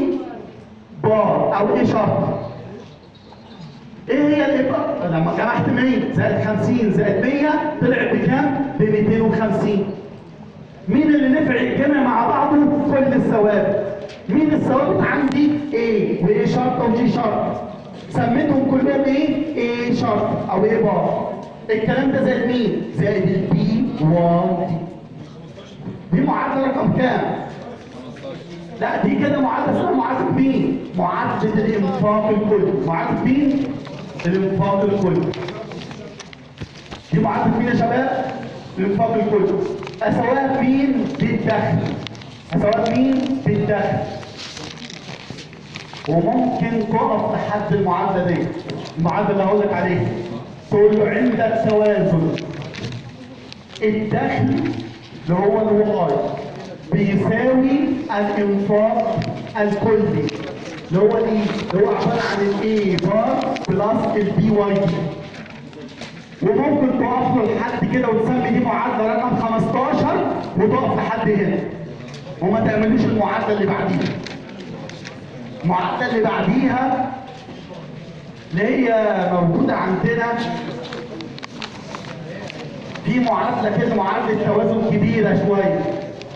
بار او ايه شرط ايه هي الابره لما جمعت 100 زائد 50 زائد 100 طلعت بكام ب 250 مين اللي نفع يتجمع مع بعضه كل الثوابت مين الثوابت عندي ايه وايه شرط وجي شرط سميتهم كلهم ايه ايه شرط او ايه بار الكلام ده زائد مين زائد البي 1 دي دي معادله رقم كام لا دي كده معادله اسمها معادله مين معادله الانفاق الكلي معادله مين الانفاق الكلي دي معادله مين يا شباب الانفاق الكلي اسواها مين بالدخل اسواها مين بالدخل وممكن تقف لحد المعادله دي المعادله اللي هقول لك عليها تقول له عندك توازن الدخل اللي هو الواي بيساوي الانفاق الكلي اللي هو الايه؟ اللي هو عباره عن الاي بار بلس البي واي دي وممكن تقف له لحد كده وتسمي دي معادله رقم 15 وتقف لحد هنا وما تعملوش المعادله اللي بعديها المعادله اللي بعديها اللي هي موجوده عندنا في معادله كده معادله توازن كبيره شويه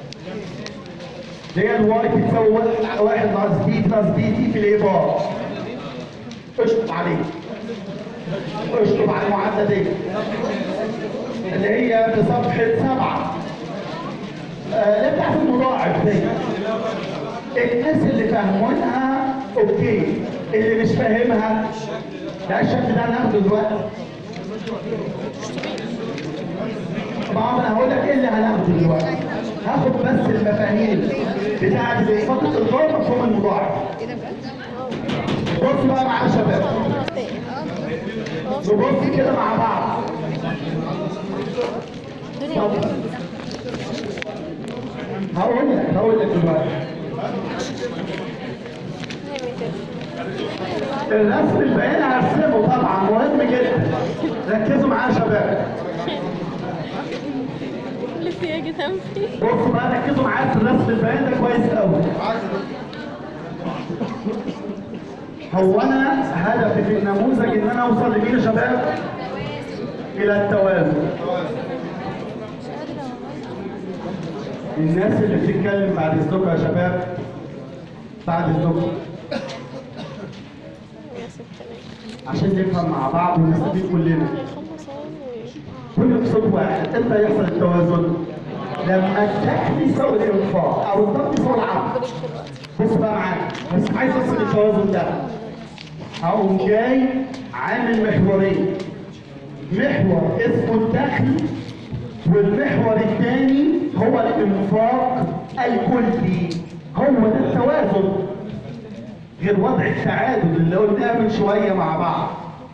اللي هي الواي بتساوي واحد- واحد ناقص بي بلس بي تي في الاي بار اشطب عليه اشطب على المعادله دي اللي هي في صفحه سبعه آه، اللي بتاعت المضاعف دي الناس اللي فاهمينها اوكي اللي مش فاهمها لا الشكل ده هناخده دلوقتي طبعا انا هقول لك ايه اللي هناخده دلوقتي هاخد بس المفاهيم بتاعت الانفاق الضرب مفهوم المضاعف بصوا بقى معايا يا شباب خلاص دقيقة نبص كده مع بعض الدنيا هقول لك هقول لك دلوقتي الرسم البياني هرسمه طبعا مهم جدا ركزوا معايا يا شباب لسه يا جدعان بصوا بقى ركزوا معايا في الرسم البياني ده كويس قوي هو انا هدفي في النموذج ان انا اوصل لمين يا شباب؟ الى التوازن مش قادرة والله الناس اللي بتتكلم بعد اذنكم يا شباب بعد اذنكم يا ست عشان نفهم مع بعض ونستفيد كلنا هيخلص اهو كل بصوت واحد امتى يحصل التوازن؟ لما الدخل يساوي الانفاق او الضغط يساوي العرض بص بقى معايا بس عايز اوصل التوازن ده هقوم جاي عامل محورين محور اسمه الدخل والمحور الثاني هو الانفاق الكلي هو ده التوازن غير وضع التعادل اللي قلناه من شويه مع بعض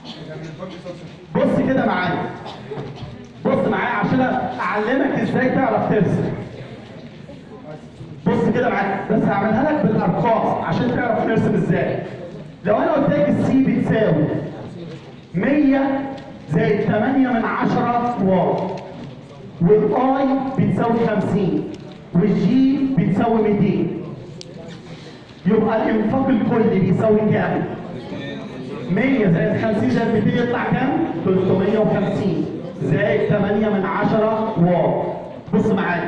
بص كده معايا بص معايا عشان اعلمك ازاي تعرف ترسم بص كده معايا بس هعملها لك بالارقام عشان تعرف نرسم ازاي لو انا قلت لك السي بتساوي 100 زائد 8 من 10 واو والاي بتساوي 50 والجي بتساوي 200 يبقى الانفاق الكلي بيساوي كام؟ 100 زائد 50 زائد 200 يطلع كام؟ 350 زائد 8 من 10 واو بص معايا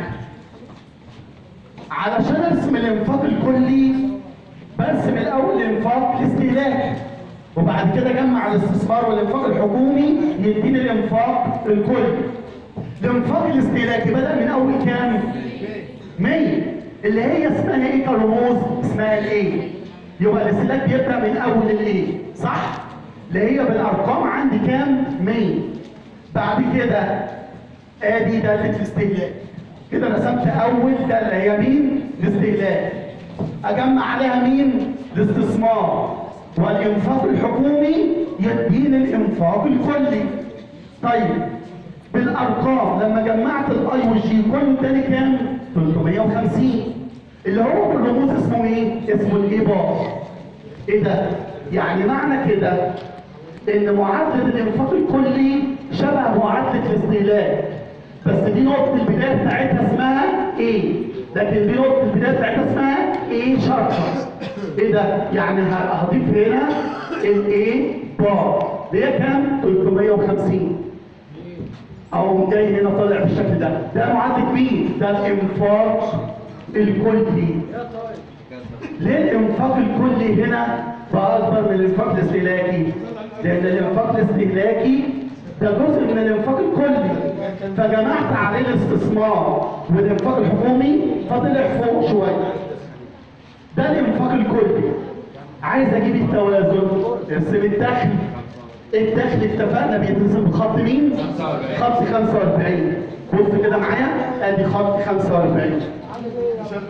علشان ارسم الانفاق الكلي برسم الاول الانفاق الاستهلاكي وبعد كده اجمع الاستثمار والانفاق الحكومي يديني الانفاق الكلي الانفاق الاستهلاكي بدا من اول كام 100 اللي هي اسمها ايه كرموز اسمها الايه يبقى الاستهلاك بيبدا من اول الايه صح اللي هي بالارقام عندي كام 100 بعد كده ادي داله الاستهلاك كده رسمت اول داله هي مين الاستهلاك اجمع عليها مين الاستثمار والانفاق الحكومي يديني الانفاق الكلي طيب بالارقام لما جمعت الاي والجي كله اداني كام 350 اللي هو بالرموز اسمه ايه اسمه الايبار ايه ده يعني معنى كده ان معادله الانفاق الكلي شبه معادله الاستهلاك بس دي نقطه البدايه بتاعتها اسمها ايه لكن دي نقطه البدايه بتاعتها اسمها ايه شرطه ايه ده يعني ه- هضيف هنا الايه بار اللي هي كام 350 او جاي هنا طالع بالشكل ده ده معادله مين ده الانفاق الكلي ليه الانفاق الكلي هنا بقى اكبر من الانفاق الاستهلاكي لان الانفاق الاستهلاكي ده جزء من الانفاق الكلي فجمعت عليه الاستثمار والانفاق الحكومي فطلع فوق شويه ده الانفاق الكلي عايز اجيب التوازن ارسم الدخل الدخل اتفقنا بيترسم بخط مين؟ خط 45 بص كده معايا ادي خط 45 على فكرة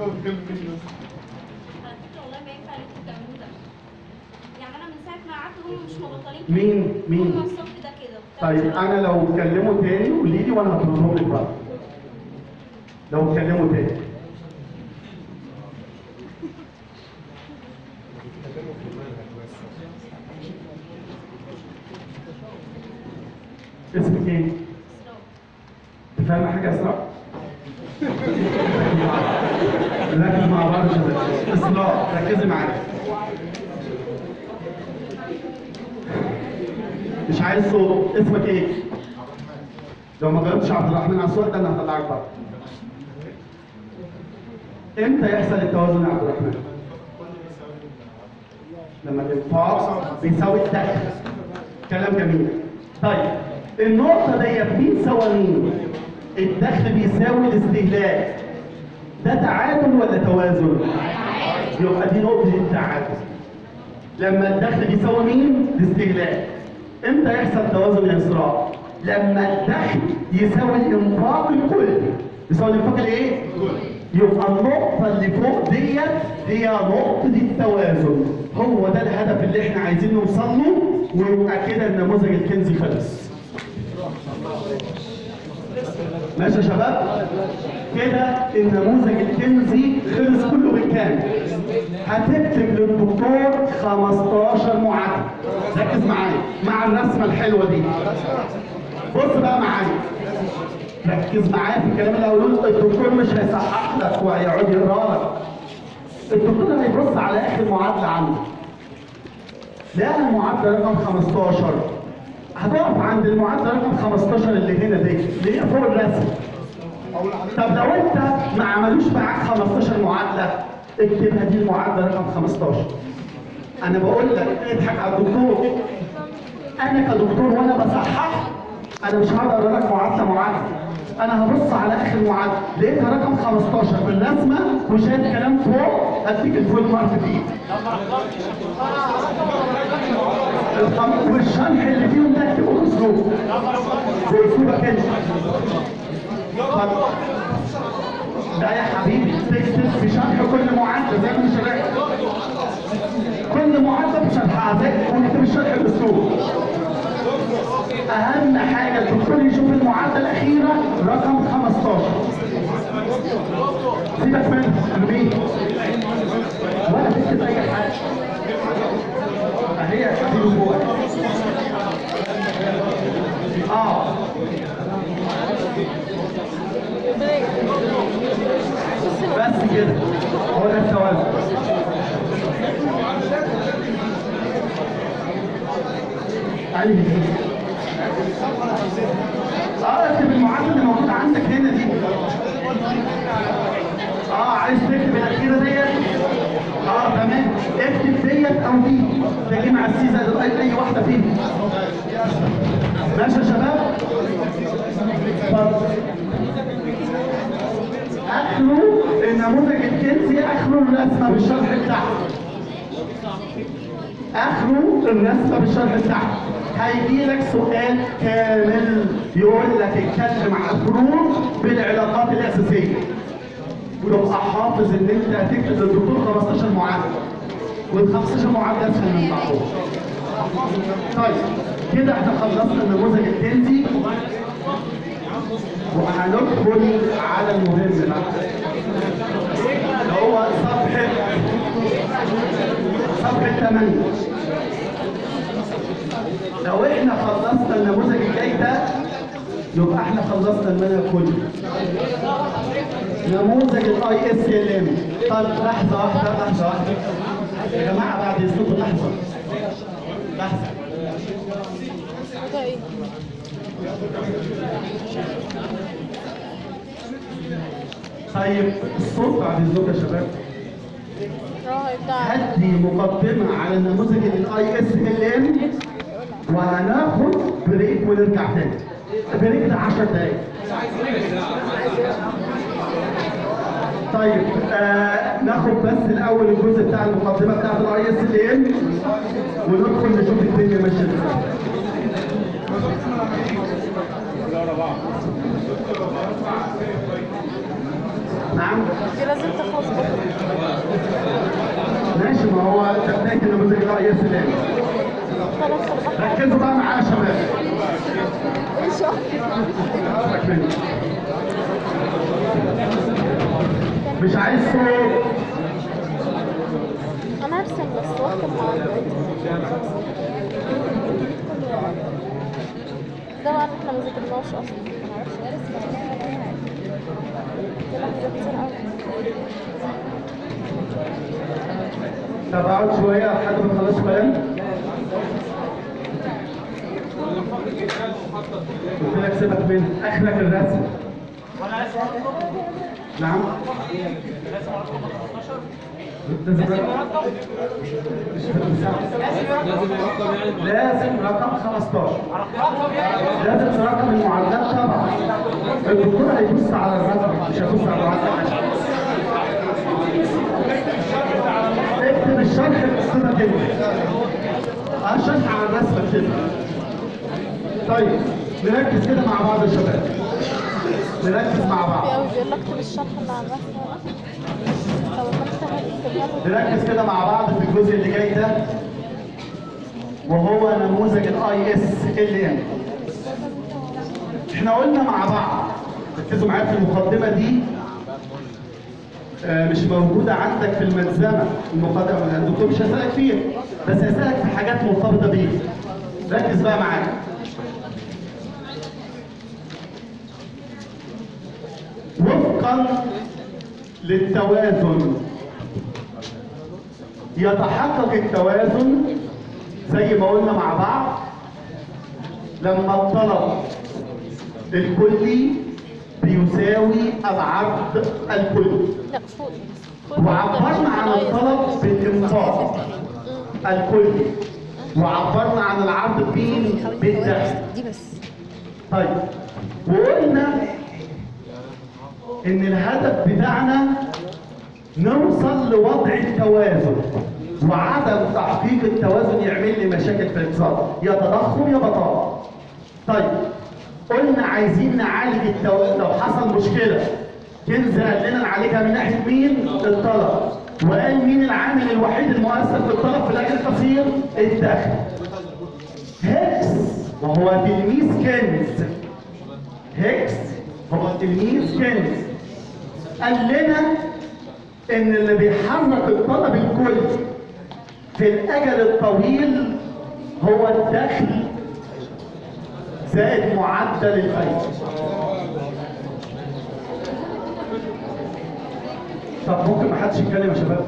والله ما ينفع اللي انتوا بتعملوه ده. يعني انا من ساعة ما قعدت هم مش مبطلين كده. مين؟ مين؟ هم الصف ده كده. طيب انا لو اتكلموا تاني قولي لي وانا هطردهم لك بقى لو اتكلموا تاني اسمك ايه؟ تفهم حاجه اسراء؟ ركز مع بعض يا شباب اسراء ركزي معايا مش عايز صوت اسمك ايه؟ لو ما جاوبتش عبد الرحمن على السؤال ده انا هطلعك بره امتى يحصل التوازن يا عبد الرحمن؟ لما الانفاق بيساوي الدخل كلام جميل طيب النقطة ديت مين سوى مين؟ الدخل بيساوي الاستهلاك ده تعادل ولا توازن؟ يبقى دي نقطة التعادل لما الدخل بيساوي مين؟ الاستهلاك امتى يحصل توازن يا اسراء؟ لما الدخل يساوي الانفاق الكلي يساوي الانفاق الايه؟ يبقى النقطة اللي فوق ديت هي نقطة التوازن هو ده الهدف اللي احنا عايزين نوصل له ويبقى كده النموذج الكنزي خلص ماشي يا شباب كده النموذج الكنزي خلص كله بالكامل هتكتب للدكتور 15 معادله ركز معايا مع الرسمه الحلوه دي بص بقى معايا ركز معايا في الكلام اللي هقوله الدكتور مش هيصحح لك وهيقعد يقرا لك الدكتور هيبص على اخر معادله عنده لقى المعادله رقم 15 هتقف عند المعادله رقم 15 اللي هنا دي اللي هي فوق الرسم طب لو انت ما عملوش معاك 15 معادله اكتبها دي المعادله رقم 15 انا بقول لك اضحك على الدكتور انا كدكتور وانا بصحح انا مش هقدر اقرا لك معادله معادله انا هبص على اخر معادله لقيتها رقم 15 في الرسمه وشايف كلام فوق اديك الفول مارك فيه الخم- والشرح اللي فيهم ده اكتبه باسلوب باسلوبك انت طب لا يا حبيبي تكتب في شرح كل معادله زي ما شرحت كل معادله بشرحها زي ونكتب الشرح باسلوب اهم حاجه الدكتور يشوف المعادله الاخيره رقم 15 سيبك منها ارميه ولا تكتب اي حاجه اهي يا حبيبي فوق اه بس كده هو ده التوازن علي اه اكتب المعادله اللي موجوده عندك هنا دي اه عايز تكتب الاخيره ديت اه تمام اكتب ديت او دي تجي مع السي زائد الاي اي واحده فيهم ماشي يا شباب اتفضل. اخره النموذج الكنسي اخره الرسمه بالشرح بتاعها اخره الرسمه بالشرح بتاعها هيجي لك سؤال كامل يقول لك اتكلم عن الفروق بالعلاقات الاساسيه ويبقى حافظ ان انت هتكتب للدكتور 15 معادله وال 15 معادله اسهل من بعضهم طيب كده احنا خلصنا النموذج الكنزي وهندخل على المهم بقى اللي هو صفحة صفحة 8 لو احنا خلصنا النموذج الجاي ده يبقى احنا خلصنا المنهج كله نموذج الاي اس ال ام طب لحظة واحدة لحظة واحدة يا جماعة بعد اذنكم لحظة لحظة ده ايه؟ طيب الصوت بعد اذنكم يا شباب اه بتاع هدي مقدمة على النموذج الاي اس ال ام وهناخد بريك ونرجع تاني بريك ده 10 دقايق طيب آه ناخد بس الاول الجزء بتاع المقدمة بتاعت الاي اس ال ام وندخل نشوف الدنيا ماشية ازاي نعم دي لازم تخلص بكره ماشي ما هو ده بداية النموذج الاي اس ال ام خلاص خلاص ركزوا بقى معايا يا شباب ان شاء الله سيبك مني. مش عايز صوت انا هرسم بس واكتب معاك ده بقى اللي احنا ما ذاكرناش اصلا ما اعرفش ارسم كده كتير قوي طب اقعد شويه لحد ما تخلصوا كلام قلت لك سيبك من اخرك الرسم نعم لازم رقم لازم رقم 15 لازم رقم المعادلات طبعا الدكتور هيبص على الرقم مش هيبص على المعادلات اكتب الشرح باسمها كده اه شرح على الرسمه كده طيب نركز كده مع بعض يا شباب نركز مع بعض قوي بيقول لك اكتب الشرح اللي على الرسمه طب ما انت هتكتبها له نركز كده مع بعض في الجزء اللي جاي ده وهو نموذج الاي اس ال ام احنا قلنا مع بعض ركزوا معايا في المقدمه دي آه، مش موجوده عندك في الملزمه المقدمه الدكتور مش هيسالك فيها بس هيسالك في حاجات مرتبطه بيه ركز بقى معايا وفقا للتوازن يتحقق التوازن زي ما قلنا مع بعض لما الطلب الكلي بيساوي العرض الكلي لا فوق فوق وعبرنا عن الطلب بالانفاق الكلي وعبرنا عن العرض فين بالدخل دي بس طيب وقلنا ان الهدف بتاعنا نوصل لوضع التوازن وعدم تحقيق التوازن يعمل لي مشاكل في الاقتصاد يا تضخم يا بطاله طيب قلنا عايزين نعالج التوازن لو حصل مشكله كنز قال لنا نعالجها من ناحيه مين الطلب وقال مين العامل الوحيد المؤثر في الطلب في الاجل القصير الدخل هيكس وهو تلميذ كنز هيكس هو تلميذ كنز قال لنا ان اللي بيحرك الطلب الكلي في الاجل الطويل هو الدخل زائد معدل الفايده طب ممكن ما حدش يتكلم يا شباب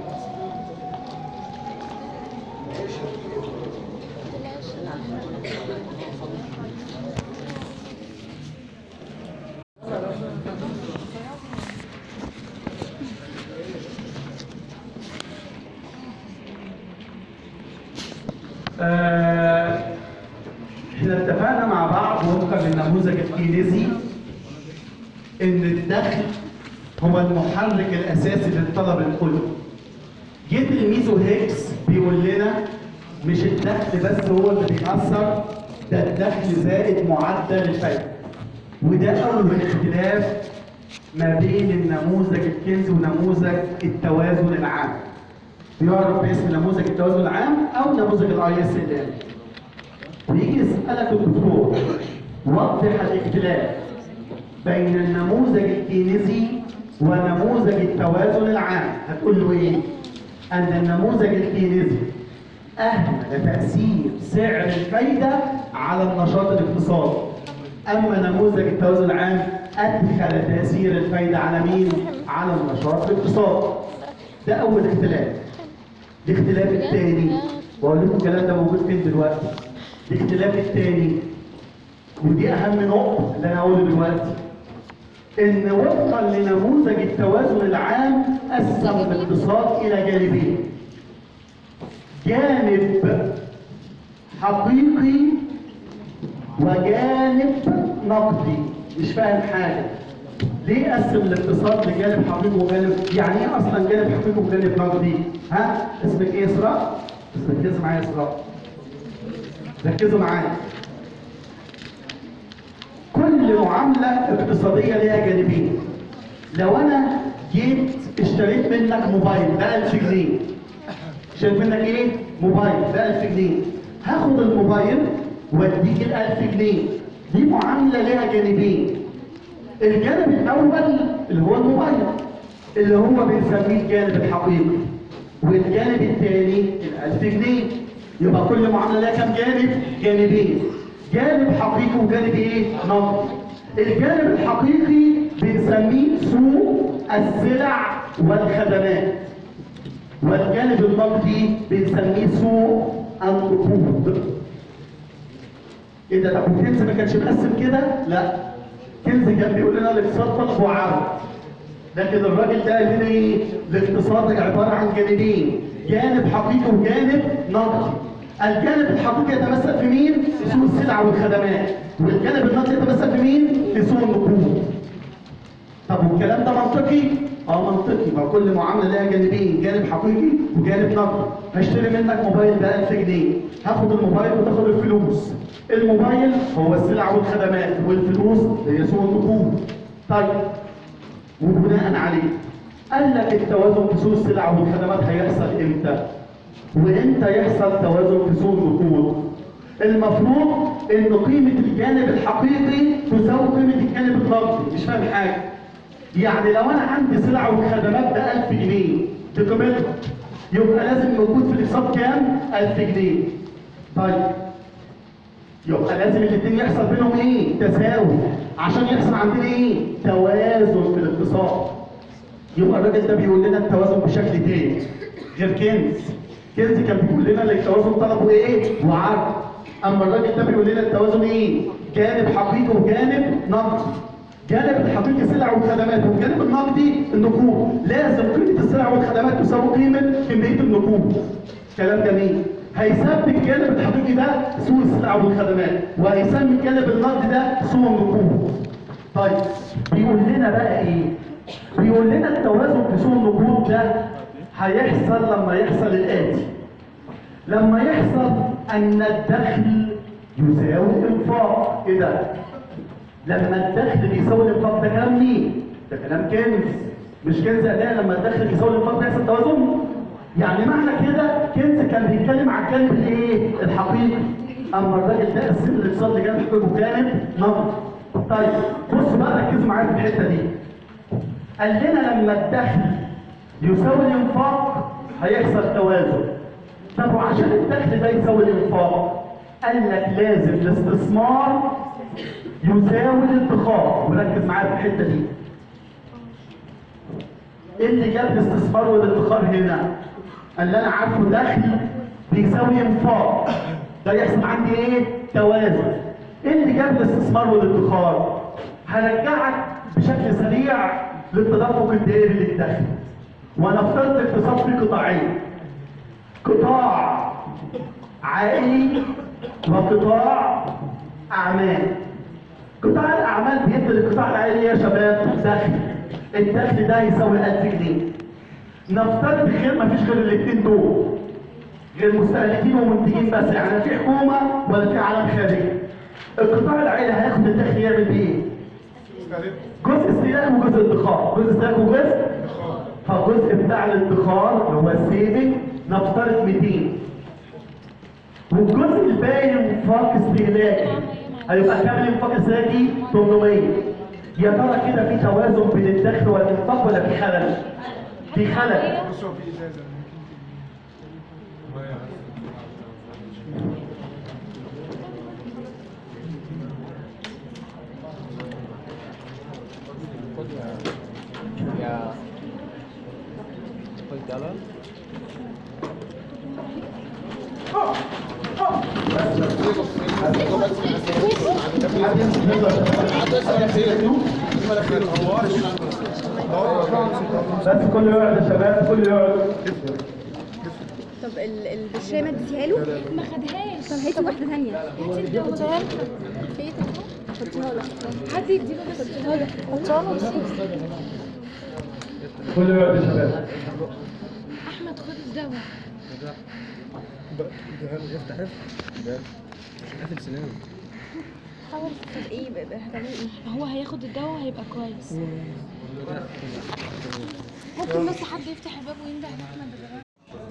آه، احنا اتفقنا مع بعض وفقا للنموذج الكينيزي ان الدخل هو المحرك الاساسي للطلب الكلي. جه تلميذه هيكس بيقول لنا مش الدخل بس هو اللي بيأثر ده الدخل زائد معدل الفايده. وده اول اختلاف ما بين النموذج الكنزي ونموذج التوازن العام. بيعرف باسم نموذج التوازن العام او نموذج الاي اس ال ام. ويجي يسالك الدكتور وضح الاختلاف بين النموذج الكينيزي ونموذج التوازن العام هتقول له ايه؟ ان النموذج الكينيزي اهمل تاثير سعر الفايده على النشاط الاقتصادي اما نموذج التوازن العام ادخل تاثير الفايده على مين؟ على النشاط الاقتصادي ده اول اختلاف الاختلاف الثاني واقول لكم الكلام ده موجود فين دلوقتي الاختلاف الثاني ودي اهم نقطه اللي انا هقوله دلوقتي ان وفقا لنموذج التوازن العام قسم الاقتصاد الى جانبين جانب حقيقي وجانب نقدي مش فاهم حاجه ليه قسم الاقتصاد لجانب حقيقي وجانب يعني ايه اصلا جانب حقيقي وجانب نقدي ها اسمك ايه اسراء بس ركزوا معايا يا اسراء ركزوا معايا كل معاملة اقتصادية ليها جانبين لو أنا جيت اشتريت منك موبايل ب 1000 جنيه اشتريت منك إيه؟ موبايل ب 1000 جنيه هاخد الموبايل واديك ال 1000 جنيه دي معاملة ليها جانبين الجانب الأول اللي هو الموبايل اللي هو بنسميه الجانب الحقيقي والجانب الثاني ال 1000 جنيه يبقى كل معاملة لها كام جانب؟ جانبين جانب حقيقي وجانب ايه؟ نقدي. الجانب الحقيقي بنسميه سوق السلع والخدمات. والجانب النقدي بنسميه سوق النقود. ايه ده طب وكنز ما كانش مقسم كده؟ لا. كنز كان بيقول لنا الاقتصاد طلب وعرض. لكن الراجل ده قال لنا ايه؟ الاقتصاد عباره عن جانبين جانب حقيقي وجانب نقدي الجانب الحقيقي يتمثل في مين؟ في سوق السلع والخدمات والجانب النقدي يتمثل في مين؟ في سوق النقود طب والكلام ده منطقي؟ اه منطقي ما كل معامله لها جانبين جانب حقيقي وجانب نقدي هشتري منك موبايل ب 1000 جنيه هاخد الموبايل وتاخد الفلوس الموبايل هو السلع والخدمات والفلوس هي سوق النقود طيب وبناء عليه قال لك التوازن في سوق السلع والخدمات هيحصل امتى؟ وامتى يحصل توازن في سوق النقود؟ المفروض ان قيمه الجانب الحقيقي تساوي قيمه الجانب النقدي مش فاهم حاجه يعني لو انا عندي سلع وخدمات ب 1000 جنيه بقيمتها يبقى لازم موجود في الاقتصاد كام؟ 1000 جنيه طيب يبقى لازم الاثنين يحصل بينهم ايه؟ تساوي عشان يحصل عندنا ايه؟ توازن في الاقتصاد يبقى الراجل ده بيقول لنا التوازن بشكل تاني غير كنز كنز كان بيقول لنا ان التوازن طلبه ايه؟ وعرض اما الراجل ده بيقول لنا التوازن ايه؟ جانب حقيقي وجانب نقدي جانب الحقيقي سلع وخدمات والجانب النقدي النقود لازم قيمه السلع والخدمات تساوي قيمه كميه النقود كلام جميل هيسمي الجانب الحقيقي ده سوق السلع والخدمات وهيسمي الجانب النقدي ده سوق النقود طيب بيقول لنا بقى ايه بيقول لنا التوازن في سوق النقود ده هيحصل لما يحصل الاتي لما يحصل ان الدخل يساوي الانفاق ايه ده لما الدخل بيساوي الانفاق ده كلام مين ده كلام كنز مش كنز اداء لما الدخل بيساوي الانفاق ده يحصل توازن يعني معنى كده كنز كان بيتكلم على الجانب الايه الحقيقي اما الراجل ده قسم الاقتصاد لجانب حقيقي وجانب نقدي طيب بصوا بقى ركزوا معايا في الحته دي قال لنا لما الدخل يساوي الانفاق هيحصل توازن طب وعشان الدخل ده يساوي الانفاق قال لك لازم الاستثمار يساوي الادخار وركز معايا في الحته دي ايه اللي جاب الاستثمار والادخار هنا اللي انا عارفه دخل بيساوي انفاق ده يحصل عندي ايه توازن ايه اللي جاب الاستثمار والادخار هرجعك بشكل سريع للتدفق الدائري للدخل ونفترض الاقتصاد في قطاعين قطاع عائلي وقطاع اعمال قطاع الاعمال بيدي للقطاع العائلي يا شباب دخل الدخل ده يساوي 1000 جنيه نفترض غير ما فيش غير الاثنين دول غير مستهلكين ومنتجين بس يعني لا في حكومه ولا في عالم خارجي القطاع العائلي هياخد الدخل يعمل بيه ايه؟ جزء استهلاك وجزء ادخار جزء استهلاك وجزء فالجزء بتاع الادخار اللي هو السيفنج نفترض 200 والجزء الباقي انفاق استهلاكي هيبقى كام الانفاق الاستهلاكي 800 يا ترى كده في توازن بين الدخل والانفاق ولا في خلل؟ في خلل بص هو في ازازه يا قلت يلا بس كله يقعد يا شباب كله يقعد طب ال- البشرية ما اديتيها له؟ ما خدهاش طب هاتي واحدة ثانية هاتي الدواء حطيها له هي تاخدها؟ حطيها له هاتي اديله بس حطيها له حطيها له بس كله يقعد يا شباب احمد خد الدواء افتح افتح قافل سنانه حاول طب ايه بقى بقى هتعملي ايه؟ هو هياخد الدواء وهيبقى كويس ممكن بس حد يفتح الباب وينده على احمد دلوقتي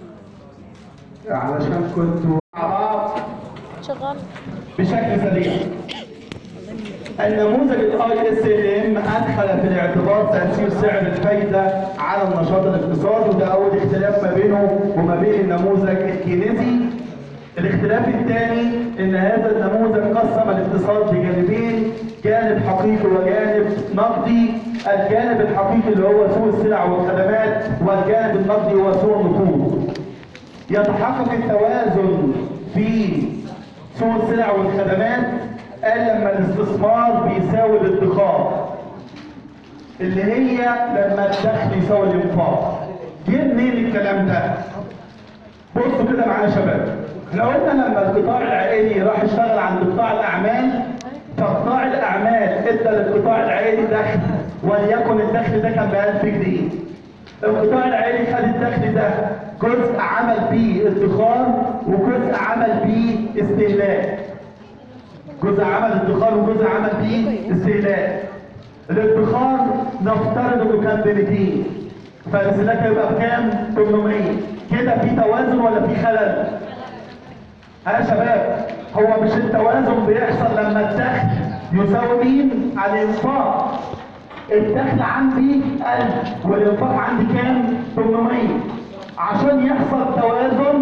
علشان كنتوا مع بعض شغال بشكل سريع النموذج الاي اس ام ادخل في الاعتبار تاثير سعر الفايده على النشاط الاقتصادي وده اول اختلاف ما بينه وما بين النموذج الكينيزي الاختلاف الثاني ان هذا النموذج قسم الاقتصاد لجانبين جانب حقيقي وجانب نقدي الجانب الحقيقي اللي هو سوق السلع والخدمات والجانب النقدي هو سوق النقود يتحقق التوازن في سوق السلع والخدمات قال لما الاستثمار بيساوي الادخار اللي هي لما الدخل يساوي الانفاق جه منين الكلام ده؟ بصوا كده معايا يا شباب احنا قلنا لما القطاع العائلي راح يشتغل عند قطاع الاعمال فقطاع الاعمال ادى للقطاع العائلي دخل وليكن الدخل ده كان ب 1000 جنيه القطاع العائلي خد الدخل ده جزء عمل بيه ادخار وجزء عمل بيه استهلاك جزء عمل ادخار وجزء عمل بيه استهلاك الادخار نفترض انه كان ب 200 فالاستهلاك هيبقى بكام؟ 800 كده في توازن ولا في خلل؟ ها يا شباب هو مش التوازن بيحصل لما الدخل يساوي مين؟ الانفاق الدخل عندي 1000 والانفاق عندي كام؟ 800 عشان يحصل توازن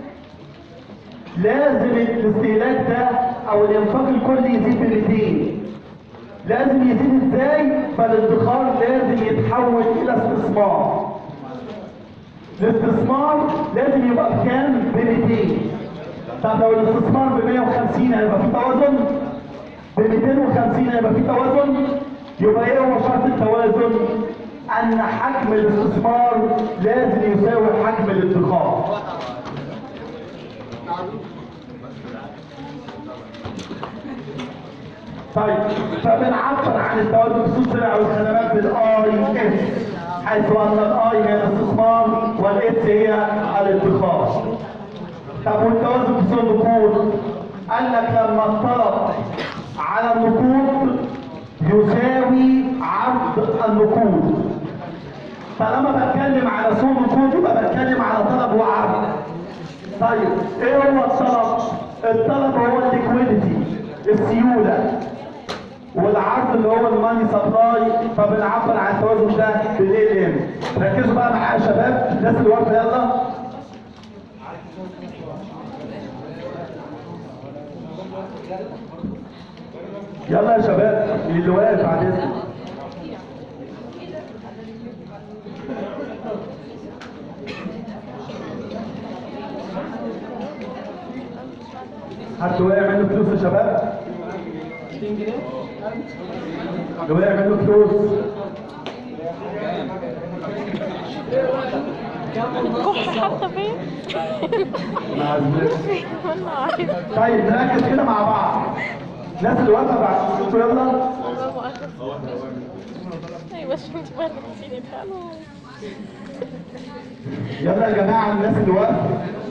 لازم الاستهلاك ده او الانفاق الكلي يزيد ب 200 لازم يزيد ازاي؟ فالادخار لازم يتحول الى استثمار الاستثمار لازم يبقى بكام؟ ب 200 طب لو الاستثمار ب 150 هيبقى في توازن؟ ب 250 هيبقى في توازن؟ يبقى ايه هو شرط التوازن؟ ان حجم الاستثمار لازم يساوي حجم الادخار. طيب فبنعبر عن التوازن بصوت سرعه والخدمات بالاي اس حيث ان الاي هي الاستثمار والاس هي الادخار. طب والتوازن بصوت النقود قال لك لما الطلب على النقود يساوي عرض النقود فلما بتكلم على سوق النقود يبقى بتكلم على طلب وعرض طيب ايه هو الطلب؟ الطلب هو الليكويديتي السيوله والعرض اللي هو الماني سبلاي فبنعبر عن التوازن ده بالاي ام ركزوا بقى معايا يا شباب الناس اللي واقفه يلا يلا يا شباب اللي واقف بعد اذنك حد واقع منه فلوس يا شباب؟ اللي واقع منه فلوس الكح حتى فين؟ مع الزملاء. والله عارف طيب نركز كده مع بعض الناس اللي واقفه بعد اذنكم يلا الله مؤاخذة ايوه بس انت بقى نسيني تعالوا يلا يا جماعه الناس اللي واقفه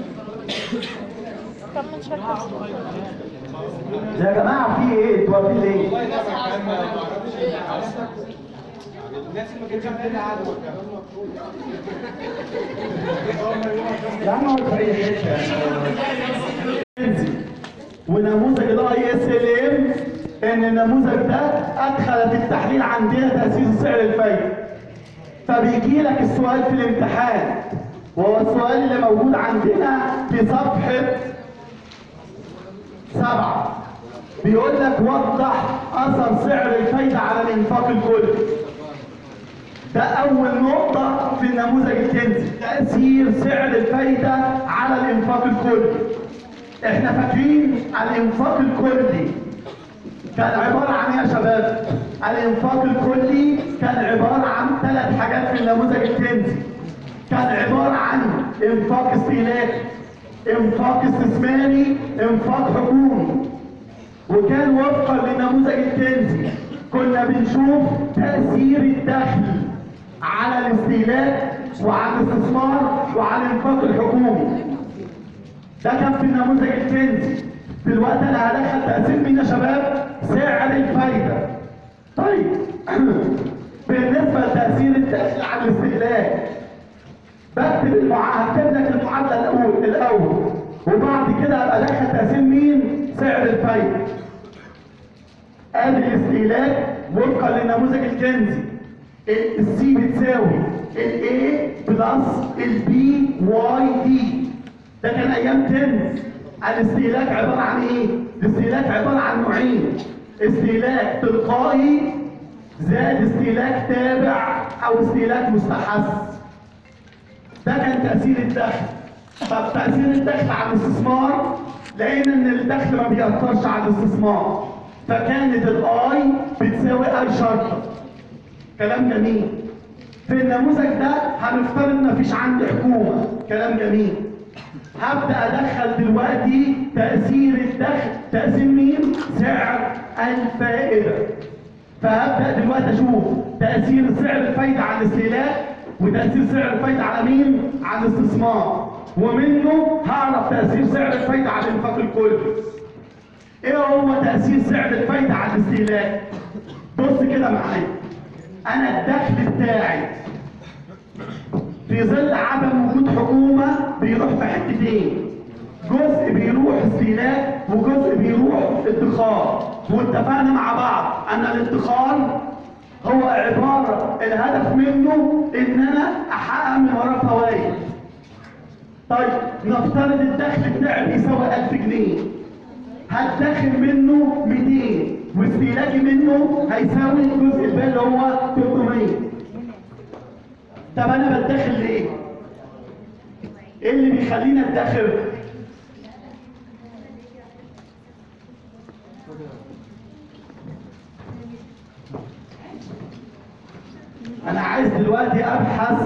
كم من شركة يا جماعه في ايه؟ انتوا واقفين ليه؟ يا عم هو في اي حته ونموذج الاي اس ال ام ان النموذج ده ادخل في التحليل عندنا تاسيس سعر الفايده فبيجي لك السؤال في الامتحان وهو السؤال اللي موجود عندنا في صفحه سبعة بيقول لك وضح اثر سعر الفايده على الانفاق الكلي ده أول نقطة في النموذج الكنزي تأثير سعر الفايدة على الإنفاق الكلي. إحنا فاكرين الإنفاق الكلي كان عبارة عن إيه يا شباب؟ الإنفاق الكلي كان عبارة عن ثلاث حاجات في النموذج الكنزي. كان عبارة عن إنفاق استهلاكي، إنفاق استثماري، إنفاق حكومي. وكان وفقا للنموذج الكنزي كنا بنشوف تأثير الدخل على الاستهلاك وعلى الاستثمار وعلى الانفاق الحكومي ده كان في النموذج الكنزي دلوقتي انا هدخل تأثير مين يا شباب؟ سعر الفايدة طيب بالنسبة لتأثير الدخل على الاستهلاك بكتب المعادلة هكتب لك المعادلة الأول الأول وبعد كده ابقى داخل تقسيم مين؟ سعر الفايدة. ادي الاستهلاك وفقا للنموذج الكنزي. السي بتساوي الاي بلس البي واي دي. ده كان ايام كنز. الاستهلاك عبارة عن ايه؟ الاستهلاك عبارة عن نوعين. استهلاك تلقائي زائد استهلاك تابع او استهلاك مستحث. ده كان تأثير الدخل طب تأثير الدخل على الاستثمار لقينا ان الدخل ما بيأثرش على الاستثمار فكانت الاي بتساوي اي شرطة كلام جميل في النموذج ده هنفترض ان مفيش عندي حكومه كلام جميل هبدا ادخل دلوقتي تاثير الدخل تاثير مين سعر الفائده فهبدا دلوقتي اشوف تاثير سعر الفايده على الاستهلاك وتاثير سعر الفايده على مين على الاستثمار ومنه هعرف تاثير سعر الفايده على الانفاق الكلي ايه هو تاثير سعر الفايده على الاستهلاك بص كده معايا انا الدخل بتاعي في ظل عدم وجود حكومه بيروح في حتتين جزء بيروح استهلاك وجزء بيروح ادخار واتفقنا مع بعض ان الادخار هو عباره الهدف منه ان انا احقق من وراه فوائد طيب نفترض الدخل بتاعي بيساوي 1000 جنيه هتدخل منه 200 واستهلاكي منه هيساوي الجزء الباقي اللي هو 300 طب انا بتدخل ليه؟ ايه اللي بيخليني اتدخل؟ انا عايز دلوقتي ابحث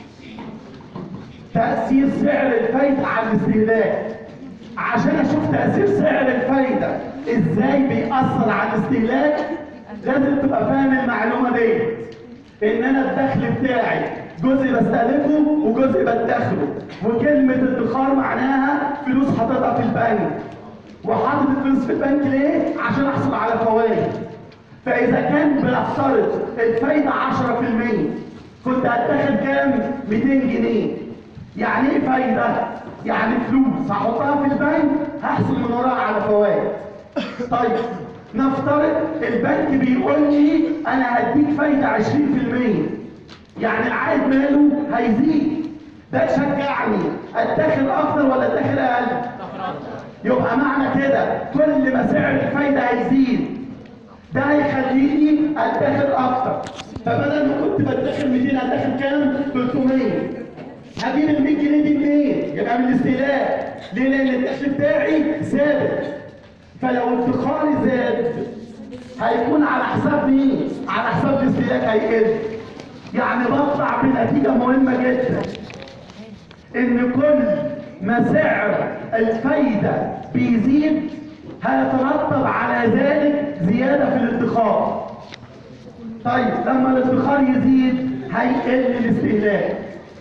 تأثير سعر الفايدة على الاستهلاك عشان اشوف تأثير سعر الفايدة ازاي بيأثر على الاستهلاك لازم تبقى فاهم المعلومة دي ان انا الدخل بتاعي جزء بستهلكه وجزء بدخره وكلمة ادخار معناها فلوس حاططها في البنك وحاطط الفلوس في البنك ليه؟ عشان احصل على فوائد فاذا كان بنفترض الفايدة 10% كنت هتاخد كام؟ 200 جنيه يعني ايه فايدة؟ يعني فلوس هحطها في البنك هحصل من وراها على فوائد طيب نفترض البنك بيقول لي انا هديك فايدة 20% يعني العائد ماله هيزيد ده يشجعني اتدخل اكتر ولا اتدخل اقل؟ يبقى معنى كده كل ما سعر الفايدة هيزيد ده هيخليني اتدخل اكتر فبدل ما كنت بدخل 200 هتدخل كام؟ 300 هجيب ال 100 جنيه دي منين؟ يبقى من الاستهلاك ليه؟ لان الدخل بتاعي ثابت فلو ادخاري زاد هيكون على حساب مين؟ على حساب الاستهلاك هيقل يعني بطلع بنتيجة مهمة جدا ان كل ما سعر الفايدة بيزيد هيترتب على ذلك زيادة في الادخار طيب لما الادخار يزيد هيقل الاستهلاك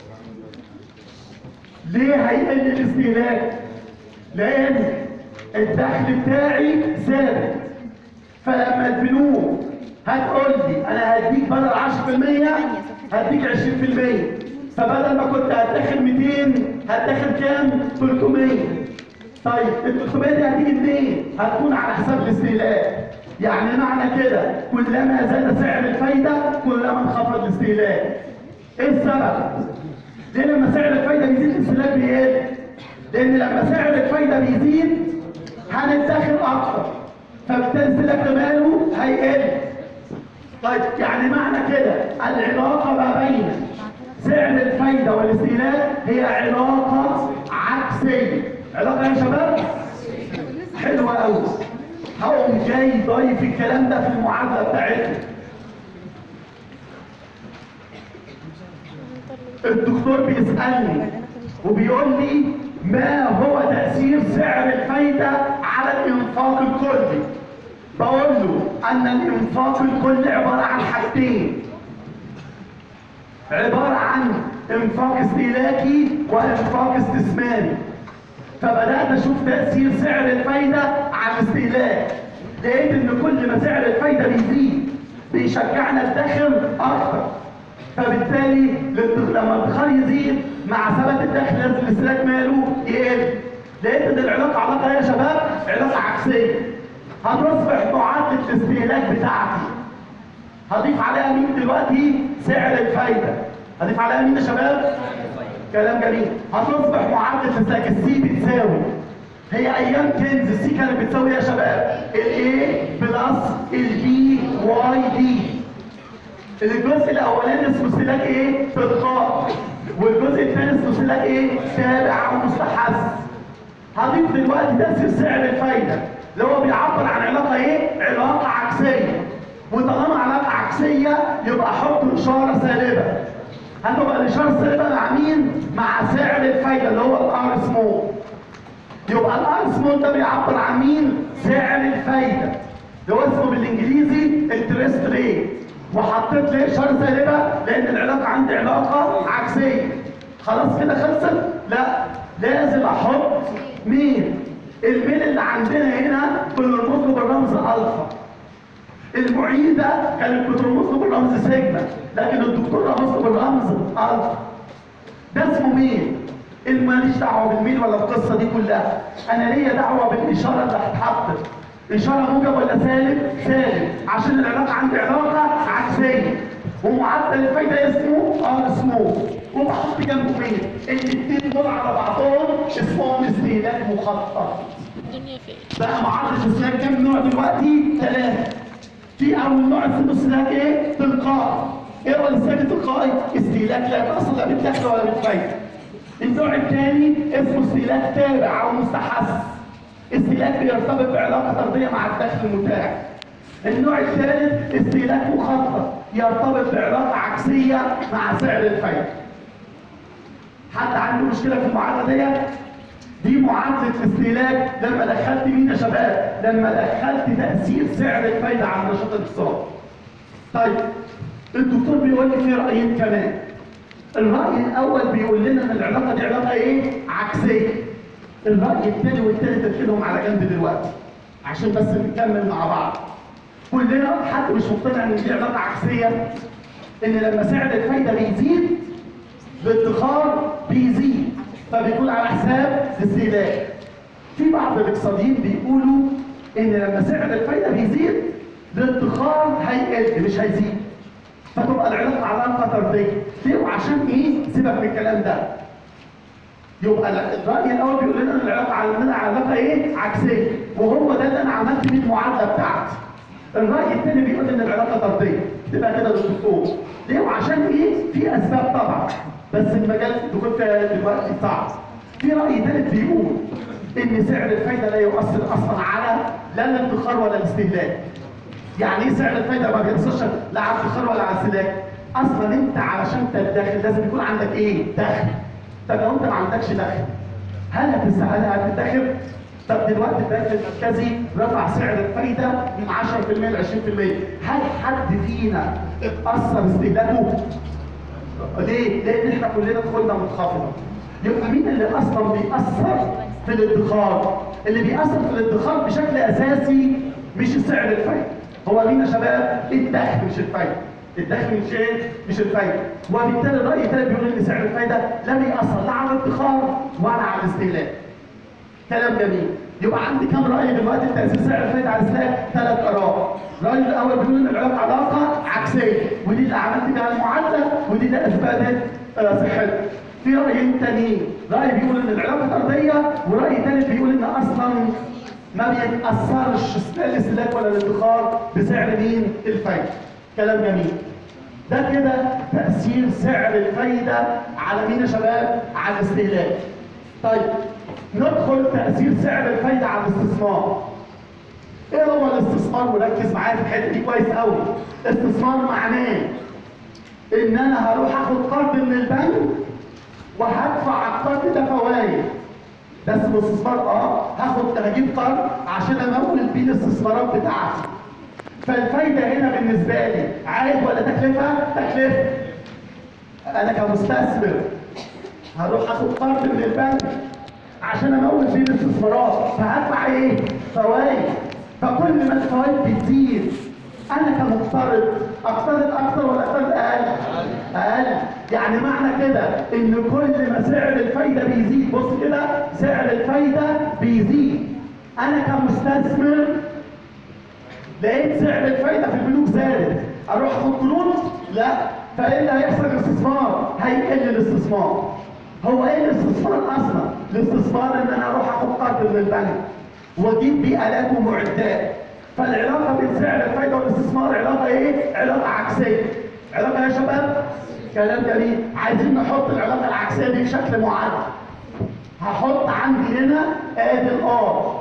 ليه هيقل الاستهلاك؟ لأن الدخل بتاعي ثابت فلما البنوك هتقول لي انا هديك بدل 10% هديك 20% فبدل ما كنت هتدخل 200 هتدخل كام؟ 300 طيب ال 300 دي هتيجي منين؟ هتكون على حساب الاستهلاك يعني معنى كده كلما زاد سعر الفايده كلما انخفض الاستهلاك ايه السبب؟ ليه لما سعر الفايده بيزيد الاستهلاك بيقل؟ لان لما سعر الفايده بيزيد هنتدخل اكتر فبالتالي الاستهلاك ماله هيقل طيب يعني معنى كده العلاقه ما بين سعر الفايده والاستهلاك هي علاقه عكسيه علاقه يا شباب حلوه قوي هقوم جاي ضايف الكلام ده في المعادله بتاعتنا الدكتور بيسألني وبيقول لي ما هو تأثير سعر الفايدة على الإنفاق الكلي بقول له أن الإنفاق الكلي عبارة عن حاجتين عبارة عن إنفاق استهلاكي وإنفاق استثماري فبدأت أشوف تأثير سعر الفايدة على الاستهلاك لقيت إن كل ما سعر الفايدة بيزيد بيشجعنا الدخل أكتر فبالتالي الادخ- لما الادخار يزيد مع ثبات الدخل لازم الاستهلاك ماله يقل لقيت ان العلاقه علاقه يا شباب علاقه عكسيه هتصبح معادله الاستهلاك بتاعتي هضيف عليها مين دلوقتي سعر الفايده هضيف عليها مين يا شباب كلام جميل هتصبح معادله الاستهلاك السي بتساوي هي ايام كنز السي كانت بتساوي إيه يا شباب الاي بلس البي واي دي الجزء الاولاني اسمه استهلاك ايه؟ تلقاء والجزء الثاني اسمه استهلاك ايه؟ تابع او مستحث هضيف دلوقتي تاثير سعر الفايده اللي هو بيعبر عن علاقه ايه؟ علاقه عكسيه وطالما علاقه عكسيه يبقى احط اشاره سالبه هتبقى الاشاره السالبه مع مين مع سعر الفايده اللي هو الار سمول يبقى الار سمول ده بيعبر عن مين سعر الفايده اللي هو اسمه بالانجليزي التريست ريت وحطيت ليه اشاره سالبه لان العلاقه عندي علاقه عكسيه خلاص كده خلصت لا لازم احط مين الميل اللي عندنا هنا بنرمز له بالرمز الفا المعيده كانت بترمز له بالرمز سيجما لكن الدكتور رمز له بالرمز الفا ده اسمه مين؟ اللي ماليش دعوه بالميل ولا القصه دي كلها انا ليا دعوه بالاشاره اللي هتتحط اشاره موجب ولا سالب سالب عشان العلاقه عندي علاقه عكسيه ومعدل الفايده اسمه ار سمول وبحط جنبه مين الاثنين دول على بعضهم اسمهم استهلاك مخطط الدنيا فين بقى معرض استهلاك كام نوع دلوقتي؟ ثلاثة. في أول نوع اسمه استهلاك إيه؟ تلقائي. إيه هو الاستهلاك التلقائي؟ استهلاك لا يتصل لا بالدخل ولا بالفايدة. النوع الثاني اسمه استهلاك تابع أو مستحث. استهلاك بيرتبط بعلاقة طردية مع الدخل المتاح. النوع الثالث استهلاك مخطط يرتبط بعلاقة عكسية مع سعر الفايدة. حد عنده مشكلة في المعادلة ديت؟ دي معادلة استهلاك لما دخلت مين يا شباب؟ لما دخلت تأثير سعر الفايدة على النشاط الاقتصادي. طيب الدكتور بيقول لي في رأيين كمان. الرأي الأول بيقول لنا إن العلاقة دي علاقة إيه؟ عكسية. الرأي الثاني والثالث اركنهم على جنب دلوقتي عشان بس نكمل مع بعض. كلنا حد مش مقتنع إن دي علاقة عكسية إن لما سعر الفايدة بيزيد الادخار بيزيد فبيكون على حساب الاستهلاك في بعض الاقتصاديين بيقولوا ان لما سعر الفايده بيزيد الادخار هيقل مش هيزيد فتبقى العلاقه علاقه طرديه ليه وعشان ايه سيبك من الكلام ده يبقى الراي الاول بيقول لنا ان العلاقه عندنا علاقه ايه عكسيه وهو ده اللي انا عملت بيه المعادله بتاعتي الراي الثاني بيقول ان العلاقه طرديه تبقى كده دكتور ليه وعشان ايه في اسباب طبعا بس المجال الدخول فيها دلوقتي صعب في راي ثالث بيقول ان سعر الفايده لا يؤثر اصلا على لا الادخار ولا الاستهلاك يعني ايه سعر الفايده ما بيأثرش لا على الادخار ولا على الاستهلاك اصلا انت علشان تدخر لازم يكون عندك ايه دخل طب لو انت ما عندكش دخل هل هتستحق هتدخر طب دلوقتي البنك المركزي رفع سعر الفايده من 10% ل 20% هل حد فينا اتاثر استهلاكه ليه؟ لان احنا كلنا دخولنا منخفضه يبقى مين اللي اصلا بيأثر في الادخار؟ اللي بيأثر في الادخار بشكل اساسي مش سعر الفايده هو مين يا شباب؟ الدخل مش الفايده الدخل مش ايه؟ مش الفايده وبالتالي الراي الثالث بيقول ان سعر الفايده لا بيأثر لا على الادخار ولا على الاستهلاك كلام جميل يبقى عندي كام راي دلوقتي تاثير سعر الفايده على الاستهلاك ثلاث اراء الراي الاول بيقول ان العلاقه علاقه عكسيه ودي اللي عملت بيها المعادله ودي اللي اثبتت آه، صحتها في رايين تانيين راي بيقول ان العلاقه طرديه وراي ثالث بيقول ان اصلا ما بيتاثرش لا الاستهلاك ولا الادخار بسعر مين الفايده كلام جميل ده كده تاثير سعر الفايده على مين يا شباب على الاستهلاك طيب ندخل تأثير سعر الفايدة على الاستثمار. ايه هو الاستثمار؟ وركز معايا في الحتة دي كويس قوي. استثمار معناه ان انا هروح اخد قرض من البنك وهدفع على القرض ده فوائد. ده اسمه استثمار اه هاخد هجيب قرض عشان امول بيه الاستثمارات بتاعتي. فالفايدة هنا بالنسبة لي عائد ولا تكلفة؟ تكلفة. انا كمستثمر هروح اخد قرض من البنك عشان امول بيه الاستثمارات فهدفع ايه؟ فوائد فكل ما الفوائد بتزيد انا كمقترض اقترض اكتر ولا اقترض اقل؟ اقل يعني معنى كده ان كل ما سعر الفايده بيزيد بص كده سعر الفايده بيزيد انا كمستثمر لقيت سعر الفايده في البنوك زادت اروح اخد قروض؟ لا فايه اللي هيحصل الاستثمار؟ هيقل الاستثمار هو ايه الاستثمار اصلا؟ الاستثمار ان انا اروح اخد قرض من البنك واجيب بيه الات ومعدات فالعلاقه بين سعر الفايده والاستثمار علاقه ايه؟ علاقه عكسيه علاقه يا شباب؟ كلام جميل عايزين نحط العلاقه العكسيه دي في شكل معادله هحط عندي هنا ادي الار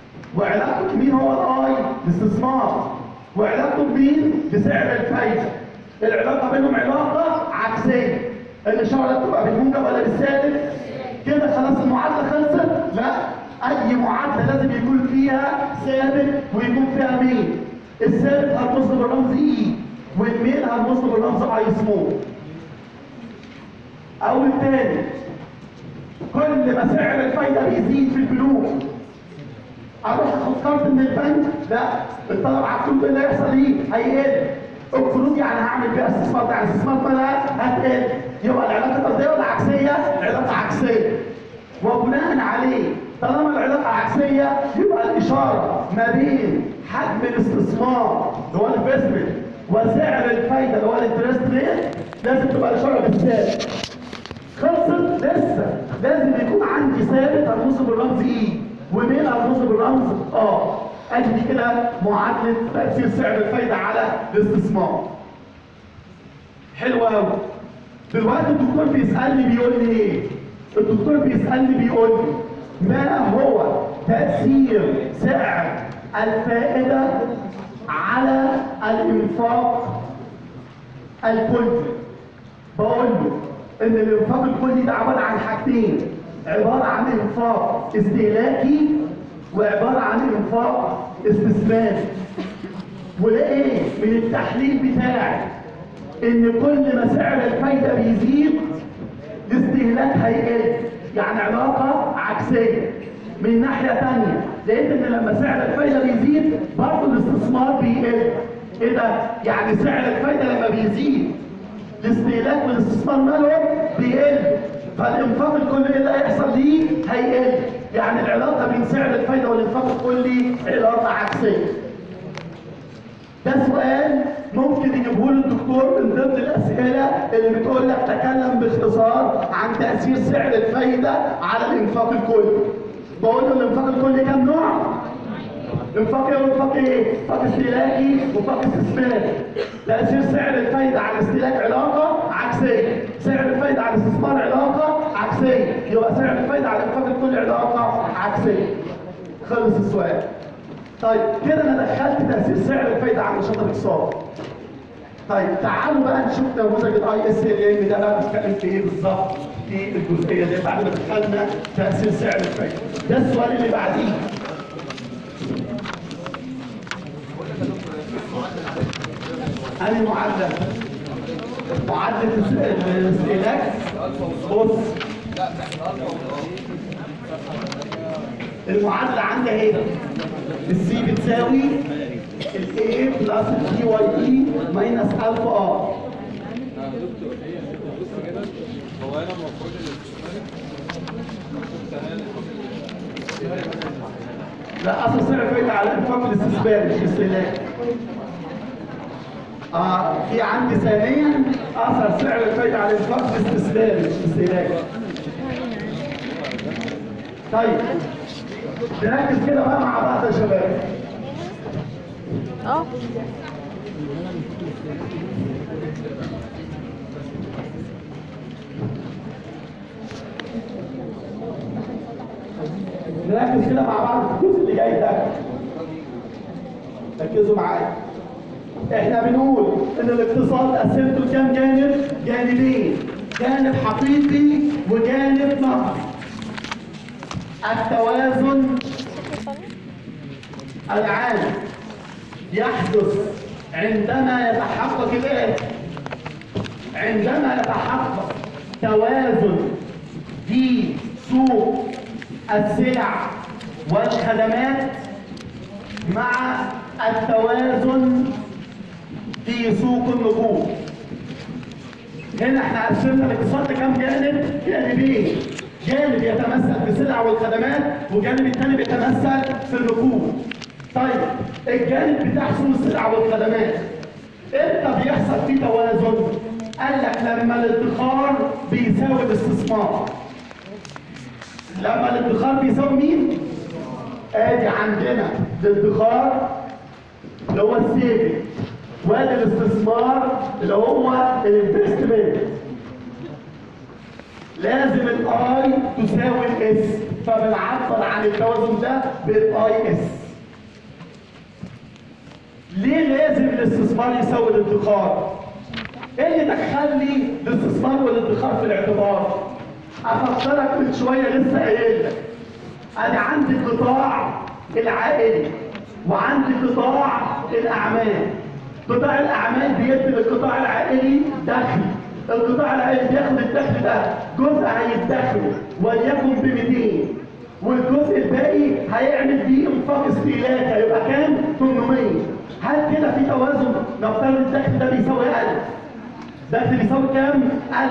وعلاقته مين هو الاي؟ الاستثمار وعلاقته بمين؟ بسعر الفايده العلاقه بينهم علاقه عكسيه الاشاره بتبقى بالموجب ولا بالسالب كده خلاص المعادله خلصت لا اي معادله لازم يكون فيها ثابت ويكون فيها مين الثابت هرمز له بالرمز اي والميل هرمز له بالرمز اي سمول او التاني كل ما سعر الفايده بيزيد في البنوك اروح اخد كارت من البنك لا الطلب على الطول اللي هيحصل ايه؟ هيقل القروض يعني هعمل بيها استثمار يعني استثمار مالها هتقل يبقى العلاقه طرديه ولا عكسيه؟ العلاقه عكسيه وبناء عليه طالما العلاقه عكسيه يبقى الاشاره ما بين حجم الاستثمار اللي هو الانفستمنت وسعر الفايده اللي هو الانترست ريت لازم تبقى الاشاره بالسالب خلصت لسه لازم يكون عندي ثابت هرمز بالرمز اي ومين هرمز بالرمز اه ادي دي كده معادله تاثير سعر الفايده على الاستثمار حلو قوي دلوقتي الدكتور بيسالني بيقول لي ايه الدكتور بيسالني بيقول لي ما هو تاثير سعر الفائده على الانفاق الكلي بقول له ان الانفاق الكلي ده عباره عن حاجتين عباره عن انفاق استهلاكي وعباره عن انفاق استثماري وده ايه من التحليل بتاعي ان كل ما سعر الفايده بيزيد الاستهلاك هيقل يعني علاقه عكسيه من ناحيه تانية لقيت ان لما سعر الفايده بيزيد برضه الاستثمار بيقل ايه ده يعني سعر الفايده لما بيزيد الاستهلاك والاستثمار مالهم بيقل فالانفاق الكلي اللي هيحصل ليه هيقل يعني العلاقه بين سعر الفايده والانفاق الكلي علاقه عكسيه ده سؤال ممكن يجيبه له الدكتور من ضمن الاسئله اللي بتقول لك تكلم باختصار عن تاثير سعر الفايده على الانفاق الكلي بقول له الانفاق الكلي كام نوع؟ انفاق ايه وانفاق ايه؟ انفاق استهلاكي وانفاق استثماري. تأثير سعر الفايدة على الاستهلاك علاقة عكسية. سعر الفايدة على الاستثمار علاقة عكسية. يبقى سعر الفايدة على الانفاق الكلي علاقة عكسية. خلص السؤال. طيب كده انا دخلت تأثير سعر الفايدة على نشاط الاقتصاد. طيب تعالوا بقى نشوف نموذج الاي اس ال ام ده بقى بيتكلم في ايه بالظبط في الجزئيه دي بعد ما دخلنا تاثير سعر الفايده. ده السؤال اللي بعديه. أنا معدل معدل الاستهلاك بص المعادلة عندي اهي السي بتساوي الاي بلس الدي واي اي ماينس الفا ار هو انا المفروض لا اصل سعر الفايدة على الانفاق الاستثماري مش الاستهلاك آه في عندي ثانيا اثر سعر الفايدة على الانفاق الاستثماري مش الاستهلاك طيب نركز كده بقى مع بعض يا شباب اه نركز كده مع بعض في الجزء اللي جاي ده ركزوا معايا احنا بنقول ان الاقتصاد قسمته لكام جانب؟ جانبين جانب حقيقي وجانب نقدي التوازن العام يحدث عندما يتحقق الايه؟ عندما يتحقق توازن في سوق السلع والخدمات مع التوازن في سوق النقود هنا احنا قسمنا الاقتصاد لكام جانب؟ جانبين جانب يتمثل في السلع والخدمات وجانب الثاني بيتمثل في النقود طيب الجانب بتاع سوق السلع والخدمات امتى بيحصل فيه توازن؟ قال لك لما الادخار بيساوي الاستثمار لما الادخار بيساوي مين؟ ادي عندنا الادخار اللي هو السيفنج وادي الاستثمار اللي هو الانفستمنت لازم الاي تساوي الاس فبنعبر عن التوازن ده بالاي اس ليه لازم الاستثمار يساوي الادخار؟ ايه اللي دخلني الاستثمار والادخار في الاعتبار؟ افكرك من شويه لسه قايل لك انا عندي القطاع العائلي وعندي قطاع الاعمال قطاع الاعمال بيدي للقطاع العائلي دخل القطاع العائلي بياخد الدخل ده جزء هيدخره وليكن ب 200 والجزء الباقي هيعمل بيه انفاق استهلاك هيبقى كام 800 هل كده في توازن نفترض الدخل ده بيساوي 1000 دخل بيساوي كام 1000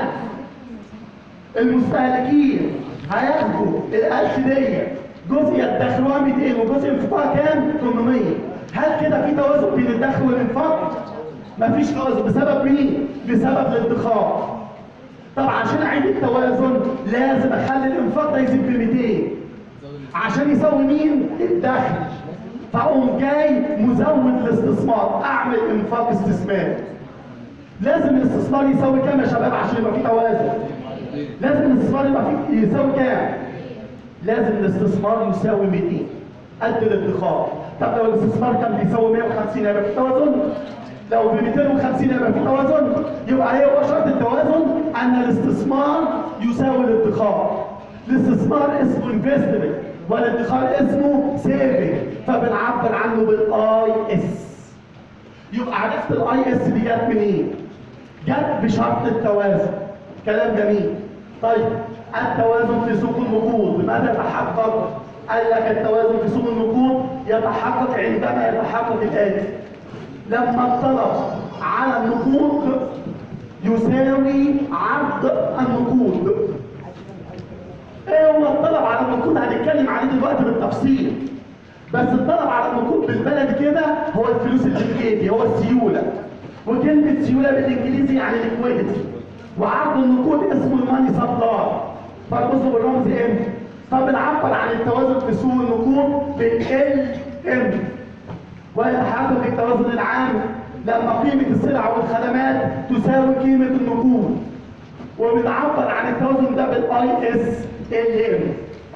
المستهلكين هياخدوا الألف دي جزء يدخروها 200 وجزء ينفقوها كام؟ 800 هل كده في توازن بين الدخل والانفاق؟ مفيش توازن بسبب مين؟ بسبب الادخار طب عشان اعيد التوازن لازم اخلي الانفاق ده يزيد ب 200 عشان يساوي مين؟ الدخل فاقوم جاي مزود الاستثمار اعمل انفاق استثماري لازم الاستثمار يساوي كام يا شباب عشان يبقى في توازن لازم الاستثمار يبقى فيه يساوي كام؟ لازم الاستثمار يساوي 200 قد الادخار طب لو الاستثمار كان بيساوي 150 هيبقى في توازن لو ب 250 هيبقى في توازن يبقى هي هو شرط التوازن ان الاستثمار يساوي الادخار الاستثمار اسمه انفستمنت والادخار اسمه سيفنج فبنعبر عنه بالاي اس يبقى عرفت الاي اس دي جت منين؟ جت بشرط التوازن كلام جميل طيب التوازن في سوق النقود بماذا يتحقق؟ قال لك التوازن في سوق النقود يتحقق عندما يتحقق الآتي لما الطلب على النقود يساوي عرض النقود ايه هو الطلب على النقود هنتكلم عليه دلوقتي بالتفصيل بس الطلب على النقود بالبلد كده هو الفلوس اللي في جيبي هو السيوله وكلمه سيوله بالانجليزي يعني ليكويديتي وعرض النقود اسمه الماني سبلاي فرمزه بالرمز ام فبنعبر عن التوازن في سوق النقود بال ام ويتحقق التوازن العام لما قيمة السلع والخدمات تساوي قيمة النقود وبنعبر عن التوازن ده بالاي اس ال ام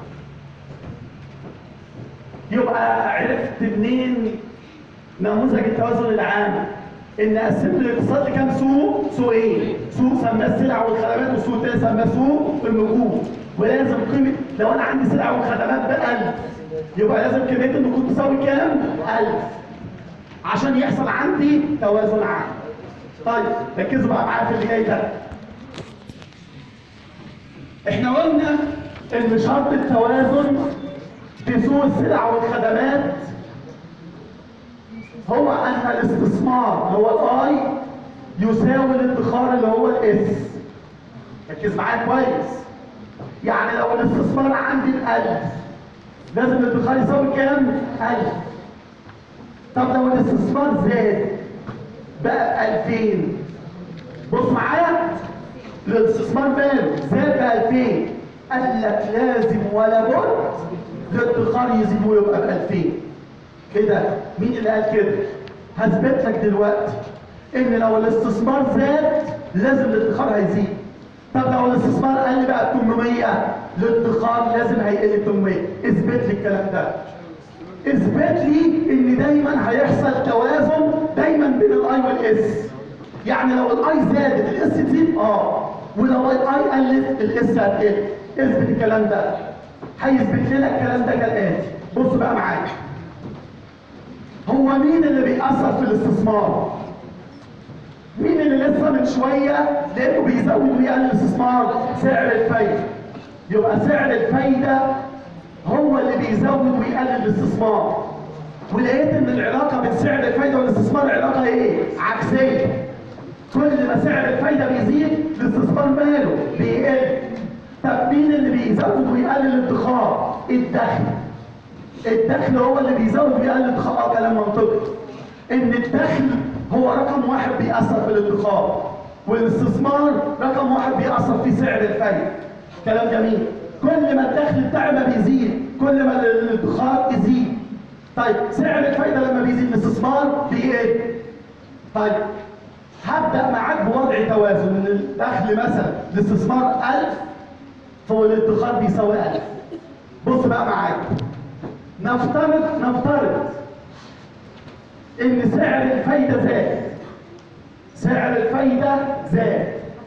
يبقى عرفت منين نموذج التوازن العام ان قسمت الاقتصاد لكام سوق؟ سوقين سوق سماه السلع والخدمات والسوق الثاني سماه سوق النقود ولازم قيمه لو انا عندي سلع وخدمات ب 1000 يبقى لازم كميه النقود تساوي كام؟ 1000 عشان يحصل عندي توازن عام طيب ركزوا بقى معايا في اللي جاي ده احنا قلنا ان شرط التوازن في سوق السلع والخدمات هو ان الاستثمار اللي هو الاي يساوي الادخار اللي هو الاس ركز معايا كويس يعني لو الاستثمار عندي ب1000 لازم الادخار يساوي كام 1000 طب لو الاستثمار زاد بقى 2000 بص معايا الاستثمار ماله زاد ب 2000 قال لك لازم ولا بد الادخار يزيد ويبقى ب 2000 كده مين اللي قال كده هثبت لك دلوقتي ان لو الاستثمار زاد لازم الادخار هيزيد طب لو الاستثمار قل بقى ب 800 الادخار لازم هيقل ب 800 اثبت لي الكلام ده اثبت لي ان دايما هيحصل توازن دايما بين الاي والاس يعني لو الاي زادت الاس تزيد اه ولو الاي قلت الاس هتقل اثبت الكلام ده هيثبت لنا الكلام ده كالاتي بص بقى معايا هو مين اللي بيأثر في الاستثمار؟ مين اللي لسه من شوية لقيته بيزود ويقلل الاستثمار؟ سعر الفايدة. يبقى سعر الفايدة هو اللي بيزود ويقلل الاستثمار. ولقيت ان العلاقة بين سعر الفايدة والاستثمار علاقة ايه؟ عكسية. كل ما سعر الفايدة بيزيد الاستثمار ماله؟ بيقل. طب مين اللي بيزود ويقلل الادخار؟ الدخل. الدخل هو اللي بيزود ويقلل الادخار اه كلام منطقي ان الدخل هو رقم واحد بيأثر في الادخار والاستثمار رقم واحد بيأثر في سعر الفايدة كلام جميل كل ما الدخل بتاعي ما بيزيد كل ما الادخار يزيد طيب سعر الفايدة لما بيزيد الاستثمار بيقل طيب هبدأ معاك بوضع توازن ان الدخل مثلا الاستثمار 1000 فهو الادخار بيساوي 1000 بص بقى معايا نفترض نفترض ان سعر الفايدة زاد سعر الفايدة زاد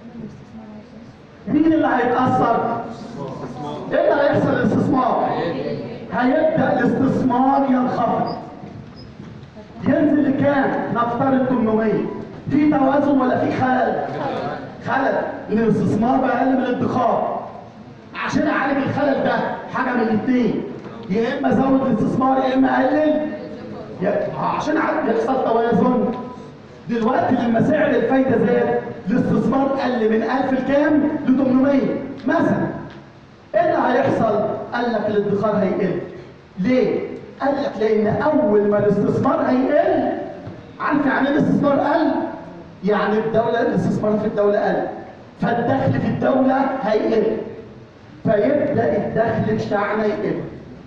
مين اللي هيتأثر؟ ايه اللي هيحصل للاستثمار؟ هيبدأ الاستثمار ينخفض ينزل لكام؟ نفترض 800 في توازن ولا في خلل؟ خلل ان الاستثمار بقى اقل من الادخار عشان اعالج الخلل ده حاجه من الاثنين يا اما ازود الاستثمار يا اما اقلل يا- عشان أعالج- يحصل توازن دلوقتي لما سعر الفايده زاد الاستثمار قل من 1000 لكام؟ ل 800 مثلا ايه اللي هيحصل؟ قال لك الادخار هيقل. ليه؟ قال لك لان اول ما الاستثمار هيقل عارف يعني ايه الاستثمار قل؟ يعني الدوله الاستثمار في الدوله قل. فالدخل في الدوله هيقل. فيبدا الدخل بتاعنا يقل.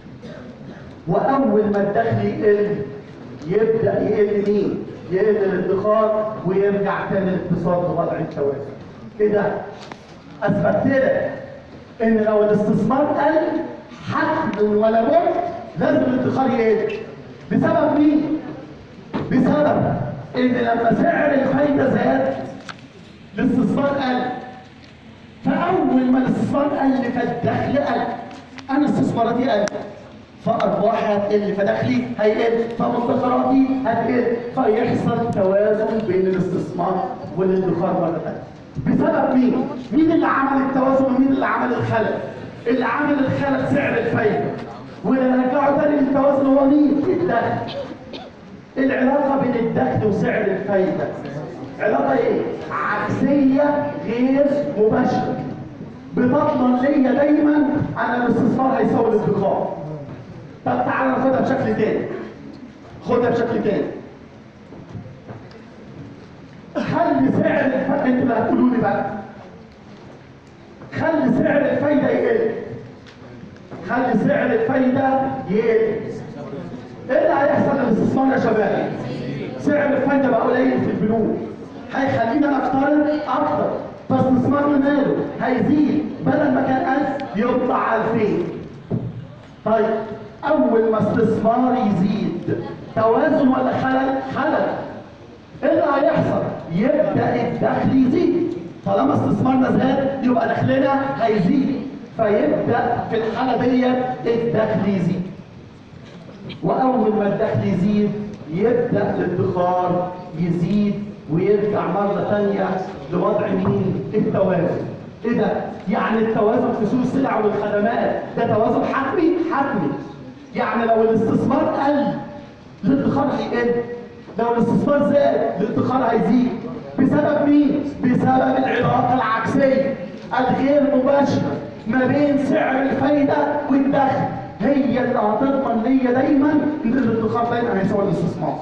واول ما الدخل يقل يبدا يقل مين؟ يقل الادخار ويرجع تاني الاقتصاد لوضع التوازن. كده اثبت لك ان لو الاستثمار قل حتما ولا بد لازم الادخار يقل بسبب مين؟ بسبب ان لما سعر الفايده زاد الاستثمار قل فاول ما الاستثمار قل فالدخل قل انا استثماراتي قل فارباحي هتقل فدخلي هيقل فمدخراتي هتقل فيحصل توازن بين الاستثمار والادخار مره ثانيه بسبب مين؟ مين اللي عمل التوازن ومين اللي عمل الخلل؟ اللي عمل الخلل سعر الفايده واللي رجعه تاني للتوازن هو مين؟ الدخل العلاقه بين الدخل وسعر الفايده علاقه ايه؟ عكسيه غير مباشره بتضمن ليا دايما ان الاستثمار هيساوي الادخار طب تعالى ناخدها بشكل تاني خدها بشكل تاني خلي سعر الفايده انتوا اللي هتقولوا لي بقى خلي سعر الفايده يقل خلي سعر الفايده يقل ايه اللي هيحصل للاستثمار يا شباب؟ سعر الفايده بقى قليل في البنوك هيخلينا نقترض اكتر فاستثمارنا ماله هيزيد بدل ما كان 1000 يطلع 2000 طيب اول ما استثمار يزيد توازن ولا خلل خلل ايه اللي هيحصل يبدا الدخل يزيد طالما استثمارنا زاد يبقى دخلنا هيزيد فيبدا في الحاله ديت الدخل يزيد واول ما الدخل يزيد يبدا الادخار يزيد ويرجع مره ثانيه لوضع مين التوازن ايه ده يعني التوازن في سوق السلع والخدمات ده توازن حتمي حتمي يعني لو الاستثمار قل الادخار هيقل لو الاستثمار زاد الادخار هيزيد بسبب مين بسبب العلاقه العكسيه الغير مباشره ما بين سعر الفايده والدخل هي اللي هتضمن ليا دايما ان الادخار دايما هيساوي الاستثمار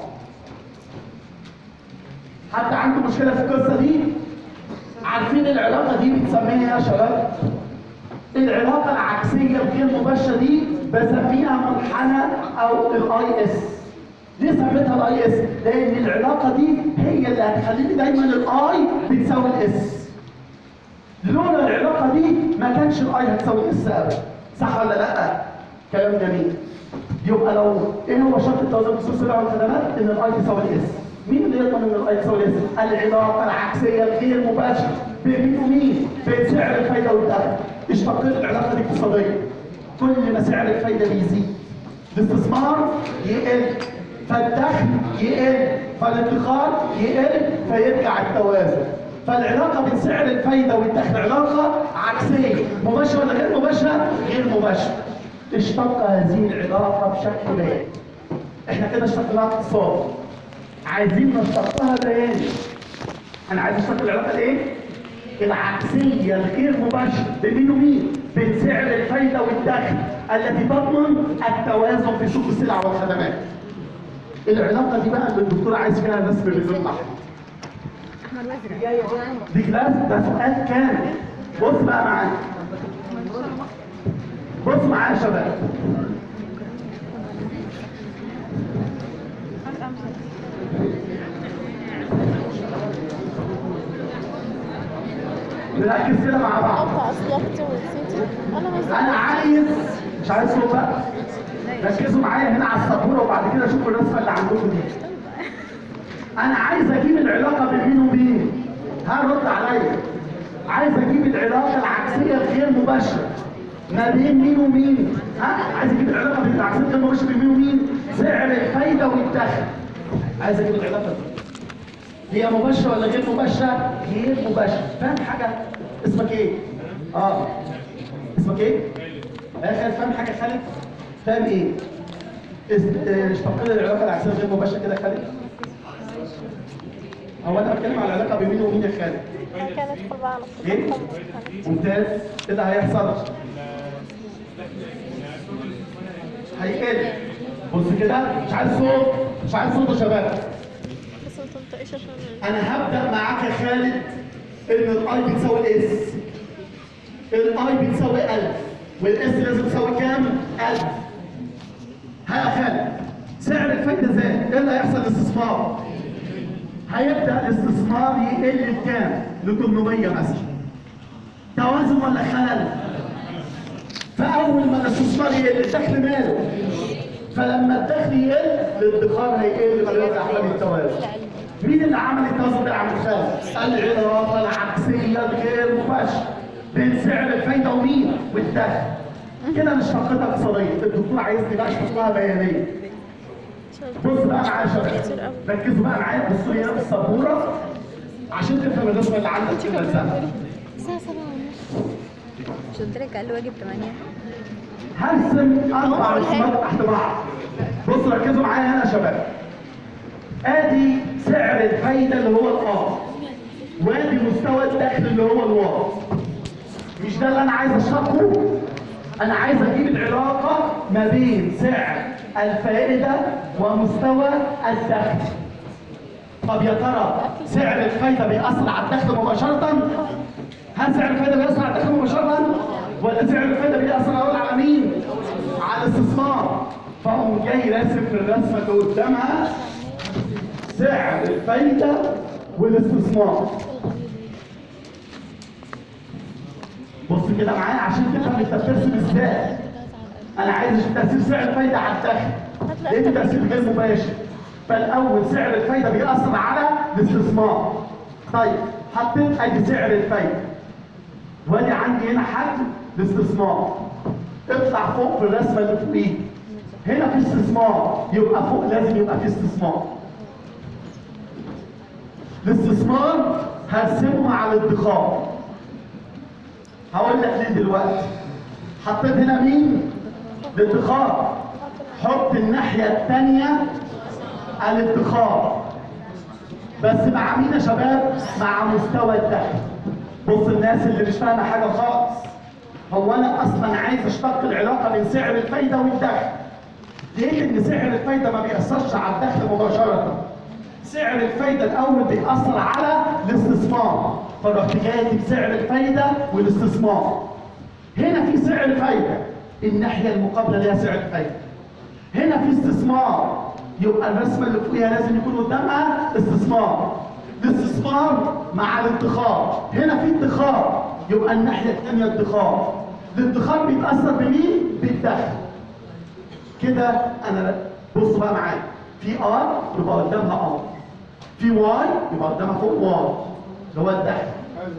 حد عنده مشكله في القصه دي عارفين العلاقه دي بنسميها يا شباب العلاقه العكسيه الغير مباشره دي بسميها منحنى او الاي اس ليه سميتها الاي اس لان العلاقه دي هي اللي هتخليني دايما الاي بتساوي الاس لولا العلاقه دي ما كانش الاي هتساوي الاس ابدا صح ولا لا كلام جميل يبقى لو ايه هو شرط التوازن في سوق السلع والخدمات ان الاي تساوي الاس مين اللي يضمن ان الاي تساوي الاس العلاقه العكسيه الغير مباشره بين مين ومين بين سعر الفايده والدخل اشتقيت العلاقه دي اقتصاديه كل ما سعر الفايده بيزيد الاستثمار يقل فالدخل يقل فالادخار يقل فيرجع التوازن فالعلاقة بين سعر الفايدة والدخل علاقة عكسية مباشرة ولا غير مباشرة؟ غير مباشرة اشتق هذه العلاقة بشكل بيان احنا كده اشتقناها اقتصاد عايزين نشتقها بيان انا عايز اشتق العلاقة الايه؟ العكسية الغير مباشرة بين مين ومين؟ بين سعر الفايدة والدخل التي تضمن التوازن في سوق السلع والخدمات العلاقة دي بقى اللي الدكتور عايز فيها رسم باللون الأحمر دي كلاس ده سؤال كامل بص بقى معايا بص معايا يا شباب نركز كده مع بعض قطع اصلحتي ونسيتي انا مش انا عايز مش عايز صوت بقى ركزوا معايا هنا على السبوره وبعد كده شوفوا الرسمه اللي عندكم دي انا عايز اجيب العلاقه بين مين ومين ها رد عليا عايز اجيب العلاقه العكسيه الغير مباشره ما بين مين ومين ها عايز اجيب العلاقه بين العكسيه الغير مباشره بين مين ومين سعر الفايده والدخل عايز اجيب العلاقه دي هي مباشره ولا غير مباشره غير مباشره فاهم حاجه اسمك ايه اه اسمك ايه يا خالد فاهم حاجه يا خالد فاهم ايه اس- اه، اشتق لي العلاقه العكسيه غير مباشره كده يا خالد هو انا بتكلم على العلاقه بين مين ومين يا خالد كان ادخل بقى على ايه الصفحة. ممتاز كده هيحصل هيقل بص كده مش عايز صوت مش عايز صوت يا شباب بس ما تنطقش عشان انا هبدا معاك يا خالد ان الاي بتساوي الاس الاي بتساوي 1000 والاس لازم تساوي كام 1000 ها يا خالد سعر الفايده زاد ايه اللي هيحصل للاستثمار هيبدا الاستثمار يقل بكام ل 800 مثلا توازن ولا خلل فاول ما الاستثمار يقل الدخل ماله فلما الدخل يقل الادخار هيقل فيرجع حال التوازن مين اللي عمل التوازن ده يا عم خالد؟ العلاقه العكسيه الغير مباشره بين سعر الفايده ومين؟ والدخل. كده مش فقره اقتصاديه، الدكتور عايزني بقى اشرح معايا بص بقى معايا يا شباب ركزوا بقى معايا بصوا لي هنا في السبوره عشان تفهم الرسمه اللي عندك في الملزمه. الساعة سبعة ونص مش قلت لك اقل واجب 8 هرسم اربع رسومات تحت بعض. بصوا ركزوا معايا هنا يا شباب. ادي سعر الفايده اللي هو الار. وادي مستوى الدخل اللي هو الواو. مش ده اللي انا عايز اشرحه؟ انا عايز اجيب العلاقه ما بين سعر الفائده ومستوى الدخل. طب يا ترى سعر الفايده بيأثر على الدخل مباشره؟ هل سعر الفايده بيأثر على الدخل مباشره؟ ولا سعر الفايده بيأثر على على مين؟ على الاستثمار. فاقوم جاي راسم في الرسمه اللي قدامها سعر الفايده والاستثمار. بص كده معايا عشان تفهم انت بترسم ازاي. انا عايز اشوف تاثير سعر الفايده على الدخل. لان تاثير غير مباشر. فالاول سعر الفايده بيأثر على الاستثمار. طيب حطيت ادي سعر الفايده. وادي عندي هنا حجم الاستثمار. اطلع فوق في الرسمه اللي فوقيه. هنا في استثمار يبقى فوق لازم يبقى في استثمار. الاستثمار هرسمه على الادخار. هقول لك ليه دلوقتي حطيت هنا مين الادخار حط الناحية التانية الادخار بس مع مين يا شباب مع مستوى الدخل بص الناس اللي مش فاهمة حاجة خالص هو انا اصلا عايز اشتق العلاقة بين سعر الفايدة والدخل ليه ان سعر الفايدة ما بيأثرش على الدخل مباشرة سعر الفايدة الأول بيأثر على الاستثمار فرحت كاتب سعر الفايدة والاستثمار هنا في سعر فايدة الناحية المقابلة ليها سعر فايدة هنا في استثمار يبقى الرسمة اللي فوقيها لازم يكون قدامها استثمار الاستثمار مع الادخار هنا في ادخار يبقى الناحية الثانية ادخار الادخار بيتأثر بمين؟ بالدخل كده انا بص بقى معايا في ار يبقى قدامها ار في واي يبقى قدامها فوق واي اللي هو الدخل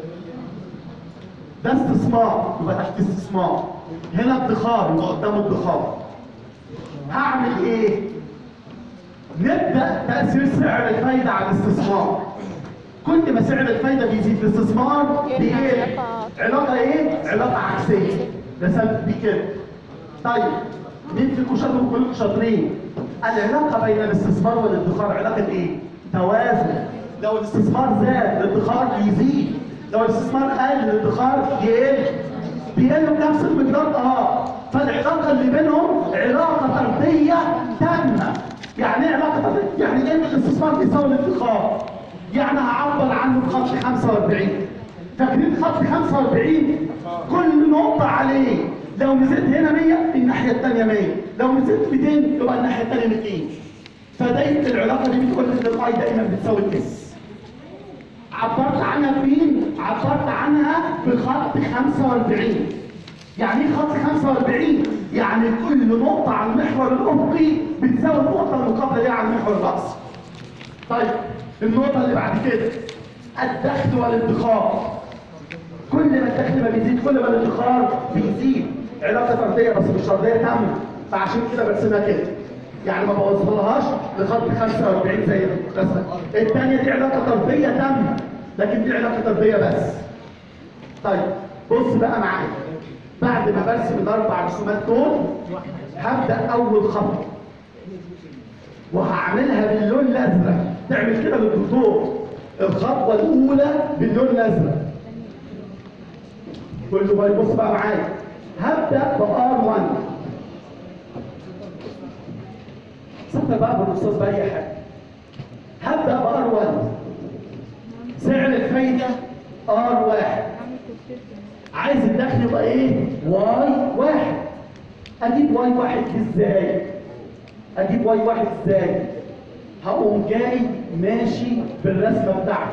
ده استثمار يبقى تحت استثمار هنا ادخار يبقى قدامه ادخار هعمل ايه نبدا تاثير سعر الفايده على الاستثمار كل ما سعر الفايده بيزيد الاستثمار بيقل علاقه ايه علاقه عكسيه رسمت دي كده طيب مين فيكم شاطر وكلكم شاطرين العلاقه بين الاستثمار والادخار علاقه ايه توازن لو الاستثمار زاد الادخار يزيد لو الاستثمار قل الادخار يقل بيقلوا بنفس المقدار اه فالعلاقه اللي بينهم علاقه طرديه تامه يعني ايه علاقه طرديه يعني دايما الاستثمار بيساوي الادخار يعني هعبر عنه بخط 45 فاكرين خط 45 كل نقطه عليه لو نزلت هنا 100 الناحيه الثانيه 100 لو نزلت 200 يبقى الناحيه الثانيه 200 فدايما العلاقه دي بتقول ان الاي دايما بتساوي الاس عبرت عنها بمين؟ عبرت عنها بخط 45 يعني ايه خط 45 يعني كل نقطة على المحور الأفقي بتساوي النقطة المقابلة ليها على المحور الرأسي طيب النقطة اللي بعد كده الدخل والادخار كل ما الدخل ما بيزيد كل ما الادخار بيزيد علاقة طردية بس مش طردية تامة فعشان كده برسمها كده يعني ما بوصلهاش لخط 45 زي الرسمة الثانية دي علاقة طردية تامة لكن دي علاقة طردية بس طيب بص بقى معايا بعد ما برسم الاربع رسومات دول هبدا اول خطوه وهعملها باللون الازرق تعمل كده للدكتور الخطوه الاولى باللون الازرق كله بقى يبص بقى معايا هبدا بار 1 سيبنا بقى بالاستاذ باي حاجه هبدا بار 1 سعر الفايده ار 1 عايز الدخل يبقى ايه؟ واي واحد اجيب واي واحد ازاي؟ اجيب واي واحد ازاي؟ هقوم جاي ماشي بالرسمه بتاعتي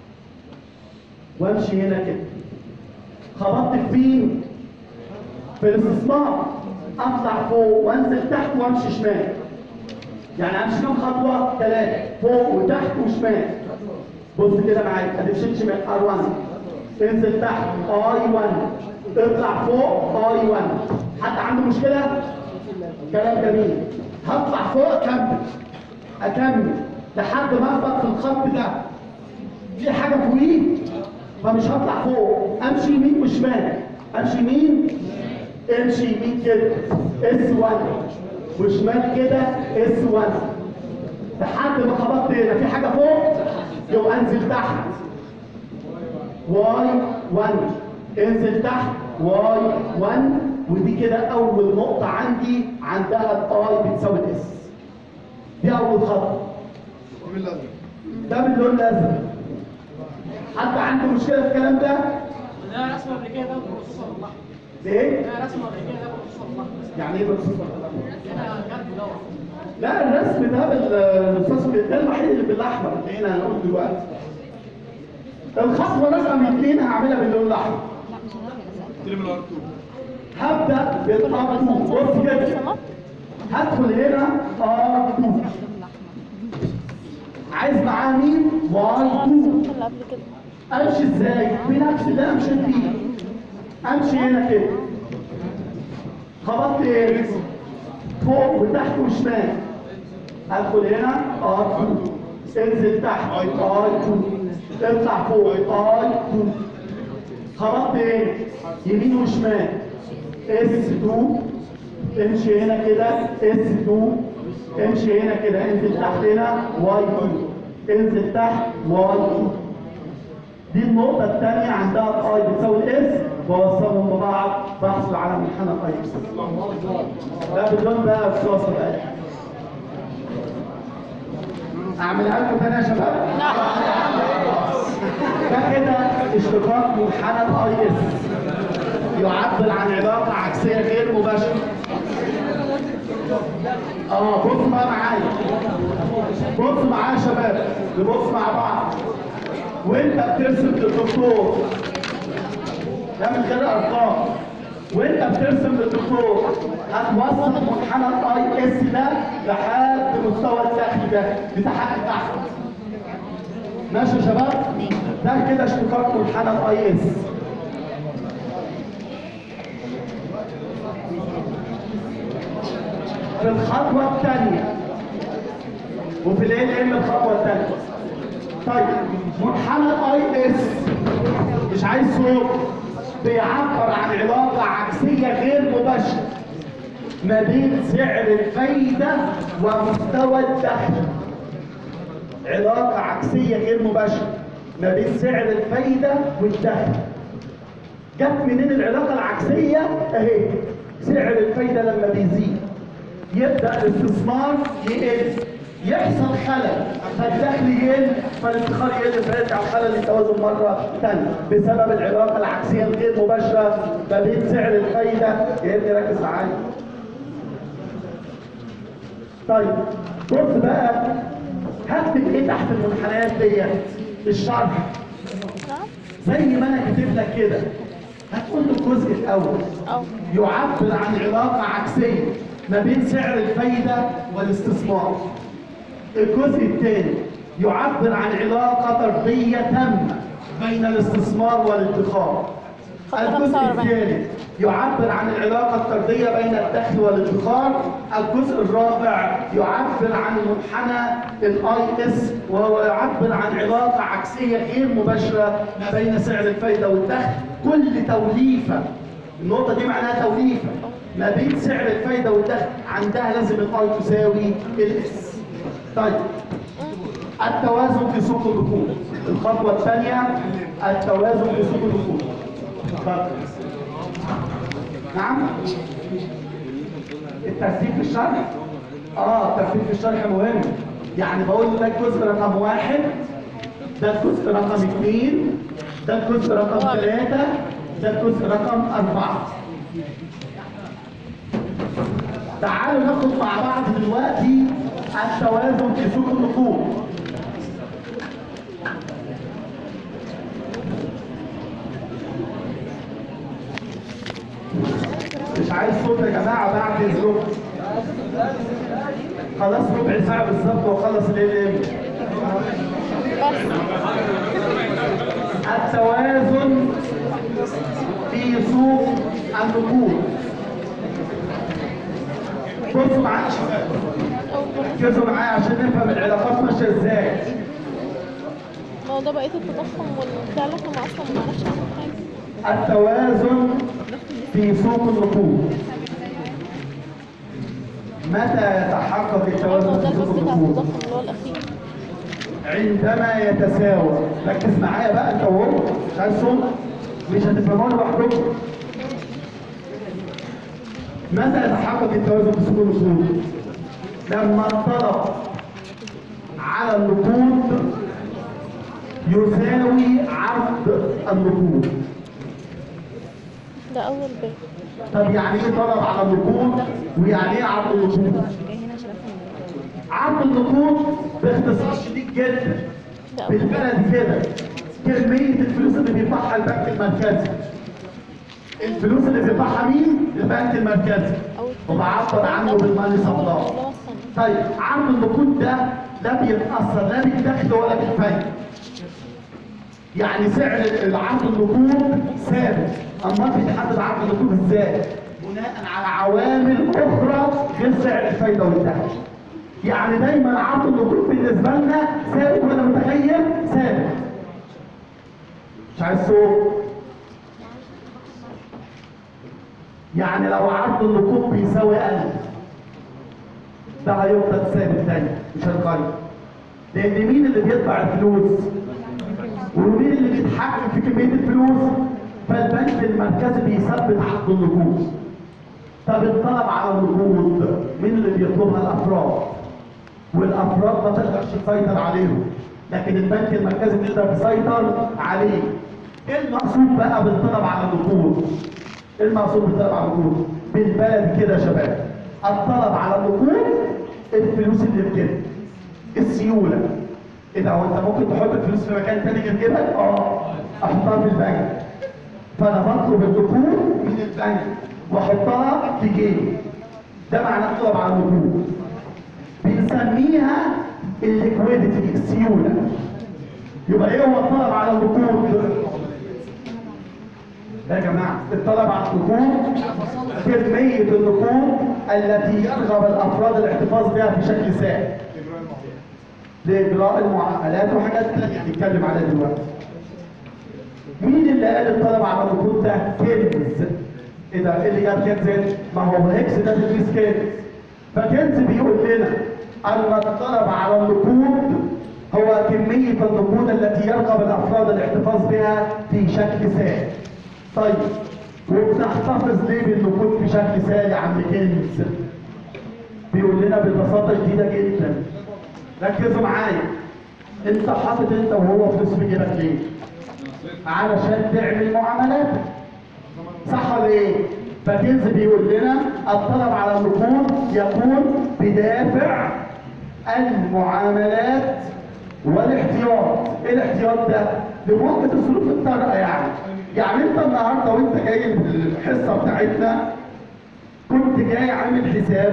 وامشي هنا كده خبطت في مين؟ في الاستثمار اطلع فوق وانزل تحت وامشي شمال يعني امشي كام خطوه؟ ثلاثه فوق وتحت وشمال بص كده معايا ادي مشيت شمال ار 1 انزل تحت اي 1 اطلع فوق اي 1 حد عنده مشكله؟ كلام جميل هطلع فوق اكمل اكمل لحد ما اخبط في الخط ده في حاجه فوقيه فمش هطلع فوق امشي يمين وشمال امشي يمين امشي يمين كده اس 1 وشمال كده اس 1 لحد ما خبطت هنا في حاجه فوق يبقى انزل تحت واي 1 انزل تحت واي 1 ودي كده اول نقطه عندي عندها الاي بتساوي الاس دي اول خطوه ده باللون الازرق حد عنده مشكله في الكلام ده؟ ده رسمه قبل كده ده بالرصاص الله ليه؟ ده رسمه قبل كده ده بالرصاص الله يعني ايه بالرصاص كده جنب دوت لا الرسم ده بالرصاص ده الوحيد اللي بالاحمر اللي هنا هنقول دلوقتي الخطوه رقم اثنين هعملها باللون الاحمر هبدا بالار 2 بص كده هدخل هنا ار 2 عايز معاه مين؟ واي 2 اللي قبل كده امشي ازاي؟ بنفس اللي انا مشيت فيه امشي هنا كده خبطت ايه؟ فوق وتحت وشمال ادخل هنا ار 2 انزل تحت اي 2 اطلع فوق اي 2 خبطت ايه؟ يمين وشمال اس 2 امشي هنا كده اس 2 امشي هنا كده انزل تحت هنا واي 2 انزل تحت واي 2 دي النقطة الثانية عندها الاي بتساوي الاس بوصلهم ببعض بحصل على منحنى الاي ده بدون بقى رصاصة بقى اعملها لكم تاني يا شباب؟ ده كده اشتقاق منحنى الاي اس يعبر عن علاقة عكسية غير مباشرة اه بص بقى معايا بص معايا يا شباب نبص مع بعض وانت بترسم للدكتور ده من غير ارقام وانت بترسم للدكتور هتوصل منحنى الاي اس ده لحد مستوى الدخل ده لتحت تحت ماشي يا شباب ده كده اشتقاق منحنى الاي اس في الخطوه الثانيه وفي الايه ام الخطوه الثانيه طيب منحنى الاي اس مش عايز صوت بيعبر عن علاقه عكسيه غير مباشره ما بين سعر الفايده ومستوى الدخل علاقه عكسيه غير مباشره ما بين سعر الفايده والدخل جت منين العلاقه العكسيه اهي سعر الفايده لما بيزيد يبدا الاستثمار يقل يحصل خلل فالدخل يقل فالادخار يقل فيرجع الخلل للتوازن مره ثانيه بسبب العلاقه العكسيه الغير مباشره ما بين سعر الفايده يا ابني ركز معايا طيب بص بقى هكتب ايه تحت المنحنيات ديت الشرح زي ما انا كاتب لك كده هتقول له الجزء الاول اه يعبر عن علاقة عكسية ما بين سعر الفايدة والاستثمار. الجزء الثاني يعبر عن علاقة طردية تامة بين الاستثمار والادخار الجزء 45. الثالث يعبر عن العلاقة الطردية بين الدخل والادخار الجزء الرابع يعبر عن منحنى الاي اس وهو يعبر عن علاقة عكسية غير مباشرة ما بين سعر الفايدة والدخل كل توليفة النقطة دي معناها توليفة ما بين سعر الفايدة والدخل عندها لازم الاي تساوي الاس طيب التوازن في سوق النقود الخطوة الثانية التوازن في سوق النقود اتفضل. نعم الترتيب في الشرح اه الترتيب في الشرح مهم يعني بقول لك جزء رقم واحد ده الجزء رقم اثنين ده الجزء رقم ثلاثة ده الجزء رقم أربعة تعالوا ناخد مع بعض دلوقتي التوازن في سوق النقود مش عايز صوت يا جماعه بعد اذنكم خلاص ربع ساعه بالظبط واخلص ال ام التوازن في سوق النقود بصوا معايا يا شباب ركزوا معايا عشان نفهم العلاقات ماشيه ازاي ما هو ده بقية التضخم والبتاع اللي احنا ما اصلا ما نعرفش عنه حاجة التوازن في سوق النقود متى يتحقق التوازن ده في سوق الجزء بتاع النقود التضخم اللي هو الأخير عندما يتساوى ركز معايا بقى انت وهو مش عايز صوت مش هتفهموه لوحدكم متى يتحقق التوازن في سوق النقود لما الطلب على النقود يساوي عرض النقود ده أول بيت طب يعني ايه طلب على النقود ويعني ايه عرض النقود عرض النقود باختصار شديد جدا ده أول بيت بالبلد كده كمية الفلوس اللي بيدفعها البنك المركزي الفلوس اللي بيدفعها مين؟ البنك المركزي وبعبر عنه بالمالي سبلاي طيب عرض النقود ده لا بيتأثر لا بالدخل ولا بالفايدة يعني سعر العرض النقود ثابت اما بيتحدد عرض النقود ازاي؟ بناء على عوامل اخرى غير سعر الفايدة والدخل يعني دايما عرض النقود بالنسبة لنا ثابت ولا متغير؟ ثابت مش عايز صوت يعني لو عرض النقود بيساوي 1000 ده هيفضل ثابت تاني مش هيتغير لان مين اللي بيدفع الفلوس ومين اللي بيتحكم في كميه الفلوس فالبنك المركزي بيثبت عقد النقود طب الطلب على النقود مين اللي بيطلبها الافراد والافراد ما تقدرش تسيطر عليهم لكن البنك المركزي بيقدر يسيطر عليه ايه المقصود بقى بالطلب على النقود ايه المقصود بالطلب على النقود بالبلد كده يا شباب الطلب على النقود الفلوس اللي في جيبك السيوله ايه ده هو انت ممكن تحط الفلوس في مكان تاني غير جيبك اه احطها في البنك فانا بطلب النقود من البنك واحطها في جيبي ده معناه الطلب على النقود بنسميها الليكويديتي السيوله يبقى ايه هو الطلب على النقود يا جماعه الطلب على النقود كميه النقود التي يرغب الافراد الاحتفاظ بها في شكل سائل لاجراء المعاملات وحاجات تانية هنتكلم عليها دلوقتي مين اللي قال الطلب على النقود ده كنز ايه ده ايه اللي جاب كنز ما هو هيكس ده تدريس كنز فكنز بيقول لنا ان الطلب على النقود هو كمية النقود التي يرغب الافراد الاحتفاظ بها في شكل سائل طيب وبنحتفظ ليه بالنقود في شكل سائل يا عم كنز بيقول لنا ببساطة شديدة جدا ركزوا معايا انت حاطط انت وهو فلوس في جيبك ليه؟ علشان تعمل معاملات صح ولا ايه؟ فكنز بيقول لنا الطلب على النقود يكون بدافع المعاملات والاحتياط ايه الاحتياط ده؟ لمواجهة الظروف الطارئة يعني يعني انت النهارده وانت جاي الحصة بتاعتنا كنت جاي عامل حسابك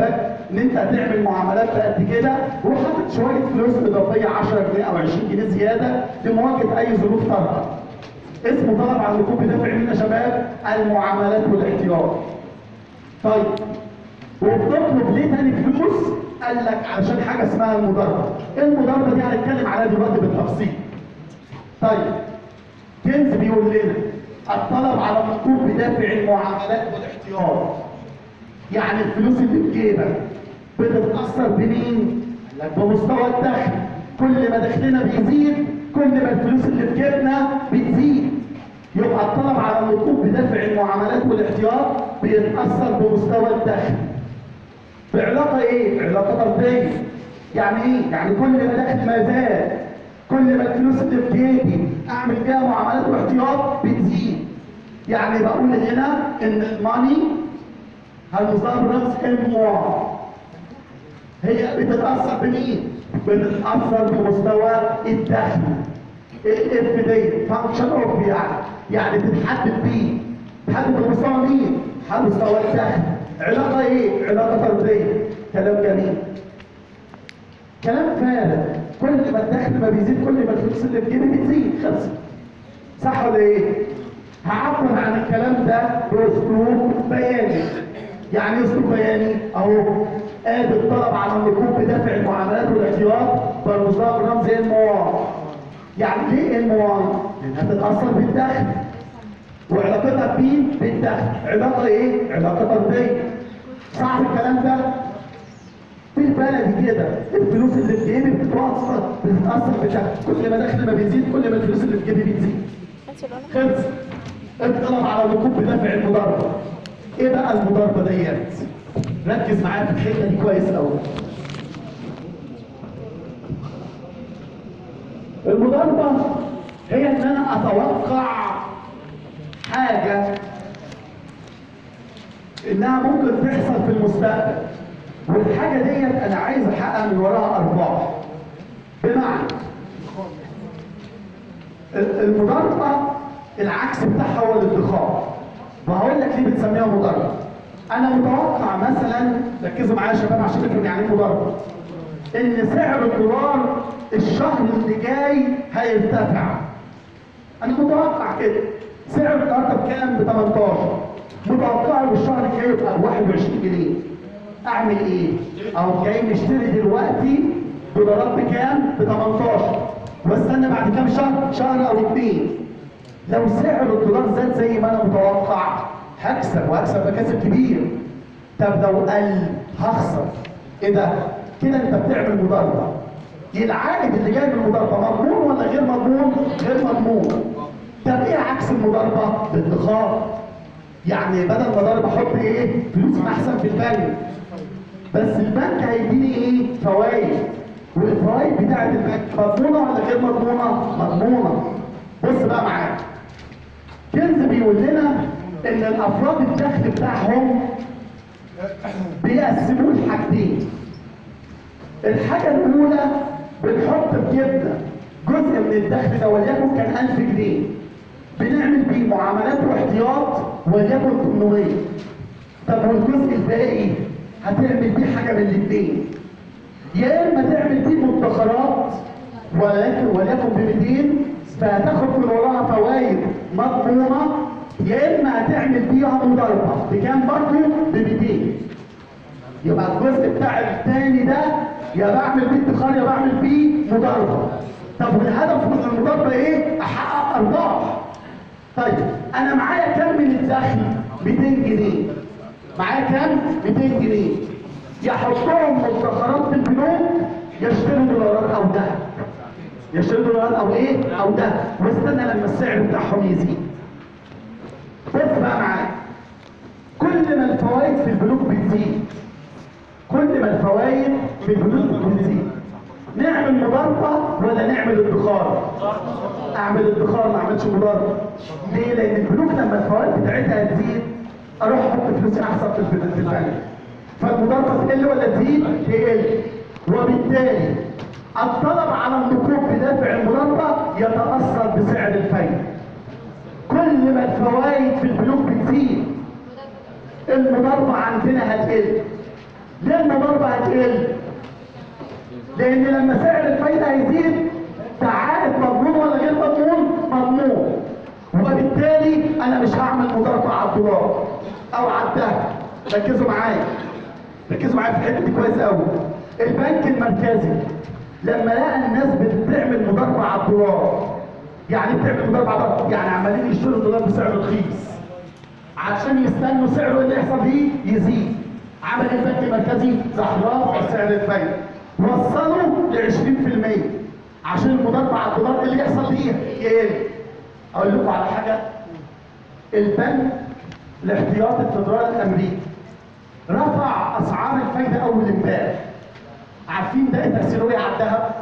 ان انت هتعمل معاملات قد كده وحاطط شويه فلوس اضافيه 10 جنيه او 20 جنيه زياده لمواجهه اي ظروف طارئه. اسمه طلب على النقود بدافع مين يا شباب؟ المعاملات والاحتياط. طيب وبتطلب ليه تاني فلوس؟ قال لك علشان حاجه اسمها المضاربه. ايه المضاربه دي هنتكلم عليها دلوقتي بالتفصيل. طيب كنز بيقول لنا الطلب على النقود بدافع المعاملات والاحتياط. يعني الفلوس اللي في جيبك بتتاثر بمين؟ قال لك بمستوى الدخل. كل ما دخلنا بيزيد كل ما الفلوس اللي في جيبنا بتزيد. يبقى الطلب على النقود بدافع المعاملات والاحتياط بيتاثر بمستوى الدخل. بعلاقه ايه؟ علاقه طرديه. يعني ايه؟ يعني كل ما دخل ما زاد كل ما الفلوس اللي في جيبي اعمل بيها معاملات واحتياط بتزيد. يعني بقول هنا ان الماني هالمصدر رمز ام هي بتتاثر بمين؟ بتتاثر بمستوى الدخل. الاف دي فانكشن اوف يعني يعني بتتحدد بيه تحدد بمستوى مين؟ على مستوى الدخل علاقه ايه؟ علاقه طرديه كلام جميل كلام فارغ كل ما الدخل ما بيزيد كل ما الفلوس اللي في جيبي بتزيد خلص صح ولا ايه؟ هعبر عن الكلام ده باسلوب بياني يعني ايه اسلوب بياني اهو ادي الطلب على النقود بدافع المعاملات والاحتياط برمزها برمز ام يعني ليه ام 1 لانها بتتاثر بالدخل وعلاقتها بمين بالدخل علاقه ايه علاقه طرديه صح الكلام ده في البلد كده الفلوس اللي في جيبي بتتوصل بتتاثر بالدخل كل ما دخل ما بيزيد كل ما الفلوس اللي في جيبي بتزيد انت الأولى. خلص الطلب على النقود بدافع المضاربه ايه بقى المضاربه ديت ركز معايا في الحته دي كويس قوي المضاربه هي ان انا اتوقع حاجه انها ممكن تحصل في المستقبل والحاجه ديت انا عايز احقق من وراها ارباح بمعنى المضاربه العكس بتاعها هو الادخار وهقول لك ليه بنسميها مضاربه انا متوقع مثلا ركزوا معايا يا شباب عشان تفهموا يعني ايه مضاربه ان سعر الدولار الشهر اللي جاي هيرتفع انا متوقع كده سعر النهارده بكام ب 18 متوقع له الشهر الجاي يبقى ب 21 جنيه اعمل ايه او جاي نشتري دلوقتي دولارات بكام ب 18 واستنى بعد كام شهر شهر او اتنين لو سعر الدولار زاد زي ما انا متوقع هكسب وهكسب مكاسب كبير طب لو قل هخسر ايه ده كده انت بتعمل مضاربه العائد اللي جاي من المضاربه مضمون ولا غير مضمون غير مضمون طب ايه عكس المضاربه الادخار يعني بدل ما ضرب احط ايه فلوس احسن في البنك بس البنك هيديني ايه فوائد والفوائد بتاعه البنك مضمونه ولا غير مضمونه مضمونه بص بقى معايا كنز بيقول لنا ان الافراد الدخل بتاعهم بيقسموه لحاجتين الحاجه الاولى بنحط في جيبنا جزء من الدخل ده وليكن كان 1000 جنيه بنعمل بيه معاملات واحتياط وليكن 800 طب والجزء الباقي هتعمل بيه حاجه من الاثنين يا اما تعمل بيه مدخرات ولكن وليكن ب 200 فهتاخد من وراها فوائد مضمونه يا اما هتعمل بيها مضاربه بكام برضه ب 200 يبقى الجزء بتاع الثاني ده يا بعمل بيه ادخار يا بعمل بيه مضاربه طب والهدف من المضاربه ايه؟ احقق ارباح طيب انا معايا كام من الدخل 200 جنيه معايا كام 200 جنيه يحطهم مدخرات في البنوك يشتروا دولارات او ذهب يشتروا دولارات او ايه او ذهب واستنى لما السعر بتاعهم يزيد بص بقى معايا كل ما الفوائد في البنوك بتزيد كل ما الفوائد في البنوك بتزيد نعمل مضاربه ولا نعمل ادخار؟ اعمل ادخار ما اعملش مضاربه. ليه؟ لان البنوك لما الفوائد بتاعتها تزيد اروح احط فلوسي احسن في البنك في البنك. فالمضاربه تقل ولا تزيد؟ تقل. وبالتالي الطلب على النقود بدافع المضاربه يتاثر بسعر الفايده. كل ما الفوائد في البنوك بتزيد المضاربه عندنا هتقل. ليه المضاربة هتقل؟ لأن لما سعر الفايدة هيزيد تعائد مضمون ولا غير مضمون؟ مضمون وبالتالي أنا مش هعمل مضاربة على الدولار أو على الذهب ركزوا معايا ركزوا معايا في الحتة دي كويس قوي البنك المركزي لما لقى الناس بتعمل مضاربة على الدولار يعني إيه بتعمل مضاربة على الدولار يعني عمالين يشتروا الدولار بسعر رخيص عشان يستنوا سعره اللي يحصل فيه يزيد عمل البنك المركزي راح رافع سعر الفايده وصلوا ل 20% عشان المضاربه على الدولار اللي يحصل فيه يقل اقول لكم على حاجه البنك الاحتياطي الفدرالي الامريكي رفع اسعار الفايده اول امبارح عارفين ده تاثيره ايه على الذهب؟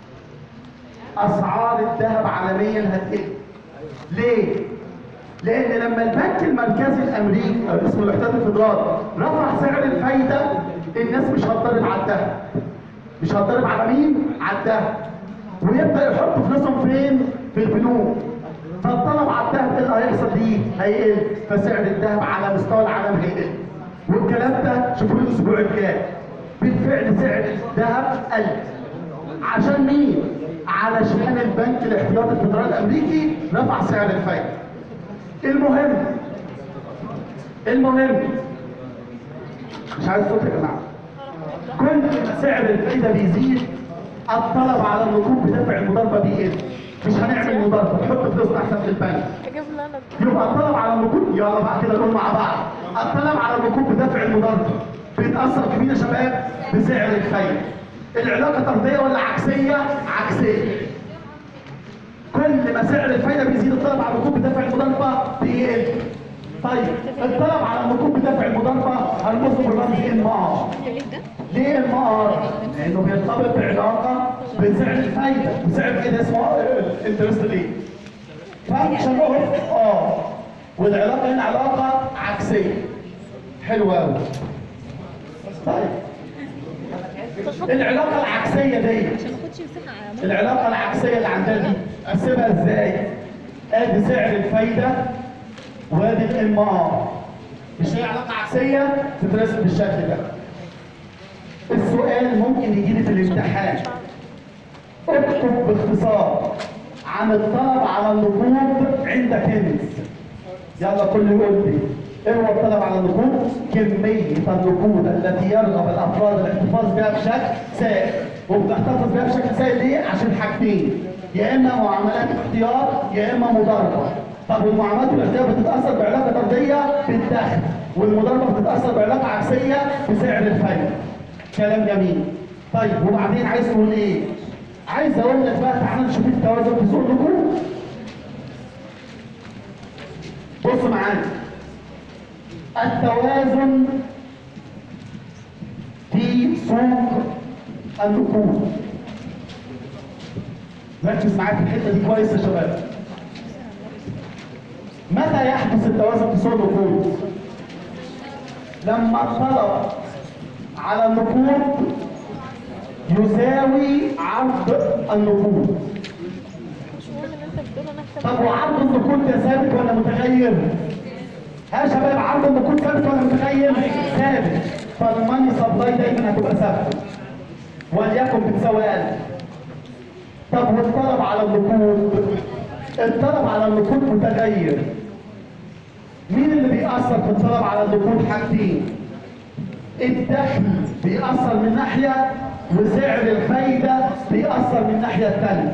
اسعار الذهب عالميا هتقل ليه؟ لان لما البنك المركزي الامريكي او اسمه الاحتياطي الفدرالي رفع سعر الفايده الناس مش هتضرب على الذهب مش هتضرب على مين؟ على الذهب ويبدا يحط فلوسهم فين؟ في البنوك فالطلب على الذهب ايه اللي هيحصل فيه؟ هيقل فسعر الذهب على مستوى العالم هيقل والكلام ده شوفوا الاسبوع الجاي بالفعل سعر الذهب قل عشان مين؟ علشان البنك الاحتياطي الفدرالي الامريكي رفع سعر الفايده المهم المهم مش عايز صوت يا جماعه كل ما سعر الفايده بيزيد الطلب على النقود بدفع المضاربه بيقل مش هنعمل مضاربه نحط فلوسنا احسن في البنك اجيب لنا يبقى الطلب على النقود يلا بقى كده نقول مع بعض الطلب على النقود بدفع المضاربه بيتاثر بمين يا شباب بسعر الفايده العلاقه طرديه ولا عكسيه عكسيه كل ما سعر الفايده بيزيد الطلب على النقود بدفع المضاربه بيقل طيب الطلب على النقود بدفع المضاربه هنبص بالرمز ام ار ليه ام ار؟ لانه بيرتبط بعلاقه بسعر الفايده وسعر الفايده اسمه انترست ليه؟ فانكشن اوف ار والعلاقه هنا علاقه عكسيه حلوه قوي طيب العلاقه العكسيه دي عشان ما اخدش مساحه على العلاقة العكسية اللي عندنا دي أقسمها إزاي؟ آدي سعر الفايدة وآدي الإم آر مش هي علاقة عكسية تترسم بالشكل ده السؤال ممكن يجي لي في الامتحان اكتب باختصار عن الطلب على النقود عند كنز يلا كل يقول لي ايه هو الطلب على النقود؟ كمية النقود التي يرغب الافراد الاحتفاظ بها بشكل سائل وبتحتفظ بها بشكل سائل ليه؟ عشان حاجتين يا اما معاملات احتياط يا اما مضاربة طب والمعاملات الاحتياط بتتاثر بعلاقة طردية بالدخل والمضاربة بتتاثر بعلاقة عكسية بسعر الفايدة كلام جميل طيب وبعدين عايز تقول ايه؟ عايز اقول لك بقى تعالى نشوف التوازن في سوق النقود بص معايا التوازن في سوق النقود ركز معايا في الحته دي كويس يا شباب متى يحدث التوازن في سوق النقود لما الطلب على النقود يساوي عرض النقود مش مهم ان انت بتقول انا اكتب طب وعرض النقود ده ثابت ولا متغير؟ ها يا شباب عرض النقود ثابت ولا متغير؟ ثابت فالماني سبلاي دايما هتبقى ثابته وليكن بتساوي 1000 طب والطلب على النقود الطلب على النقود متغير مين اللي بيأثر في الطلب على النقود حاجتين الدخل بيأثر من ناحية وسعر الفايدة بيأثر من الناحية الثانية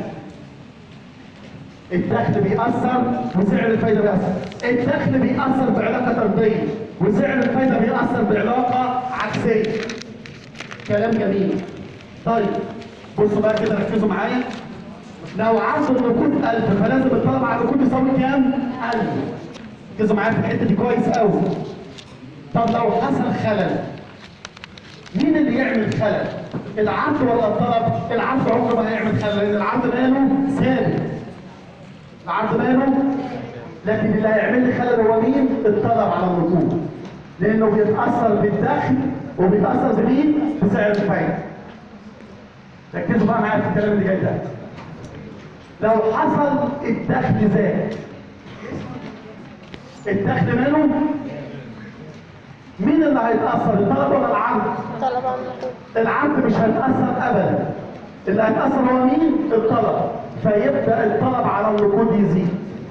الدخل بيأثر وسعر الفايدة بيأثر الدخل بيأثر بعلاقة طردية وسعر الفايدة بيأثر بعلاقة عكسية كلام جميل طيب بصوا بقى كده ركزوا معايا لو عرض النقود 1000 فلازم الطلب على النقود يساوي كام؟ 1000 ركزوا معايا في الحتة دي كويس قوي طب لو حصل خلل مين اللي يعمل خلل؟ العرض ولا الطلب؟ العرض عمره ما هيعمل خلل لان العرض ماله ثابت العرض ماله لكن اللي هيعمل لي خلل هو مين؟ الطلب على النقود لانه بيتاثر بالدخل وبيتاثر بمين؟ بسعر الفايده ركزوا بقى معايا في الكلام اللي جاي ده لو حصل الدخل زاد الدخل ماله مين اللي هيتأثر الطلب ولا العرض؟ طلب عن النقود العرض مش هيتأثر أبدا اللي هيتأثر هو مين؟ الطلب فيبدأ الطلب على النقود يزيد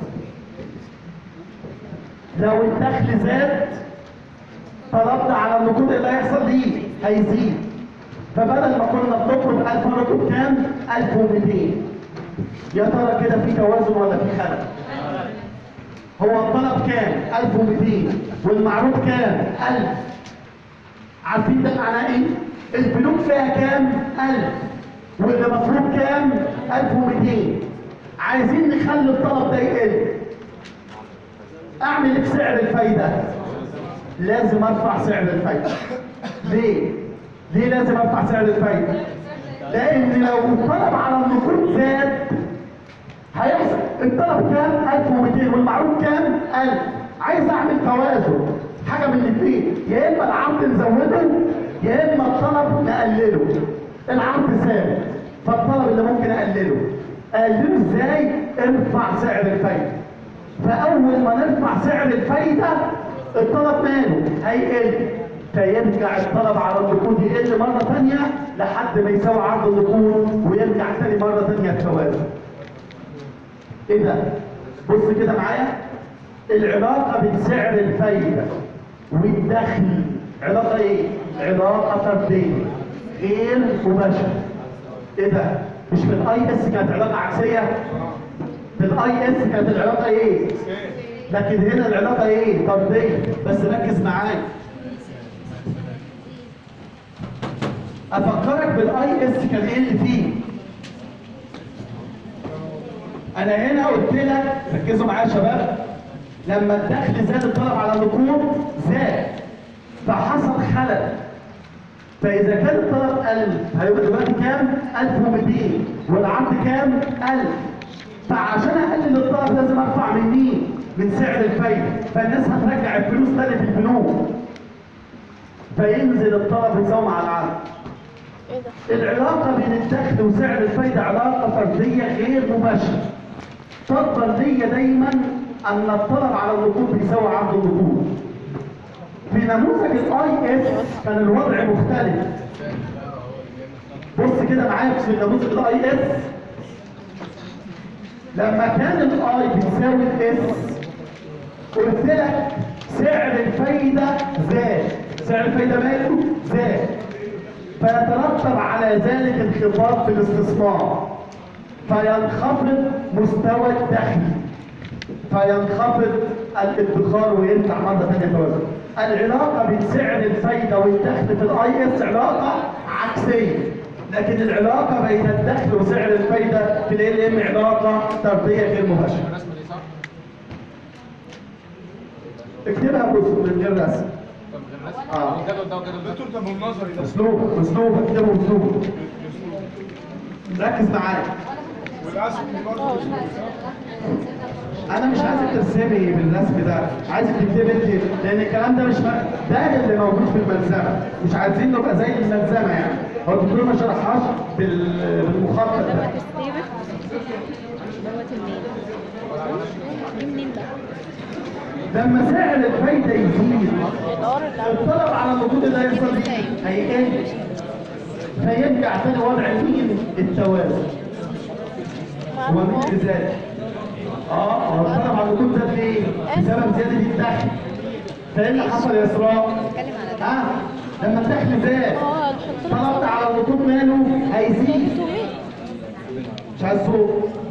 لو الدخل زاد طلبنا على النقود اللي هيحصل ليه هيزيد فبدل ما كنا بنطلب 1000 نقود كام؟ 1200 يا ترى كده في توازن ولا في خلل؟ هو الطلب كام؟ 1200 والمعروض كام؟ 1000 عارفين ده معناه ايه؟ البنوك فيها كام؟ 1000 واللي مطلوب كام؟ 1200 عايزين نخلي الطلب ده يقل اعمل ايه في سعر الفايده؟ لازم ارفع سعر الفايده ليه؟ ليه لازم ارفع سعر الفايده؟ لان لو الطلب على النقود زاد هيحصل الطلب كام 1200 والمعروض كام 1000 عايز اعمل توازن حاجه من الاثنين يا اما العرض نزوده يا اما الطلب نقلله العرض ثابت فالطلب اللي ممكن اقلله اقلله ازاي ارفع سعر الفايده فاول ما نرفع سعر الفايده الطلب ماله هيقل فيرجع الطلب على النقود يقل مره ثانيه لحد ما يساوي عرض النقود ويرجع ثاني مره ثانيه التوازن ايه ده؟ بص كده معايا العلاقة بين سعر الفايدة والدخل علاقة ايه؟ علاقة فردية غير مباشرة ايه ده؟ مش في الاي اس كانت علاقة عكسية؟ في الاي اس كانت العلاقة ايه؟ لكن هنا العلاقة ايه؟ فردية بس ركز معايا افكرك بالاي اس كان ايه اللي فيه؟ انا هنا قلت لك ركزوا معايا يا شباب لما الدخل زاد الطلب على النقود زاد فحصل خلل فاذا كان الطلب 1000 هيبقى دلوقتي كام 1200 والعرض كام 1000 فعشان اقلل الطلب لازم ارفع من مين من سعر الفايده فالناس هترجع الفلوس تاني في البنوك فينزل الطلب يساوي مع العرض ايه ده؟ العلاقة بين الدخل وسعر الفايدة علاقة فردية غير مباشرة. تفضل ليا دايما أن الطلب على النقود بيساوي عرض النقود. في نموذج الاي اس كان الوضع مختلف. بص كده معايا في نموذج الاي اس لما كان الاي بيساوي الاس قلت لك سعر الفايدة زاد سعر الفايدة ماله؟ زاد فيترتب على ذلك انخفاض في الاستثمار فينخفض مستوى الدخل فينخفض الادخار ويرجع مرة ثانية توازن العلاقة بين سعر الفايدة والدخل في الاي اس علاقة عكسية لكن العلاقة بين الدخل وسعر الفايدة في ال ام علاقة طردية غير مباشرة اكتبها بص من غير رسم اه الجدول ده وجدول ده طب النظري ده اسلوب اسلوب اكتبه اسلوب ركز معايا والاسهم برضه انا مش عايزك ترسمي بالرسم ده عايزك تكتبي انت لان الكلام ده مش م- ده اللي موجود في الملزمه مش عايزين نبقى زي الملزمه يعني هو الدكتور ما شرحهاش بال- بالمخطط ده دوت الثابت دوت الميل دي منين ده؟ لما سعر الفايده يزيد الار اللي عامل الطلب على النقود اللي هيحصل هيقل فيرجع تاني وضع مين التوازن هو معاك مين اهو. اللي زاد؟ اه هو الطلب على النقود زاد ليه؟ بسبب زياده الدخل فايه اللي حصل يا اسراء؟ بتكلم على ده ها لما الدخل زاد اه نحط لها طلبت على النقود ماله هيزيد 300 مش عايز صوت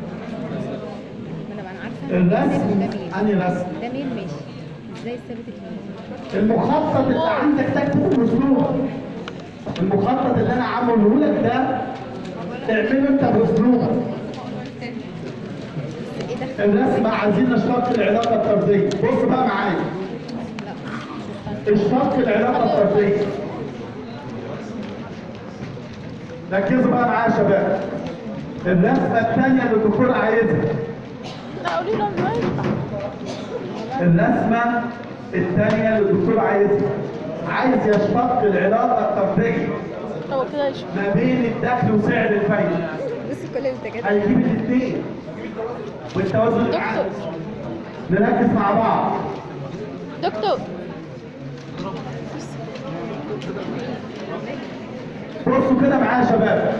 ما انا انا عارفه الرسم ده ميل انهي رسم ده ميل ماشي ازاي الثابت الميل؟ المخطط اللي عندك تكتبه باسلوبك المخطط اللي انا عامله لك ده اعمله انت باسلوبك ايه ده؟ الرسمة عايزين نشتق العلاقة الطردية بص بقى معايا اشتق العلاقة الطردية ركزوا بقى معايا يا شباب الرسمة الثانية اللي الدكتور عايزها لا قولي له دلوقتي الرسمة الثانية اللي الدكتور عايزها عايز يشتق العلاقة الطردية هو كده يشوف ما بين الدخل وسعر الفايدة بص كل الاتجاهات هيجيب الاثنين والتوازن العام دكتور نركز مع بعض دكتور بصوا كده معايا يا شباب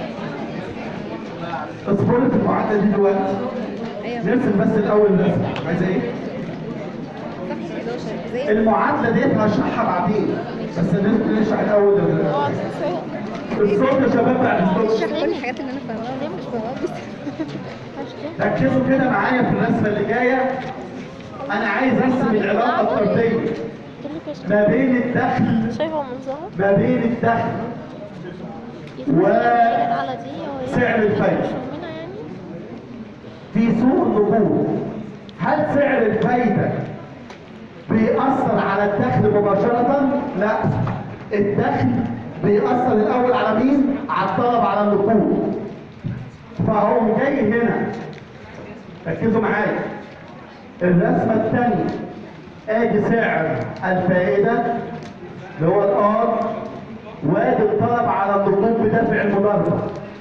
اصبروا في المعادله دي دلوقتي ايوه نرسم بس الاول الرسم عايزه ايه؟ صح 11 زي المعادله ديت هشرحها بعدين بس لازم نشرح الاول ال- اه تنساه الصوت يا شباب بعد الصوت اشرح كل الحاجات اللي انا فاهمها دي مش فاهمها بس ركزوا كده معايا في الرسمه اللي جايه انا عايز ارسم العلاقه الطرديه قلت لك اشرح ما بين الدخل شايفه منظرها ما بين الدخل و- على دي وهي سعر الفايدة. مش مهمنا يعني في سوق النقود هل سعر الفايدة بيأثر على الدخل مباشرة؟ لا الدخل بيأثر الأول على مين؟ على الطلب على النقود فهو جاي هنا ركزوا معايا الرسمة الثانية ادي سعر الفائدة اللي هو الار وادي الطلب على النقود بدافع المضاربة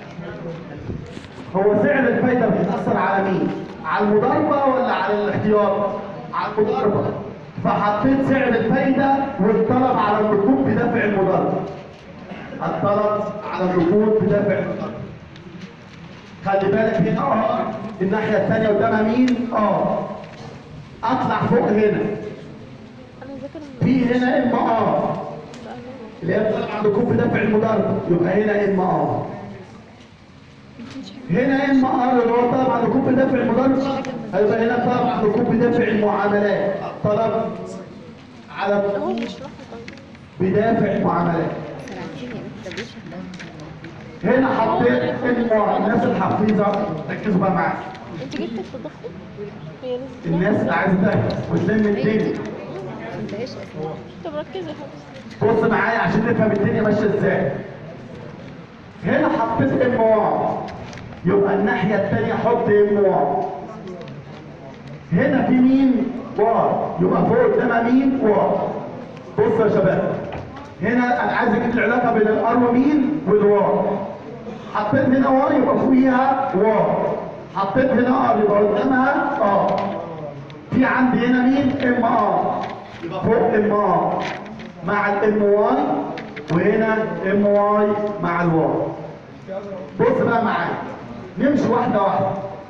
هو سعر الفايدة بيتأثر على مين؟ على المضاربة ولا على الاحتياط؟ على المضاربة فحطيت سعر الفايدة والطلب على النقود بدافع المضاربة الطلب على النقود بدافع المضاربة خلي بالك هنا اه الناحية الثانية قدامها مين؟ اه اطلع فوق هنا انا ذاكر في هنا ام ار اللي هي الطلب على النقود بدافع المضاربة يبقى هنا ام ار هنا ام ار اللي هو الطلب على النقود بدافع المضاربة هيبقى هنا الطلب على النقود بدافع المعاملات الطلب على هو النقود بيشرح لي بدافع المعاملات سرعتيني يا بنت ده بيشرح هنا حطيت ام الناس الحفيظة ركزوا بقى معايا انت جبت التضخم هي نزلت الناس اللي عايزة تهدى وتلم الدنيا ما فهمتهاش اصلا طب ركزي يا حبيبتي بص معايا عشان نفهم الدنيا ماشيه ازاي هنا حطيت ام واو يبقى الناحيه الثانيه حط ام واو هنا في مين واو يبقى فوق قدامها مين واو بص يا شباب هنا انا عايز اجيب العلاقه بين الار ومين والواو حطيت هنا واو يبقى فوقيها واو حطيت هنا ار يبقى قدامها اه في عندي هنا مين ام ار يبقى فوق ام ار مع الام واي وهنا ام واي مع الواي بص بقى معايا نمشي واحده واحده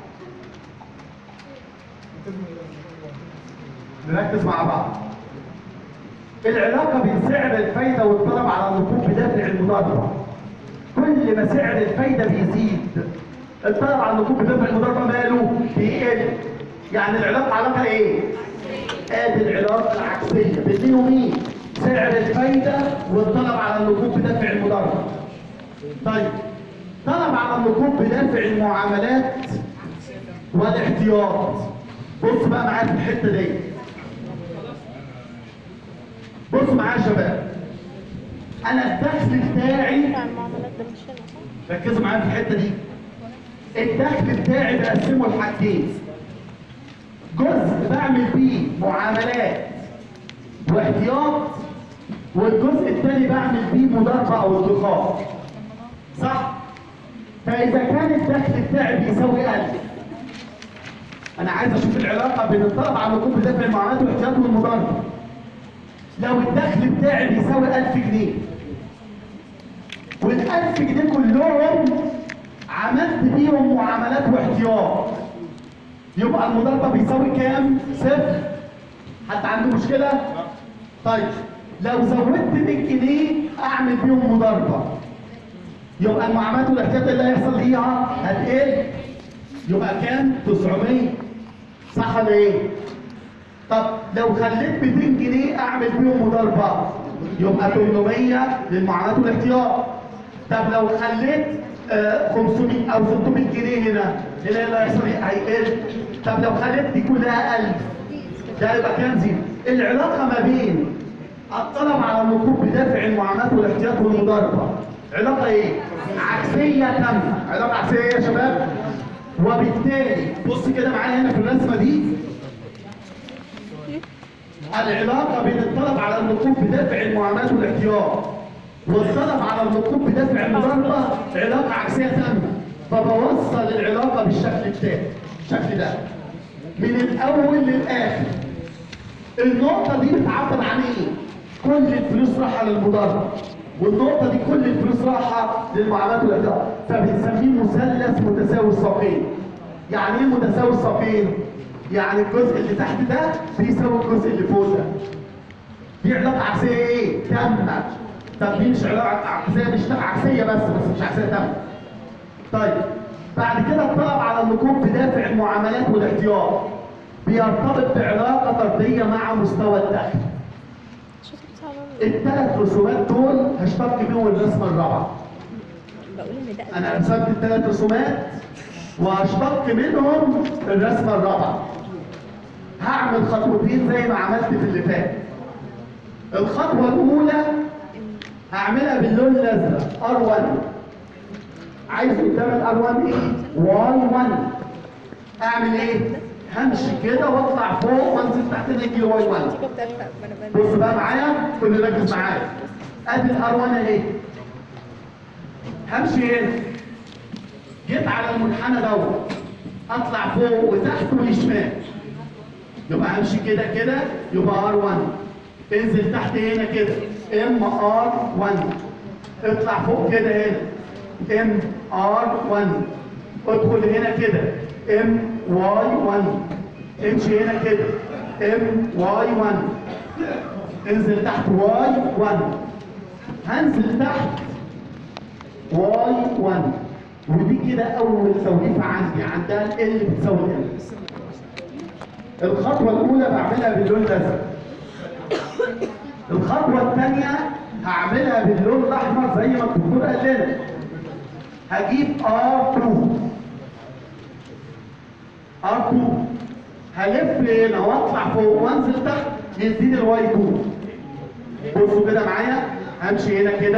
نركز مع بعض العلاقه بين سعر الفايده والطلب على النقود بدافع المضاربه كل ما سعر الفايده بيزيد الطلب على النقود بدافع المضاربه ماله بيقل يعني العلاقه علاقه ايه ادي العلاقه العكسيه بين مين ومين سعر الفايده والطلب على النقود بدافع المضاربه طيب طلب على النقود بدافع المعاملات والاحتياط بص بقى معايا في الحته دي بص معايا يا شباب انا الدخل بتاعي بتاع المعاملات ده مش هنا صح؟ ركزوا معايا في الحته دي الدخل بتاعي بقسمه لحاجتين جزء بعمل بيه معاملات واحتياط والجزء الثاني بعمل بيه مضاربه او ادخار صح فاذا كان الدخل بتاعي بيساوي 1000 انا عايز اشوف العلاقه بين الطلب على النقود بدافع المعاملات والاحتياط والمضاربه لو الدخل بتاعي بيساوي 1000 جنيه والألف جنيه كلهم عملت بيهم معاملات واحتياط يبقى المضاربة بيساوي كام؟ صفر حد عنده مشكلة؟ طيب لو زودت 100 جنيه أعمل بيهم مضاربة يبقى المعاملات والاحتياط اللي هيحصل فيها هتقل يبقى كام؟ 900 صح ولا ايه؟ طب لو خليت 200 جنيه اعمل بيهم مضاربه يبقى 800 للمعاملات والاحتياط طب لو خليت آه، 500 او 600 جنيه هنا هنا إيه اللي هيحصل إيه؟ هيقل طب لو خليت دي كلها 1000 ده يبقى كام زيرو العلاقه ما بين الطلب على النقود بدافع المعاملات والاحتياط والمضاربه علاقه ايه؟ عكسيه تامه علاقه عكسيه إيه يا شباب وبالتالي بص كده معايا هنا في الرسمه دي العلاقة بين الطلب على النقود بدافع المعاملات والاحتياط والطلب على النقود بدافع المضاربة علاقة عكسية تامة فبوصل العلاقة بالشكل التالي الشكل ده من الأول للآخر النقطة دي بتعبر عن إيه؟ كل الفلوس رايحه للمدرب والنقطه دي كل الفلوس رايحه للمعاملات والاداء فبنسميه مثلث متساوي الساقين يعني ايه متساوي الساقين يعني الجزء اللي تحت ده بيساوي الجزء اللي فوق ده دي علاقه عكسيه ايه تامه طب دي مش علاقه عكسيه مش عكسيه بس بس مش عكسيه تامه طيب بعد كده الطلب على النقود بدافع المعاملات والاحتياط بيرتبط بعلاقه طرديه مع مستوى الدخل شو بتعمل الثلاث رسومات دول هشتق بيهم الرسمه الرابعه بقول ان ده انا رسمت الثلاث رسومات وهشتق منهم الرسمه الرابعه هعمل خطوتين زي ما عملت في اللي فات الخطوه الاولى هعملها باللون الازرق ار1 عايز قدام الار1 ايه واي1 اعمل ايه همشي كده واطلع فوق وانزل تحت رجلي واي 1 بص بقى معايا كل ركز معايا ادي الار 1 اهي همشي هنا جيت على المنحنى دوت اطلع فوق وتحت وشمال يبقى همشي كده كده يبقى ار 1 انزل تحت هنا كده ام ار 1 اطلع فوق كده هنا ام ار 1 ادخل هنا كده ام واي 1 امشي هنا كده ام واي 1 انزل تحت واي 1 هنزل تحت واي 1 ودي كده اول توليفه عندي عندها ال بتساوي ال الخطوه الاولى بعملها باللون الازرق الخطوه الثانيه هعملها باللون الاحمر زي ما الدكتور قال لنا هجيب ار 2 ار 2 هلف هنا واطلع فوق وانزل تحت يديني الواي 2 بصوا كده معايا همشي هنا كده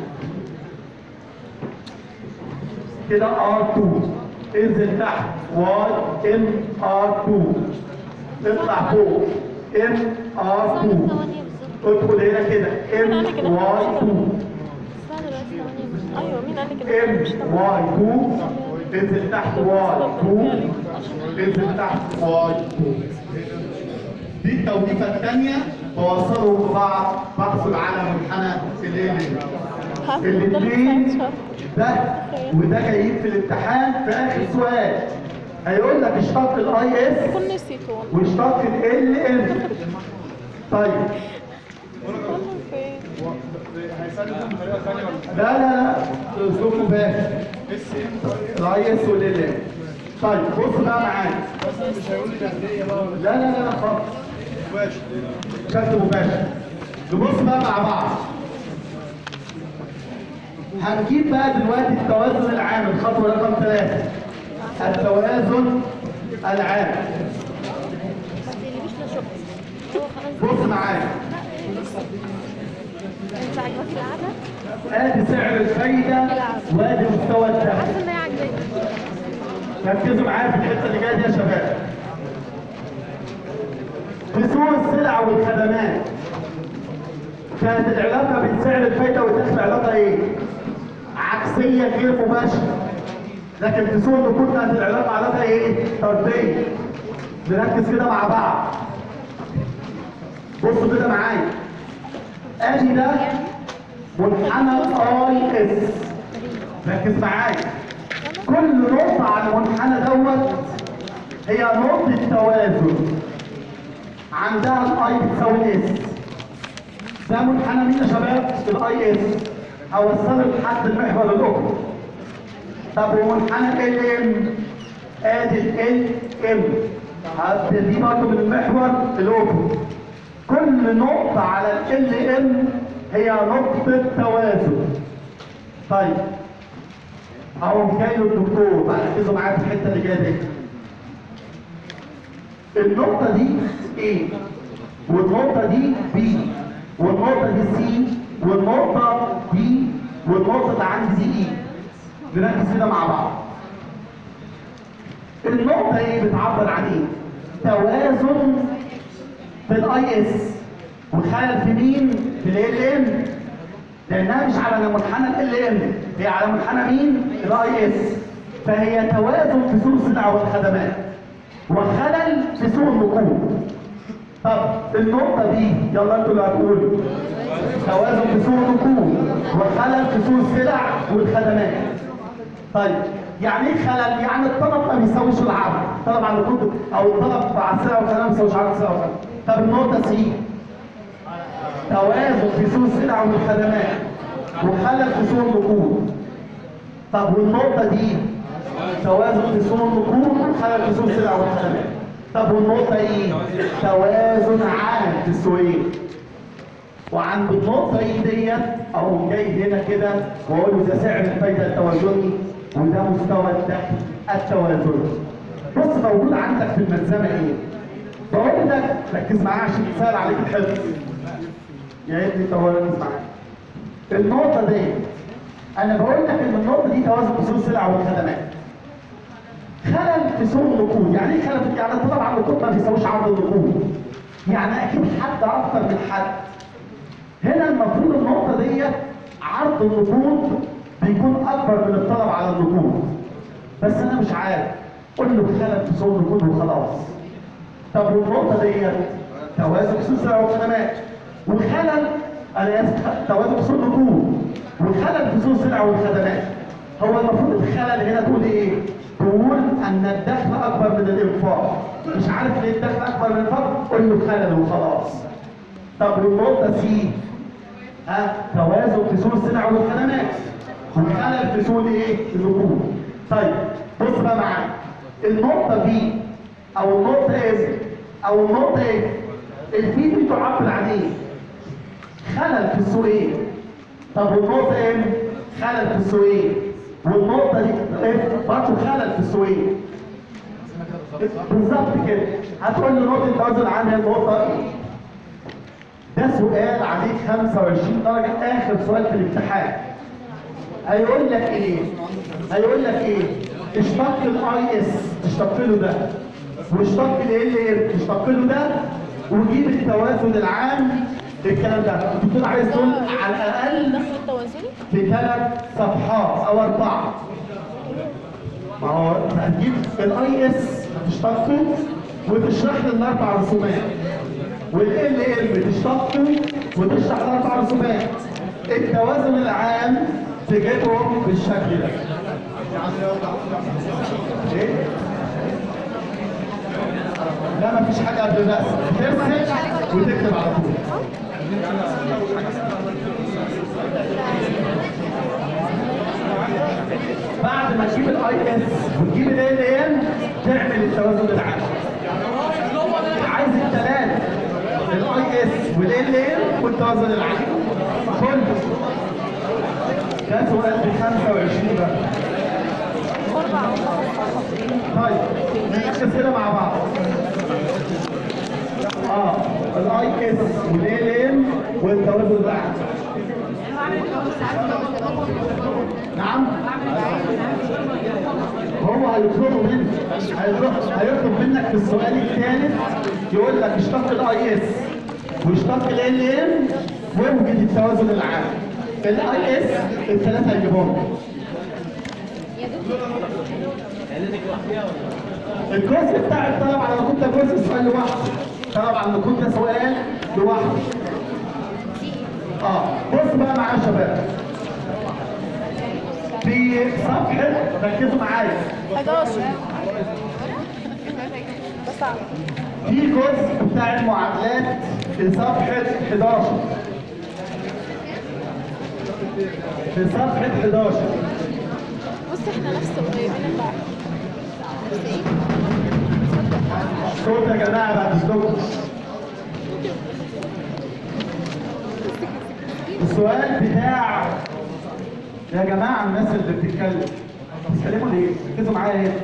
كده ار 2 انزل تحت واي ام ار 2 اطلع فوق ام ار 2 ادخل هنا كده ام واي 2 استنى دلوقتي ثواني بس. ايوه مين قال لي كده ام مش تمام. واي 2 انزل تحت واي 2 انزل تحت واي 2 دي التوليفه الثانيه بوصلهم ببعض بحصل على منحنى الليل ها، ده الاثنين اللي ده وده جايين في الامتحان في اخر سؤال هيقول لك اشتق الاي اس كل نسيته والله واشتق ال ام طيب والله فين هيسلموا بطريقه ثانيه ولا لا لا لا اسلوب مباشر الاي اس والال ام طيب بص بقى معايا مش هيقول لي تهدئه بقى ولا لا لا لا لا خالص مباشر بشكل مباشر نبص بقى مع بعض هنجيب بقى دلوقتي التوازن العام الخطوه رقم ثلاثه التوازن العام ما تقلبيش لا شغل هو خلاص بص معايا انت عاجبك القعده؟ ادي سعر الفايده وادي مستوى الدخل حاسه ان هي عاجباك ركزوا معايا في الحته اللي جايه دي يا شباب في سوق السلع والخدمات كانت العلاقه بين سعر الفايده والدخل علاقه ايه؟ عكسيه غير مباشره لكن في سوق النقود كانت العلاقه علاقه ايه؟ طرديه نركز كده مع بعض بصوا كده معايا ادي ده منحنى الاي اس ركز معايا كل نقطة على المنحنى دوت هي نقطة توازن عندها الاي بتساوي اس ده منحنى مين يا شباب؟ الاي اس هوصله لحد المحور الافقي طب ومنحنى ال ام ادي ال ام دي برضه من المحور الافقي كل نقطة على ال ام هي نقطة توازن طيب اهو جاي له الدكتور بقى ركزوا معايا في الحته اللي جايه دي النقطه دي ايه والنقطه دي بي والنقطه دي سي والنقطه دي والنقطه اللي عندي دي اي نركز كده مع بعض النقطه ايه بتعبر عن ايه توازن في الاي اس وخلل في مين في ال ام لانها مش على منحنى ال ام هي على منحنى مين الاي اس فهي توازن في سوق السلع والخدمات وخلل في سوق النقود طب النقطة دي يلا انتوا اللي هتقولوا توازن في سوق النقود وخلل في سوق السلع والخدمات طيب يعني ايه خلل؟ يعني الطلب ما بيساويش العرض، الطلب على النقود او الطلب على السلع والخدمات ما بيساويش عرض السلع والخدمات. طب النقطة سي توازن في سوق السلع والخدمات وخلل في سوق النقود. طب والنقطة دي توازن في سوق النقود وخلل في سوق السلع والخدمات. طب والنقطة ايه؟ توازن عام في السوقين. وعند النقطة ايه ديت أو جاي هنا كده وأقول له ده سعر الفايدة التوازني وده مستوى الدخل التوازني. بص موجود عندك في الملزمة ايه؟ بقول لك ركز معايا عشان تسهل عليك الحفظ. يا ابني توازن معايا. النقطة دي أنا بقول لك إن النقطة دي توازن في سوق السلع والخدمات. خلل في سوق النقود، يعني ايه خلل في يعني الطلب على النقود ما بيساويش عرض النقود. يعني أكيد حد أكتر من حد. هنا المفروض النقطة ديت عرض النقود بيكون أكبر من الطلب على النقود. بس أنا مش عارف. قول له خلل في سوق النقود وخلاص. طب والنقطة ديت توازن في سوق السلع والخدمات. وخلل أنا آسف توازن في سوق النقود. وخلل في سوق السلع والخدمات. هو المفروض الخلل هنا تقول إيه؟ تقول أن الدخل أكبر من الإنفاق. مش عارف ليه الدخل أكبر من الإنفاق؟ قول له خلل وخلاص. طب والنقطة سي ها توازن في سوق السلع والخدمات وخلل في سوق الايه؟ النقود. طيب بص بقى معايا النقطة بي أو النقطة ام أو النقطة اف البي دي تعبر عن ايه؟ خلل في السوق ايه؟ طب والنقطة ام خلل في السوق ايه؟ والنقطة دي اف برضه خلل في السوق ايه؟ بالظبط كده هتقول لي نقطة التوازن العام هي النقطة ايه؟ ده سؤال عليه 25 درجة آخر سؤال في الامتحان. هيقول لك إيه؟ هيقول لك إيه؟ اشتق الاي اس تشتق له ده واشتق ال ال تشتق له ده وجيب التوازن العام الكلام ده الدكتور عايز دول على الأقل الدخل التوازني في ثلاث صفحات أو أربعة. ما هو هتجيب الاي اس تشتقه وتشرح لي الأربع رسومات. والال ال بتشتقه وتشرح الاربع رسومات التوازن العام تجيبهم بالشكل ده ايه؟ لا مفيش حاجه قبل الرسم ترسم وتكتب على طول بعد ما تجيب الاي اس وتجيب ال ال تعمل التوازن العام عايز الثلاثه الاي اس والال ال والتوازن العام كله ده سؤال ب 25 بقى طيب نركز كده مع بعض اه الاي اس والال ال والتوازن العام نعم هو هيطلبوا منك هيطلب هيطلب منك في السؤال الثالث يقول لك اشتق الاي اس واشتق ال ال ام واوجد التوازن العام الاي اس الثلاثه هيجيبهم الجزء بتاع الطلب على النقود ده جزء سؤال لوحده طلب على النقود ده سؤال لوحده اه بص بقى معايا يا شباب في صفحة ركزوا معايا 11 ده صعب في جزء بتاع المعادلات في صفحة 11 في صفحة 11 بص احنا نفس قريبين من بعض بص ايه صوت يا جماعة بعد اذنكم السؤال بتاع يا جماعة الناس اللي بتتكلم بتتكلموا ليه؟ ركزوا معايا هنا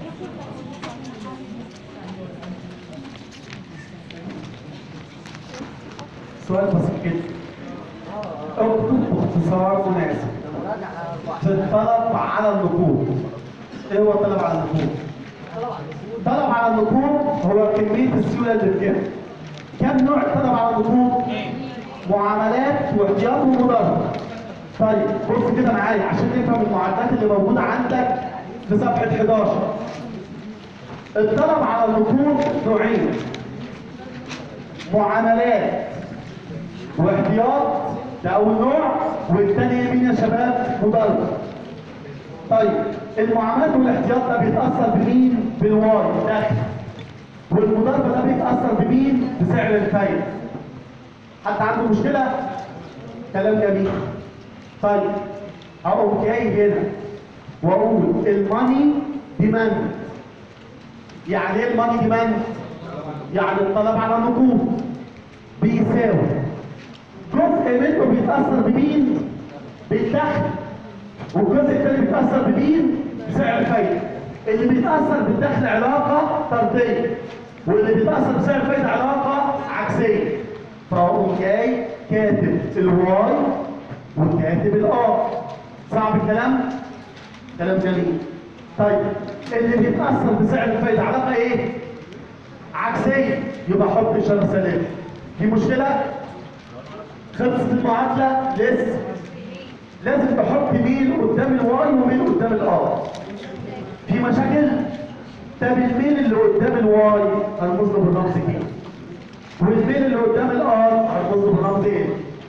سؤال بسيط جدا اكتب باختصار مناسب في الطلب على النقود ايه هو الطلب على النقود؟ طلب على النقود هو كمية السيولة اللي في جهة كم نوع الطلب على النقود؟ معاملات واحتياط ومضاربة طيب بص كده معايا عشان تفهم المعادلات اللي موجودة عندك في صفحة 11 الطلب على النقود نوعين معاملات واحتياط ده اول نوع والثاني مين يا شباب مضاربه طيب المعاملات والاحتياط ده بيتاثر بمين بالواي دخل والمضاربه ده بيتاثر بمين بسعر الفايده حد عنده مشكله كلام جميل طيب هقوم جاي هنا واقول الماني ديماند يعني ايه الماني ديماند يعني الطلب على النقود بيساوي جزء منه بيتاثر بمين بالدخل والجزء الثاني بيتاثر بمين بسعر الفايده اللي بيتاثر بالدخل علاقه طرديه واللي بيتاثر بسعر الفايده علاقه عكسيه فاقوم جاي كاتب الواي وكاتب الار صعب الكلام كلام جميل طيب اللي بيتاثر بسعر الفايده علاقه ايه عكسيه يبقى حط اشاره سلام في مشكله خلصت المعادله لسه لازم تحط مين قدام الواي ومين قدام الار في مشاكل طب الميل اللي قدام الواي هنرمز له بالرمز كي والميل اللي قدام الار هنرمز له بالرمز ايه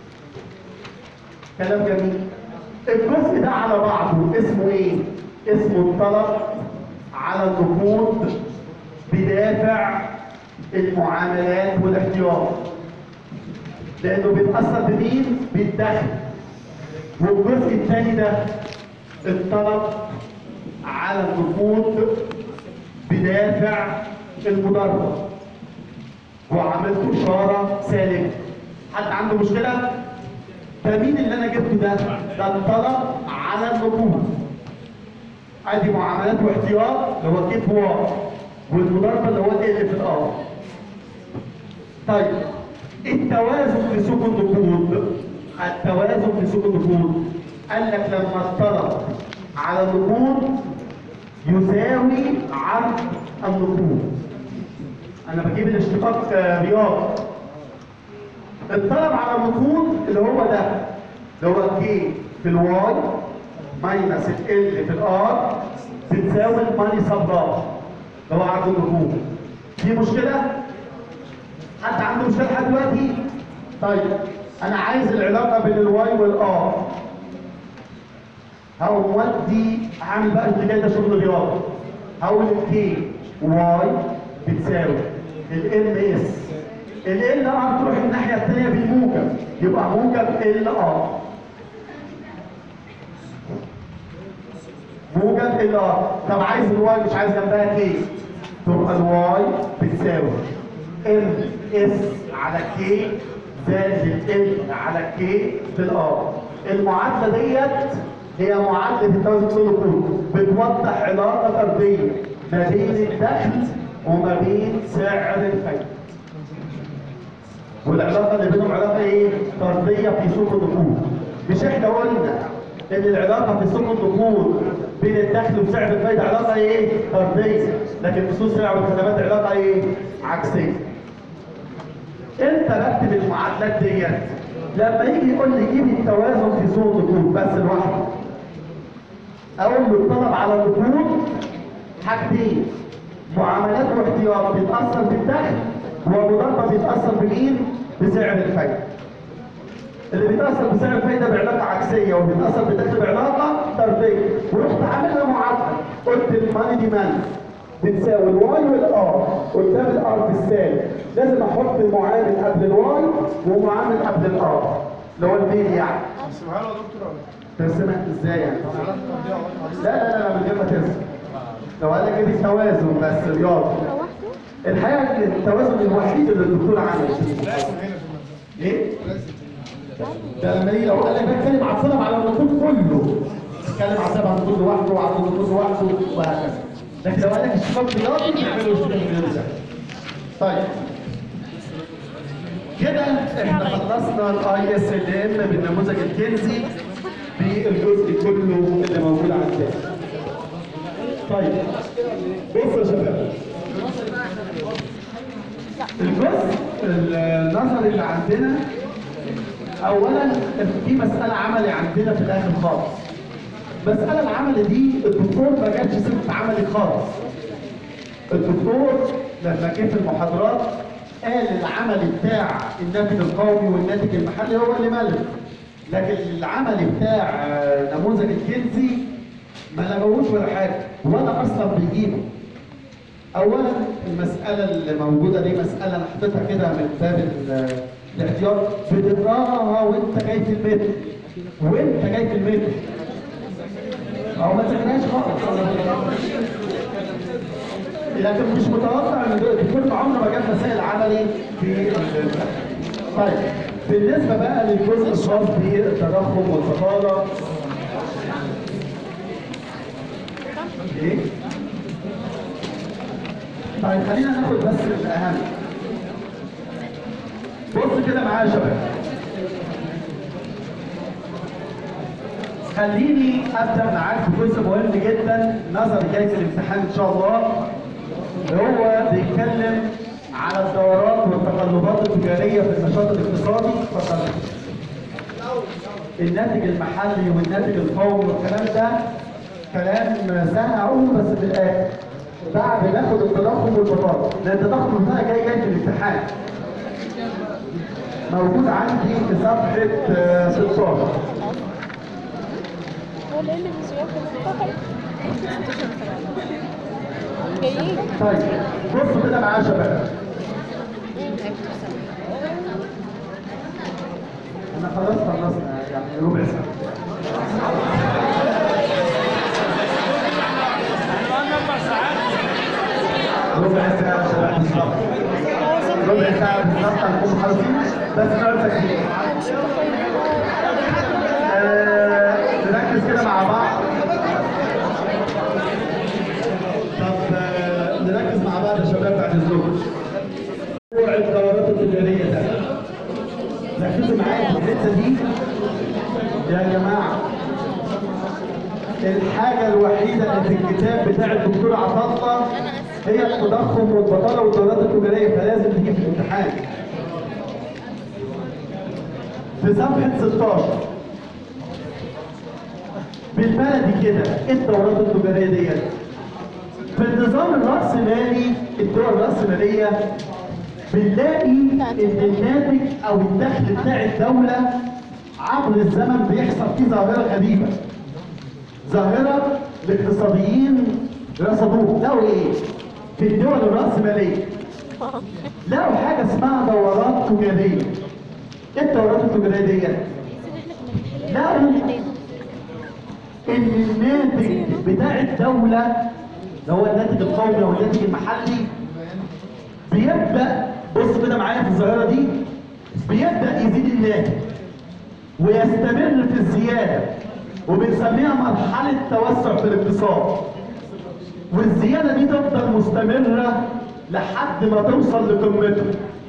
كلام جميل الجزء ده على بعضه اسمه ايه اسمه الطلب على النقود بدافع المعاملات والاحتياط لانه بيتاثر بمين بالدخل والجزء الثاني ده الطلب على النقود بدافع المضاربه وعملت اشاره سالكه حد عنده مشكله ده مين اللي انا جبته ده ده الطلب على النقود ادي معاملات واحتياط اللي هو كيف واو والمضاربه اللي هو ال في الار طيب التوازن في سوق النقود التوازن في سوق النقود قال لك لما الطلب على النقود يساوي عرض النقود انا بجيب الاشتقاق آه، رياضي الطلب على النقود اللي هو ده اللي هو كي في الواي ماينس ال في الار بتساوي الماني سبلاي اللي هو عرض النقود في مشكله؟ حد عنده مشكله لحد دلوقتي؟ طيب انا عايز العلاقه بين الواي والار هقوم ودي هعمل بقى اللي جاي ده شغل رياضي هقول الكي واي بتساوي الام اس ال ار تروح الناحيه الثانيه بالموجب يبقى موجب ال ار موجب ال ار طب عايز الواي مش عايز جنبها كي تبقى الواي بتساوي ام اس على كي زائد ال على كي في الار المعادله ديت هي معادله التوازن كله كله بتوضح علاقه طرديه ما بين الدخل وما بين سعر الفايده والعلاقه اللي بينهم علاقه ايه؟ طرديه في سوق النقود مش احنا قلنا ان العلاقه في سوق النقود بين الدخل وسعر الفايده علاقه ايه؟ طرديه لكن في سوق السلع والخدمات علاقه ايه؟ عكسيه انت بكتب المعادلات ديت لما يجي يقول لي جيب التوازن في سوق النقود بس لوحده اقول له الطلب على النقود حاجتين معاملات واحتياط بيتاثر بالدخل ومضاربه بيتاثر بمين؟ بسعر الفايده. اللي بيتاثر بسعر الفايده بعلاقه عكسيه وبيتاثر بالدخل بعلاقه طرديه ورحت عاملها معادله قلت الماني ديماند بتساوي الواي والار قدام الار بالسالب لازم احط معامل قبل الواي ومعامل قبل الار اللي هو الميل يعني سيبها له يا دكتور ولا ترسمها ازاي يعني؟ علاقه تقضيها واضحه لا لا لا من غير ما ترسم لو قال لك ايه التوازن بس رياضي الحقيقه التوازن الوحيد اللي الدكتور عمله لازم هنا في المنزل ايه؟ لازم ده لما يجي لو قال لك بتكلم على الطلب على النقود كله اتكلم على الطلب على النقود لوحده وعلى النقود لوحده وهكذا لكن لو قال لك اشتقاق رياضي نعمله اشتقاق رياضي طيب كده احنا خلصنا الاي اس ال ام بالنموذج الكنزي بالجزء كله اللي موجود عندنا طيب بصوا يا شباب الجزء النظري اللي عندنا اولا في مساله عملي عندنا في الاخر خالص المساله العملي دي الدكتور ما جابش سيره عملي خالص الدكتور لما جه في المحاضرات قال العمل بتاع الناتج القومي والناتج المحلي هو اللي ملك لكن العمل بتاع آه، نموذج الكنزي ما لغوش ولا حاجه ولا اصلا بيجيبه اولا المساله اللي موجوده دي مساله انا حطيتها كده من باب ال- الاحتياط بتقراها وانت جاي في المتر وانت جاي في المتر او ما تذاكرهاش خالص لكن مش متوقع ان الدكتور عمره ما جاب مسائل عملي في ال- طيب بالنسبه بقى للجزء الخاص بالتضخم والفقاره ايه؟ طيب خلينا ناخد بس الاهم بص كده معايا يا شباب خليني ابدا معاك بجزء مهم جدا نظري جاي في الامتحان ان شاء الله اللي هو بيتكلم على الدورات والتقلبات التجاريه في النشاط الاقتصادي فقط الناتج المحلي والناتج القومي والكلام ده كلام سهل اقوله بس في الاخر بعد ناخد التضخم والبطاله لان التضخم ده جاي جاي في الامتحان موجود عندي في صفحه آه، 16 هو اللي اللي بيسويها في المستقبل جايين طيب بصوا كده معايا يا شباب انا خلاص خلصنا يعني ربع ساعه ربع ساعه يا شباب بالظبط ربع ساعه بالظبط هنكون خالصين بس نقعد ساكتين آه، نركز كده مع بعض طب آه، نركز مع بعض يا شباب بعد الظهر موضوع الدورات التجاريه ده ركزوا معايا في الحته دي يا جماعه الحاجه الوحيده اللي في الكتاب بتاع الدكتور عطا الله هي التضخم والبطاله والدورات التجاريه فلازم تيجي في الامتحان في صفحه 16 بالبلدي كده ايه الدورات التجاريه ديت؟ في النظام الرأسمالي الدول الرأسمالية بنلاقي إن الناتج أو الدخل بتاع الدولة عبر الزمن بيحصل فيه ظاهرة غريبة. ظاهرة الاقتصاديين رصدوه، لقوا إيه؟ في الدول الرأسمالية لقوا حاجة اسمها دورات تجارية. إيه الدورات التجارية ديت؟ لقوا ان الناتج بتاع الدولة اللي هو الناتج القومي او الناتج المحلي بيبدأ بص كده معايا في الظاهرة دي بيبدأ يزيد الناتج ويستمر في الزيادة وبنسميها مرحلة توسع في الاقتصاد والزيادة دي تفضل مستمرة لحد ما توصل لقمتها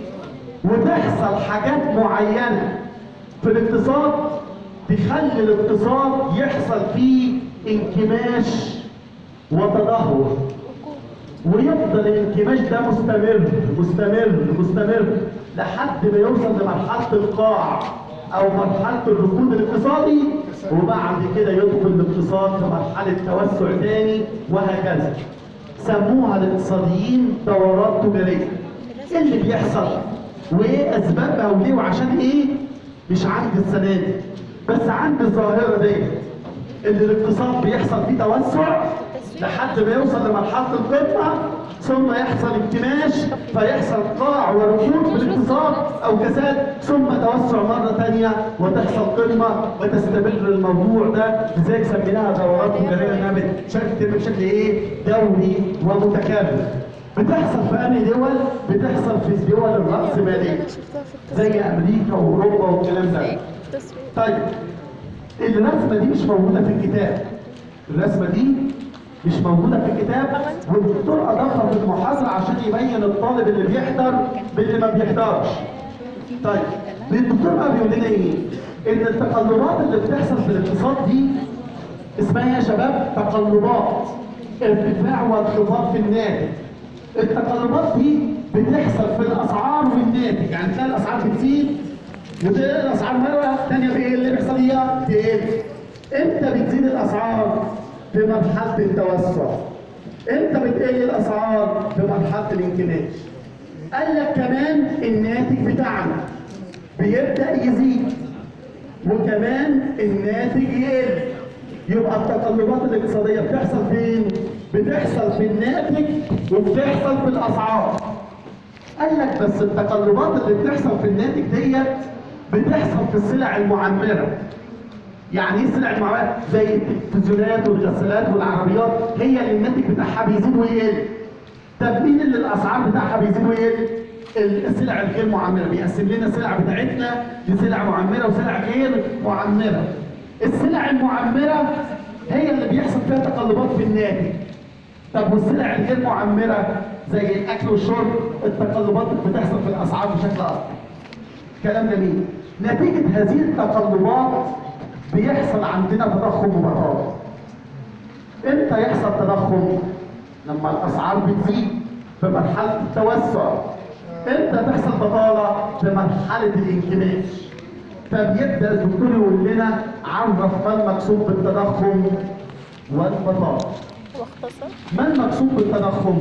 وتحصل حاجات معينة في الاقتصاد تخلي الاقتصاد يحصل فيه انكماش وتدهور ويفضل الانكماش ده مستمر مستمر مستمر لحد ما يوصل لمرحلة القاع أو مرحلة الركود الاقتصادي وبعد كده يدخل الاقتصاد في مرحلة توسع تاني وهكذا سموها الاقتصاديين دورات تجارية ايه اللي بيحصل وايه اسبابها وليه وعشان ايه مش عندي السنه دي بس عندي الظاهره دي ان الاقتصاد بيحصل فيه توسع لحد ما يوصل لمرحله القمه ثم يحصل انكماش فيحصل قاع وركود في الاقتصاد او كساد ثم توسع مره ثانيه وتحصل قمه وتستمر الموضوع ده لذلك سميناها دورات تجاريه انها بتشكل بشكل ايه؟ دوري ومتكرر. بتحصل في انهي دول؟ بتحصل في الدول الرأسمالية انا شفتها في التصوير زي امريكا واوروبا والكلام ده. في التصوير طيب الرسمه دي مش موجوده في الكتاب الرسمه دي مش موجوده في الكتاب والدكتور اضافها في المحاضره عشان يبين الطالب اللي بيحضر باللي ما بيحضرش طيب الدكتور بقى بيقول لنا ايه ان التقلبات اللي بتحصل في الاقتصاد دي اسمها إيه يا شباب تقلبات ارتفاع وانخفاض في الناتج التقلبات دي بتحصل في الاسعار والناتج يعني تلاقي الاسعار بتزيد وتقل الاسعار مره ثانيه بايه اللي بيحصل هي تقل امتى بتزيد الاسعار في مرحله التوسع امتى بتقل الاسعار في مرحله الانكماش قال لك كمان الناتج بتاعنا بيبدا يزيد وكمان الناتج يقل يبقى التقلبات الاقتصاديه بتحصل فين؟ بتحصل في الناتج وبتحصل في الاسعار. قال لك بس التقلبات اللي بتحصل في الناتج ديت بتحصل في السلع المعمره. يعني ايه السلع المعمره؟ زي التلفزيونات والغسالات والعربيات هي اللي الناتج بتاعها بيزيد ويقل. طب مين اللي الاسعار بتاعها بيزيد ويقل؟ السلع الغير معمره بيقسم لنا السلع بتاعتنا لسلع معمره وسلع غير معمره. السلع المعمره هي اللي بيحصل فيها تقلبات في الناتج. طب والسلع الغير معمره زي الاكل والشرب التقلبات بتحصل في الاسعار بشكل اكبر. كلام جميل. نتيجه هذه التقلبات بيحصل عندنا تضخم وبطاله. امتى يحصل تضخم؟ لما الاسعار بتزيد في مرحله التوسع. امتى تحصل بطاله؟ في مرحله الانكماش. فبيبدا الدكتور يقول لنا عرف ما المقصود بالتضخم والبطاله. واختصر ما المقصود بالتضخم؟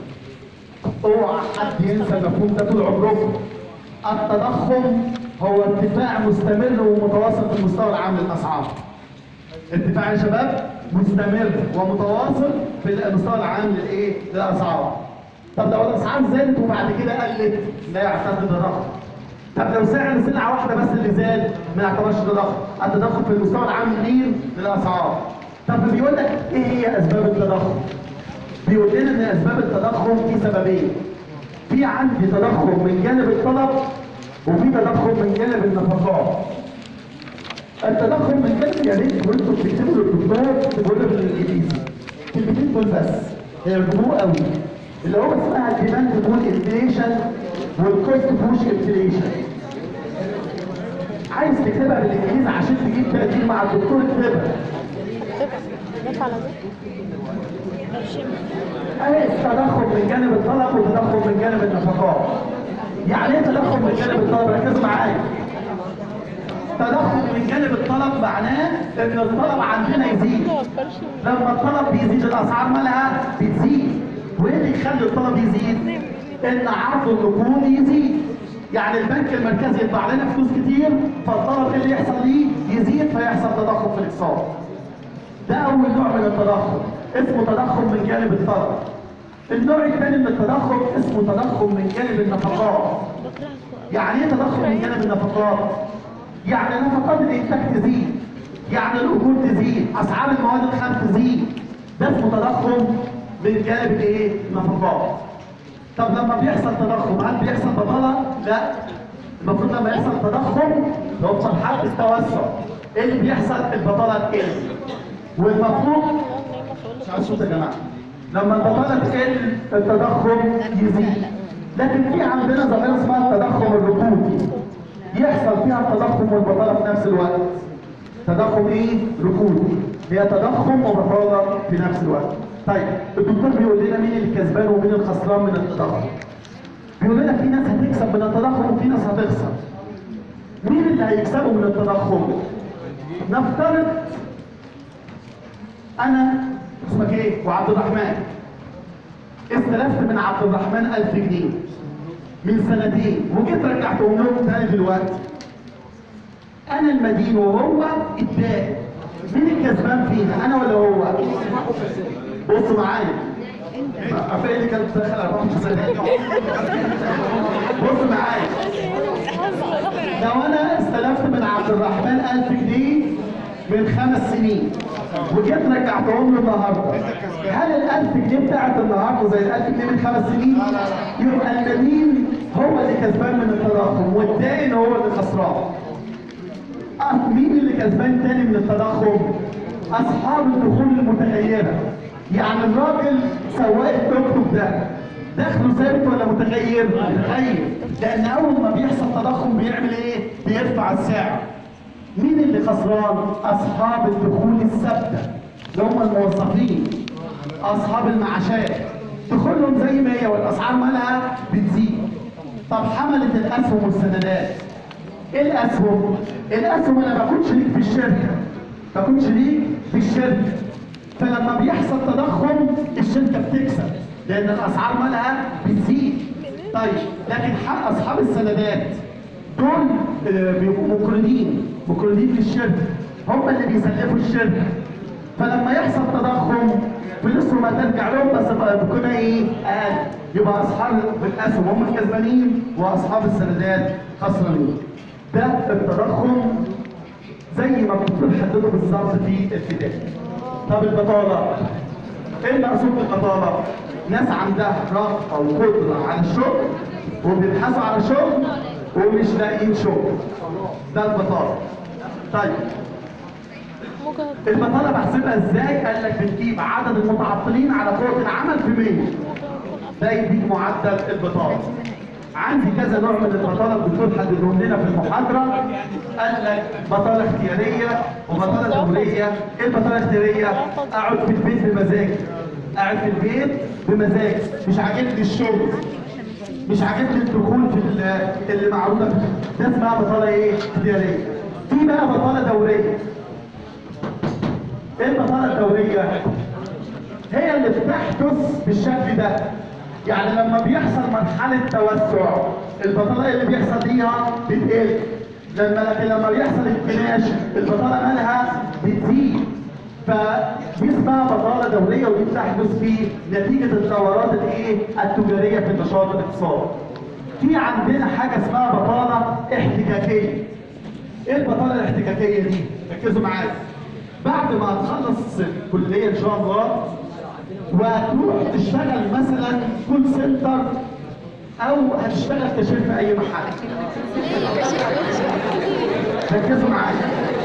اوعى حد ينسى المفهوم ده طول عمركم. التضخم هو ارتفاع مستمر ومتواصل في المستوى العام للاسعار. ارتفاع يا شباب مستمر ومتواصل في المستوى العام للايه؟ للاسعار. طب لو الاسعار زادت وبعد كده قلت لا يعتبر تضخم. طب لو سعر سلعه واحده بس اللي زاد ما يعتبرش تضخم، التضخم في المستوى العام لمين؟ للاسعار. طب بيقول لك ايه هي اسباب التضخم؟ بيقول لنا ان اسباب التضخم في سببين. في عندي تضخم من جانب الطلب وفي تضخم من جانب النفقات. التضخم من جانب يا ريت وانتوا بتكتبوا للدكتور تقولوا له بالانجليزي. الكلمتين دول بس هيعجبوه قوي. اللي هو اسمها الديماند بول انفليشن والكوست بوش انفليشن. عايز تكتبها بالانجليزي عشان تجيب تقدير مع الدكتور اكتبها. تبقى نفع على ده ايه تضخم من جانب الطلب وتضخم من جانب النفقات. يعني ايه تضخم من جانب الطلب؟ ركزوا معايا. تضخم من جانب الطلب معناه ان الطلب عندنا يزيد. توفرش لما الطلب بيزيد الاسعار مالها بتزيد. وايه اللي يخلي الطلب يزيد؟ ان عرض النقود يزيد. يعني البنك المركزي يطبع لنا فلوس كتير فالطلب إيه اللي يحصل ليه يزيد فيحصل تضخم في الاقتصاد. ده أول نوع من التضخم اسمه تضخم من جانب الطلب. النوع الثاني من التضخم اسمه تضخم من جانب النفقات. يعني ايه تضخم من جانب النفقات؟ يعني نفقات الانتاج تزيد، يعني الاجور تزيد، اسعار المواد الخام تزيد. ده اسمه تضخم من جانب الايه؟ النفقات. طب لما بيحصل تضخم هل بيحصل بطاله؟ لا. المفروض لما يحصل تضخم هو في مرحله التوسع. ايه اللي بيحصل؟ البطاله تقل. والمفروض مش عايز صوت يا جماعه لما البطاله تقل التضخم يزيد لكن في عندنا ظاهره اسمها التضخم الركودي يحصل فيها التضخم والبطاله في نفس الوقت تضخم ايه ركودي هي تضخم وبطاله في نفس الوقت طيب الدكتور بيقول لنا مين الكسبان ومين الخسران من التضخم بيقول لنا في ناس هتكسب من التضخم وفي ناس هتخسر مين اللي هيكسبوا من التضخم نفترض انا اسمك ايه وعبد الرحمن استلفت من عبد الرحمن 1000 جنيه من سنتين وجيت رجعتهم لهم تاني دلوقتي انا المدين وهو الدائن مين الكسبان فينا انا ولا هو بص معايا عارفين اللي كانت بتدخل 14 سنه بص معايا لو انا استلفت من عبد الرحمن 1000 جنيه من خمس سنين وجيت رجعتهم له النهارده هل ال 1000 جنيه بتاعت النهارده زي ال 1000 جنيه من خمس سنين؟ يبقى المدين هو اللي كسبان من التضخم والدائن هو اللي خسران. أه مين اللي كسبان تاني من التضخم؟ اصحاب الدخول المتغيره. يعني الراجل سواق التوك توك ده دخله ثابت ولا متغير؟ متغير لان اول ما بيحصل تضخم بيعمل ايه؟ بيرفع السعر. مين اللي خسران؟ اصحاب الدخول الثابته اللي هم الموظفين اصحاب المعاشات دخولهم زي ما هي والاسعار مالها بتزيد طب حملت الاسهم والسندات ايه الاسهم؟ الاسهم انا بكون شريك في الشركه بكون شريك في الشركه فلما بيحصل تضخم الشركه بتكسب لان الاسعار مالها بتزيد طب طيب لكن حق اصحاب السندات دول آه، بيبقوا مقرضين مقرضين للشركه هم اللي بيسلفوا الشركه فلما يحصل تضخم فلوسهم هترجع لهم بس بقى بيكون ايه اقل يبقى اصحاب الاسهم هم الكسبانين واصحاب السندات خسرانين ده التضخم زي ما الدكتور حدده بالظبط في الكتاب طب البطاله ايه المقصود بالبطاله؟ ناس عندها رغبه وقدره على الشغل وبيبحثوا على شغل ومش لاقيين شغل ده البطاله طيب ممكن البطاله بحسبها ازاي؟ قال لك بتجيب عدد المتعطلين على قوه العمل في 100 ده يديك معدل البطاله عندي كذا نوع من البطاله الدكتور حددهم لنا في المحاضره قال لك بطاله اختياريه وبطاله دوريه ايه البطاله الاختياريه؟ اقعد في البيت بمزاجي قاعد في البيت بمزاجي مش عاجبني الشغل مش عاجبني الدخول في ال- اللي معروضه في ده اسمها بطاله ايه؟ اختياريه في بقى بطاله دوريه ايه البطاله الدوريه؟ هي اللي بتحدث بالشكل ده يعني لما بيحصل مرحله توسع البطاله اللي بيحصل فيها بتقل لما لكن لما بيحصل انكماش البطاله مالها بتزيد فدي اسمها بطاله دوريه ودي بتحدث في نتيجه الثورات الايه التجاريه في النشاط الاقتصادي. في عندنا حاجه اسمها بطاله احتكاكيه. ايه البطاله الاحتكاكيه دي؟ ركزوا معايا. بعد ما هتخلص الكليه ان شاء الله وهتروح تشتغل مثلا كول سنتر او هتشتغل كاشير في اي محل. ركزوا معايا.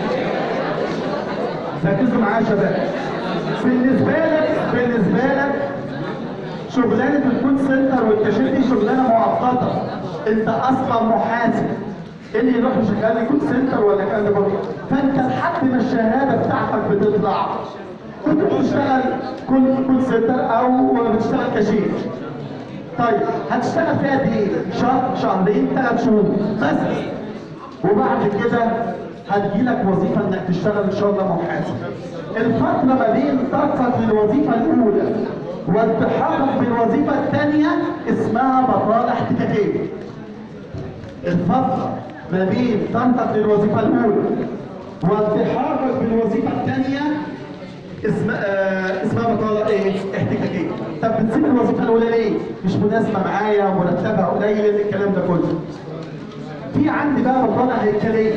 ركزوا معايا يا شباب. بالنسبه لك بالنسبه لك شغلانه الكول سنتر والكاشير دي شغلانه مؤقته. انت اصلا محاسب. ايه اللي يروح يشغل لي كول سنتر ولا كان ده برضه؟ فانت لحد ما الشهاده بتاعتك بتطلع كنت بتشتغل كول كول سنتر او بتشتغل كاشير. طيب هتشتغل فيها قد ايه؟ شهر شهرين ثلاث شهور بس وبعد كده هتجيلك وظيفه انك تشتغل ان شاء الله محاسب. الفتره ما بين طاقتك للوظيفه الاولى والتحاقك بالوظيفه الثانيه اسمها بطاله احتكاكيه. الفتره ما بين طاقتك للوظيفه الاولى والتحاقك بالوظيفه الثانيه اسم آه اسمها بطاله ايه؟ احتكاكيه. طب بتسيب الوظيفه الاولى ليه؟ مش مناسبه معايا مرتبها قليل الكلام ده كله. في عندي بقى بطاله هيكليه.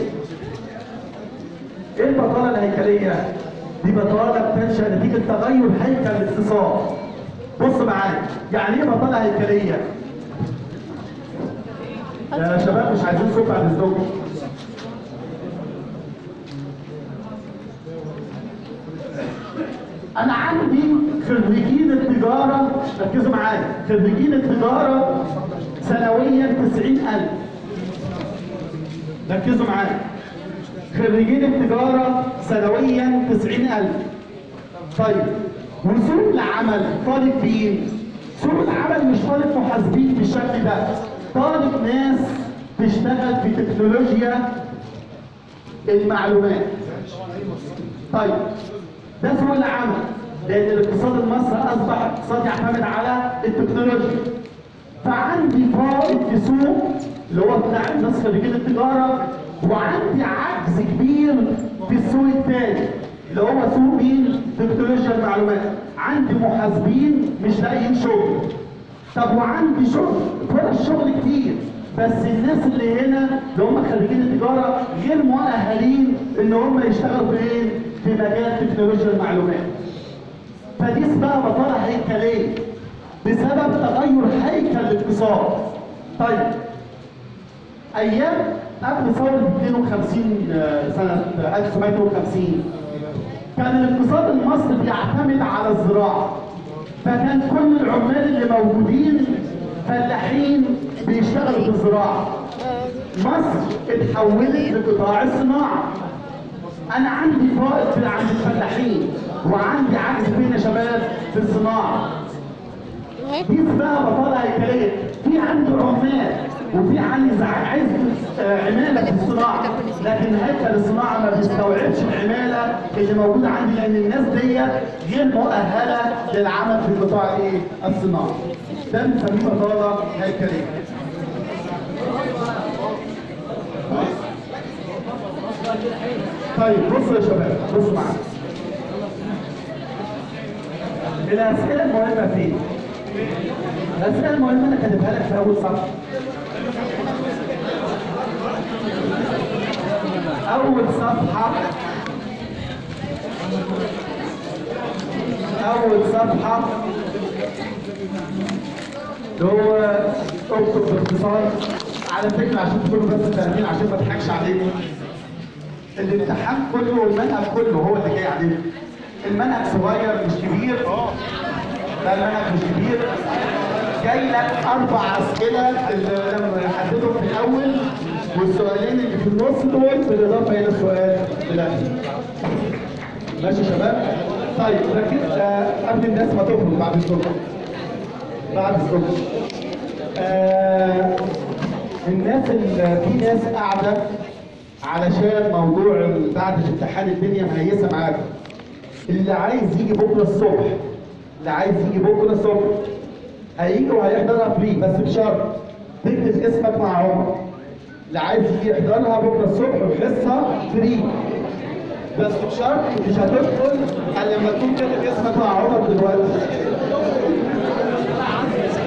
ايه البطاله الهيكليه؟ دي بطاله بتنشا نتيجه تغير هيكل الاقتصاد. بص معايا، يعني ايه بطاله هيكليه؟ يا شباب مش عايزين صوت بعد اذنكم. انا عندي خريجين التجاره ركزوا معايا خريجين التجاره سنويا 90000 ركزوا معايا خريجين التجاره سنويا 90000 طيب وسوق العمل طالب مين؟ سوق العمل مش طالب محاسبين بالشكل ده طالب ناس تشتغل في تكنولوجيا المعلومات طيب ده سوق العمل لان الاقتصاد المصري اصبح اقتصاد يعتمد على التكنولوجيا فعندي فائض في سوق اللي هو بتاع الناس خريجين التجاره وعندي عجز كبير في السوق الثاني اللي هو سوق مين؟ تكنولوجيا المعلومات عندي محاسبين مش لاقيين شغل طب وعندي شغل فرص شغل كتير بس الناس اللي هنا اللي هم خريجين التجاره غير مؤهلين ان هم يشتغلوا فين؟ في مجال تكنولوجيا المعلومات. فدي اسمها بطاله هيكليه بسبب تغير هيكل الاقتصاد. طيب ايام قبل ثوره 52 آه، سنه 1952 كان الاقتصاد المصري بيعتمد على الزراعه فكان كل العمال اللي موجودين فلاحين بيشتغلوا في الزراعه مصر اتحولت لقطاع الصناعه انا عندي فائض في عند الفلاحين وعندي عجز فين يا شباب في الصناعه هيك دي اسمها بطاله هيكليه في عندي عمال وفي عندي زع- عايز آه، عماله في الصناعه لكن هيكل الصناعه ما بيستوعبش العماله اللي موجوده عندي لان الناس دي غير مؤهله للعمل في قطاع ايه الصناعه ده بنسميه بطاله هيكليه طيب بصوا يا شباب بصوا معايا الاسئله المهمه فين؟ الاسئله المهمه انا كاتبها لك في اول صفحه اول صفحه اول صفحه اللي هو اكتب باختصار على فكره عشان تكونوا بس فاهمين عشان ما اضحكش عليكم الامتحان كله والمنهج كله هو اللي جاي عليكم المنهج صغير مش كبير لا المنهج مش كبير جاي لك اربع اسئله اللي انا حددهم في الاول والسؤالين اللي في النص دول بالاضافه الى السؤال الاخير ماشي يا شباب طيب لكن آه قبل الناس ما تخرج بعد الظهر بعد الظهر آه الناس اللي في ناس قاعده علشان موضوع ال- بعد الامتحان الدنيا مهيسه معاكم اللي عايز يجي بكره الصبح اللي عايز يجي بكره الصبح هيجي وهيحضرها فري بس بشرط تكتب اسمك مع عمر اللي عايز يجي يحضرها بكره الصبح وحصه فري بس بشرط مش هتدخل الا لما تكون كاتب اسمك مع عمر دلوقتي